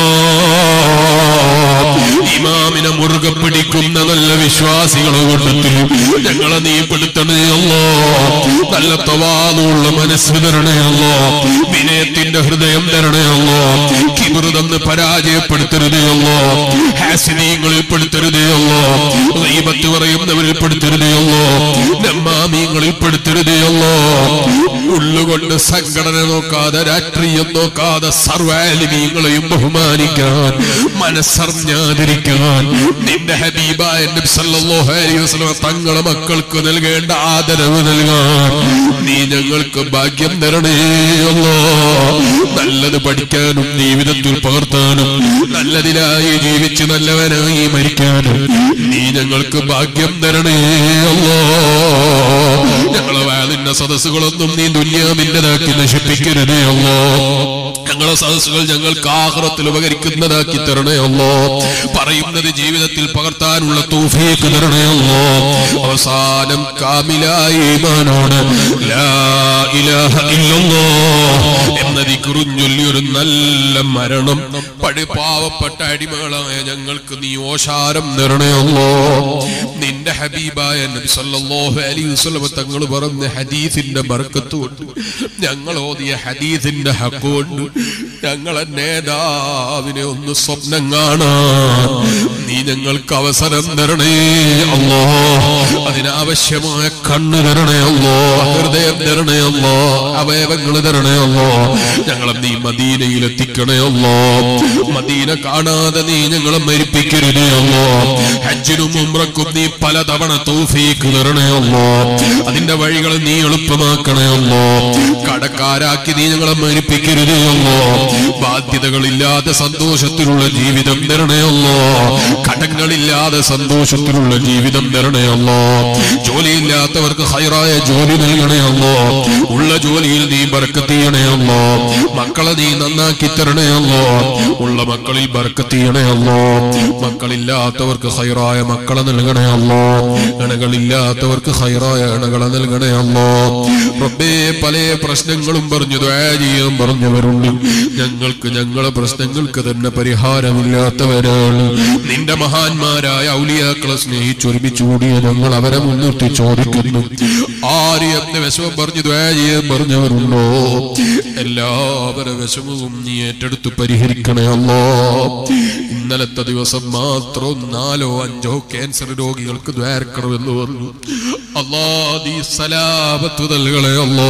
ഇമാം ഇമാമിനെ മുറുകെ പിടിക്കുന്ന നല്ല വിശ്വാസികളെ കൂട്ടത്തിൽ ഞങ്ങളെ നീ പെടുത്തണയല്ലോ നല്ല തവാതുള്ള മനസ്സ് തരണയല്ലോ വിനയത്തിന്റെ ഹൃദയം തരണയല്ലോ കിമൃതെന്ന് പരാജയപ്പെടുത്തരുതയല്ലോ ഹാസിനീങ്ങളിൽ പെടുത്തരുതയല്ലോ ദൈവത്ത് പറയുന്നവരിൽ പെടുത്തരുതയല്ലോ നമ്മാമീങ്ങളിൽ പെടുത്തരുതയല്ലോ ഉള്ളുകൊണ്ട് സംഘടന നോക്കാതെ രാഷ്ട്രീയം നോക്കാതെ സർവാലിമീങ്ങളെയും ബഹുമാനിക്കാൻ മനസ്സറിഞ്ഞാതിരിക്കാൻ നിന്റെ ഹബീബായ നബി സല്ലല്ലാഹു അലൈഹി വസല്ലം തങ്ങളെ മക്കൾക്ക് നൽകേണ്ട ആദരവ് നൽകാൻ നീ ഞങ്ങൾക്ക് ഭാഗ്യം തരണേ അല്ലാ നല്ലത് പഠിക്കാനും ജീവിതത്തിൽ പകർത്താനും നല്ലതിനായി ജീവിച്ച് നല്ലവനായി മരിക്കാനും നീ ഞങ്ങൾക്ക് ഭാഗ്യം തരണേ അല്ലാ ഞങ്ങളെ വാതിന്റെ സദസ്സുകളൊന്നും നീ ദുന്യാവിൻ്റെതാക്കി നശിപ്പിക്കരുതേ അല്ലോ ഞങ്ങളെ സദസ്സുകൾ ഞങ്ങൾക്ക് ആഹ്റത്തിൽ ഉപകരിക്കുന്നതാക്കി തരണേ അല്ലോ പറയുന്നത് ജീവിതത്തിൽ പകർത്താനുള്ള തൂഫീക്ക് തരണേ അല്ലോ അവസാനം കാമിലായി ഈമാനോട് ലാ ഇലാഹ ഇല്ലല്ലോ എന്നതി കുറിഞ്ഞൊല്ലി ഒരു നല്ല മരണം പടി പാവപ്പെട്ട അടിമകളായ ഞങ്ങൾക്ക് നീ ഓശാരം തരണേ അല്ലോ നിന്റെ ഹബീബായ നബി സല്ലല്ലാഹു അലൈഹി വസല്ലം തങ്ങൾ പറഞ്ഞ ഹദീസിന്റെ ബർക്കത്ത് കൊണ്ട് ഞങ്ങൾ ഓതിയ ഹദീസിന്റെ ഹക്ക് കൊണ്ട് ഞങ്ങളെ നേതാവിനെ ഒന്ന് സ്വപ്നം കാണാൻ നീ ഞങ്ങൾക്ക് അവസരം തരണേ അല്ലോ അതിനാവശ്യമായ കണ്ണ് തരണേ അല്ലോ ഹൃദയം തരണേ അല്ലോ അവയവങ്ങൾ തരണേ അല്ലോ ഞങ്ങളെ നീ മദീനയിൽ എത്തിക്കണേ അല്ലോ മദീന കാണാതെ നീ ഞങ്ങളെ മരിപ്പിക്കരുതേ അല്ലോ ഹജ്ജിനും ഉംറക്കും നീ പലതവണ തൗഫീക്ക് തരണേ അല്ലോ അതിന്റെ വഴികൾ നീ എളുപ്പമാക്കണേ അല്ലോ കടക്കാരാക്കി നീ ഞങ്ങളെ മരിപ്പിക്കരുതേ അല്ലോ ബാധ്യതകളില്ലാതെ സന്തോഷത്തിലുള്ള ജീവിതം തരണേ അല്ലോ കടങ്ങളില്ലാതെ സന്തോഷത്തിലുള്ള ജീവിതം തരണേ അല്ലോ ജോലിയില്ലാത്തവർക്ക് ഹൈറായ ജോലി നൽകണേ അല്ലോ ഉള്ള ജോലിയിൽ നീ ബർക്കത്തിയണേ അല്ലോ മക്കളെ നീ നന്നാക്കി തരണേ അല്ലോ ഉള്ള മക്കളിൽ ബർക്കത്തിയണേ അല്ലോ മക്കളില്ലാത്തവർക്ക് ഹൈറായ മക്കളെ നൽകണേ അല്ലോ ഇണകളില്ലാത്തവർക്ക് ഹൈറായ ഇണകളെ നൽകണേ അല്ലോ റബ്ബേ പല പ്രശ്നങ്ങളും പറഞ്ഞു ദുആ ചെയ്യാൻ പറഞ്ഞവരുണ്ട് ഞങ്ങൾക്ക് ഞങ്ങളെ പ്രശ്നങ്ങൾക്ക് തന്നെ പരിഹാരമില്ലാത്തവരാണ് നിന്റെ മഹാന്മാരായ ഔലിയാക്കളെ സ്നേഹിച്ചൊരുമിച്ച് കൂടിയ ഞങ്ങൾ അവരെ മുൻനിർത്തി ചോദിക്കുന്നു ആര് എന്ന് വിഷമം പറഞ്ഞു ദുആ ചെയ്യാൻ പറഞ്ഞവരുണ്ടോ എല്ലാവരുടെ വിഷമവും നീ ഏറ്റെടുത്ത് പരിഹരിക്കണേ അല്ലോ ഇന്നലത്തെ ദിവസം മാത്രം നാലോ അഞ്ചോ ക്യാൻസർ രോഗികൾക്ക് ദ്വാരക്കണമെന്ന് പറഞ്ഞു അല്ലാ നീ സലാപത്ത് നൽകണേ അല്ലോ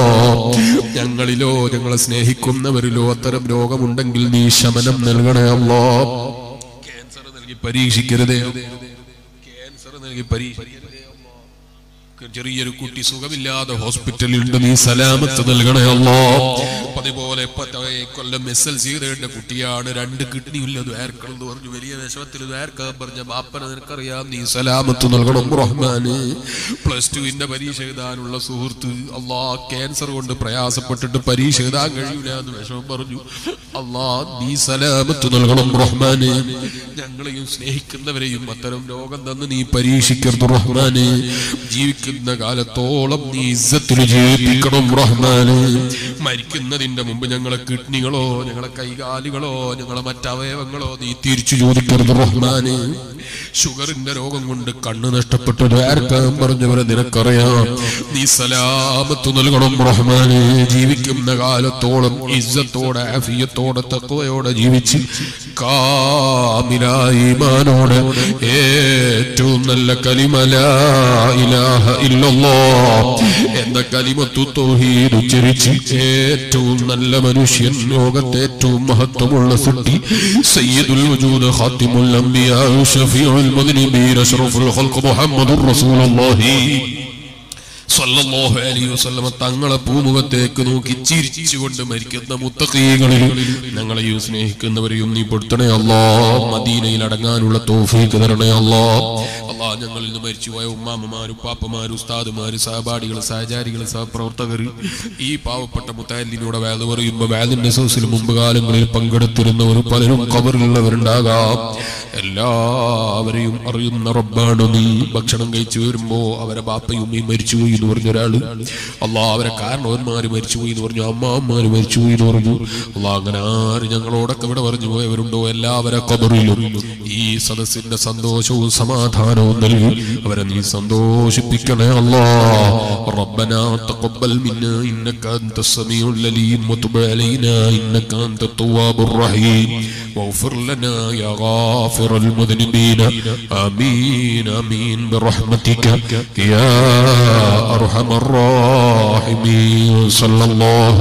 ഞങ്ങളിലോ ഞങ്ങളെ സ്നേഹിക്കുന്നവരിലോ അത്തരം രോഗമുണ്ടെങ്കിൽ നീ ശമനം നൽകണേ അല്ലോ ക്യാൻസർ നൽകി പരീക്ഷിക്കരുതേ ക്യാൻസർ നൽകി പരീക്ഷിക്കരുതേ ചെറിയൊരു കുട്ടി സുഖമില്ലാതെ ഹോസ്പിറ്റലിലുണ്ട് നീ സലാമത്ത് നൽകണേ അല്ലോ അതുപോലെ കൊല്ലം എസ് എൽ സി എഴുതേണ്ട കുട്ടിയാണ് രണ്ട് കിഡ്നി ഇല്ലത് ആർക്കണം എന്ന് പറഞ്ഞു വലിയ വിഷമത്തിൽ ആർക്കാൻ പറഞ്ഞ ബാപ്പനെ നിനക്കറിയാം നീ സലാമത്ത് നൽകണം റഹ്മാന് പ്ലസ് ടുവിന്റെ പരീക്ഷ എഴുതാനുള്ള സുഹൃത്ത് അള്ളാ ക്യാൻസർ കൊണ്ട് പ്രയാസപ്പെട്ടിട്ട് പരീക്ഷ എഴുതാൻ കഴിയൂല എന്ന് വിഷമം പറഞ്ഞു അള്ളാ നീ സലാമത്ത് നൽകണം റഹ്മാന് ഞങ്ങളെയും സ്നേഹിക്കുന്നവരെയും അത്തരം രോഗം തന്ന് നീ പരീക്ഷിക്കരുത് റഹ്മാന് ജീവിക്കുന്ന കാലത്തോളം നീ ഇസ്സത്തിൽ ജീവിപ്പിക്കണം റഹ്മാന് മരിക്കുന്നതിന്റെ മുമ്പ് ഞങ്ങളെ കിഡ്നികളോ ഞങ്ങളെ കൈകാലുകളോ ഞങ്ങളെ മറ്റവയവങ്ങളോ നീ തിരിച്ചു ചോദിക്കരുത് റഹ്മാന് ഷുഗറിന്റെ രോഗം കൊണ്ട് കണ്ണ് നഷ്ടപ്പെട്ടത് ആർക്കാൻ പറഞ്ഞവരെ നിനക്കറിയാം നീ സലാമത്ത് നൽകണം റഹ്മാന് ജീവിക്കുന്ന കാലത്തോളം ഇസ്സത്തോടെ ആഫിയത്തോടെ തക്കവയോടെ ജീവിച്ച് കാമിലായി മാനോട് ഏറ്റവും നല്ല കലിമല ഇലാഹ ഇല്ലല്ലോ എന്ന കലിമത്തു തൗഹീദ് ഉച്ചരിച്ച് ഏറ്റവും നല്ല മനുഷ്യൻ ലോകത്തെ ഏറ്റവും മഹത്വമുള്ള സൃഷ്ടി സയ്യിദുൽ വജൂദ് ഖാത്തിമുൽ അംബിയാ ഷഫീഉൽ മുദ്നിബീൻ അഷ്റഫുൽ ഖൽഖ് മുഹമ്മദുർ റസൂലുള്ളാഹി സല്ലല്ലാഹു അലൈഹി വസല്ലമ തങ്ങളെ പൂമുഖത്തേക്ക് നോക്കി ചിരിച്ചുകൊണ്ട് മരിക്കുന്ന മുത്തഖീകളിൽ ഞങ്ങളെയും സ്നേഹിക്കുന്നവരെയും നീ പെടുത്തണേ അല്ലാ മദീനയിൽ അടങ്ങാനുള്ള തോഫീക്ക് തരണേ അല്ലാ അല്ലാ ഞങ്ങളിൽ നിന്ന് മരിച്ചുപോയ ഉമ്മാമ്മമാരും പാപ്പമാരും ഉസ്താദുമാര് സഹപാഠികൾ സഹചാരികൾ സഹപ്രവർത്തകർ ഈ പാവപ്പെട്ട മുത്താലിനോട് വേദ പറയുമ്പോൾ വേദിന്റെ സോസിൽ മുമ്പ് കാലങ്ങളിൽ പങ്കെടുത്തിരുന്നവർ പലരും കബറിലുള്ളവരുണ്ടാകാം എല്ലാവരെയും അറിയുന്ന റബ്ബാണ് നീ ഭക്ഷണം കഴിച്ചു വരുമ്പോ അവരെ ബാപ്പയും ഈ മരിച്ചുപോയി എന്ന് പറഞ്ഞ ഒരാള് അള്ളാ അവരെ കാരണവന്മാര് മരിച്ചുപോയി എന്ന് പറഞ്ഞു അമ്മാവന്മാര് മരിച്ചുപോയി എന്ന് പറഞ്ഞു അള്ളാ അങ്ങനെ ആര് ഞങ്ങളോടൊക്കെ ഇവിടെ പറഞ്ഞു പോയവരുണ്ടോ എല്ലാവരെ കബറിലും ഈ സദസ്സിന്റെ സന്തോഷവും സമാധാനവും നൽകി അവരെ നീ സന്തോഷിപ്പിക്കണേ അല്ലാ ربنا تقبل منا انك انت السميع العليم وتب علينا انك انت التواب الرحيم واغفر لنا يا غافر المذنبين امين امين برحمتك يا ارحم الراحمين صلى الله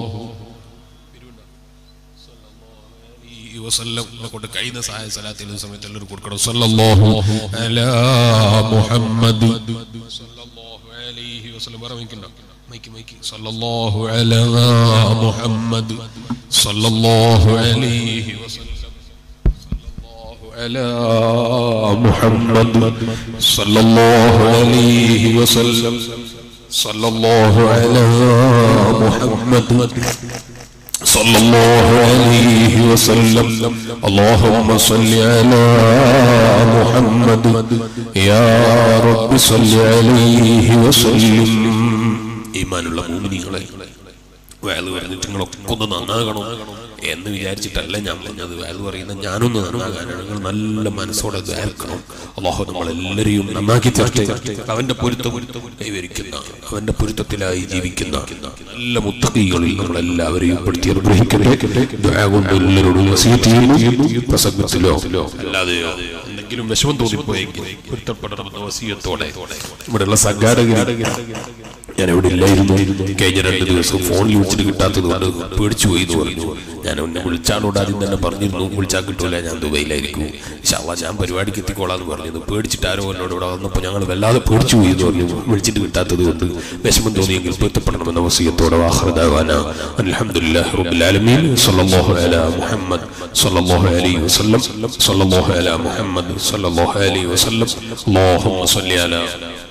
വസല്ലം കൊണ്ട് കഴിയുന്ന സഹായ സലാത്തിൽ സമയത്ത് എല്ലാവരും കൊടുക്കണം സല്ലല്ലാഹു അലാ മുഹമ്മദ് സല്ലല്ലാഹു അലൈഹി വസല്ലം പറ മൈക്കുണ്ടോ മൈക്ക് മൈക്ക് സല്ലല്ലാഹു അലാ മുഹമ്മദ് സല്ലല്ലാഹു അലൈഹി വസല്ലം സല്ലല്ലാഹു അലാ മുഹമ്മദ് സല്ലല്ലാഹു അലൈഹി വസല്ലം സല്ലല്ലാഹു അലാ മുഹമ്മദ് صلى الله عليه وسلم اللهم صل على محمد يا رب صل عليه وسلم ഈമാനുള്ള മൂമിനികളെ വയല് പറഞ്ഞിട്ട് നിങ്ങളൊക്കെ ഒന്ന് നന്നാകണം എന്ന് വിചാരിച്ചിട്ടല്ല ഞാൻ പറഞ്ഞത് വയല് പറയുന്ന ഞാനൊന്ന് നന്നാകാനാണ് നിങ്ങൾ നല്ല മനസ്സോടെ ദ്വാരക്കണം അള്ളാഹു നമ്മളെല്ലാരെയും നന്നാക്കി തീർത്തെ അവന്റെ പൊരുത്തം കൈവരിക്കുന്ന അവന്റെ പൊരുത്തത്തിലായി ജീവിക്കുന്ന നല്ല മുത്തകികളിൽ നമ്മളെല്ലാവരെയും പെടുത്തി അനുഗ്രഹിക്കട്ടെ ദ്വാ കൊണ്ട് എല്ലാവരോടും വസീയത്ത് ചെയ്യുന്നു പ്രസംഗത്തിലോ അല്ലാതെയോ എന്തെങ്കിലും വിഷമം തോന്നിപ്പോയെങ്കിൽ പൊരുത്തപ്പെടണമെന്ന വസീയത്തോടെ ഇവിടെയുള്ള സംഘാടകർ ഞാൻ എവിടെ ഇല്ലായിരുന്നു കഴിഞ്ഞ രണ്ട് ദിവസം ഫോണിൽ വിളിച്ചിട്ട് കിട്ടാത്തത് കൊണ്ട് പേടിച്ചു പോയി എന്ന് പറഞ്ഞു ഞാൻ എന്നെ വിളിച്ചാളോട് ആദ്യം തന്നെ പറഞ്ഞിരുന്നു വിളിച്ചാൽ കിട്ടൂല ഞാൻ ദുബൈയിലായിരിക്കും ശാവ ഞാൻ പരിപാടിക്ക് എത്തിക്കോളാന്ന് പറഞ്ഞിരുന്നു പേടിച്ചിട്ട് ആരോ എന്നോട് ഇവിടെ വന്നപ്പോൾ ഞങ്ങൾ വല്ലാതെ പേടിച്ചു പോയി എന്ന് പറഞ്ഞു വിളിച്ചിട്ട് കിട്ടാത്തത് കൊണ്ട് വിഷമം തോന്നിയെങ്കിൽ പൊരുത്തപ്പെടണമെന്ന വസീയത്തോടെ വാഹൃദാവാന അൽഹംദുലില്ലാഹി റബ്ബിൽ ആലമീൻ സല്ലല്ലാഹു അലാ മുഹമ്മദ് സല്ലല്ലാഹു അലൈഹി വസല്ലം സല്ലല്ലാഹു അലാ മുഹമ്മദ് സല്ലല്ലാഹു അലൈഹി വസല്ലം അല്ലാഹുമ്മ സ്വല്ലി അലാ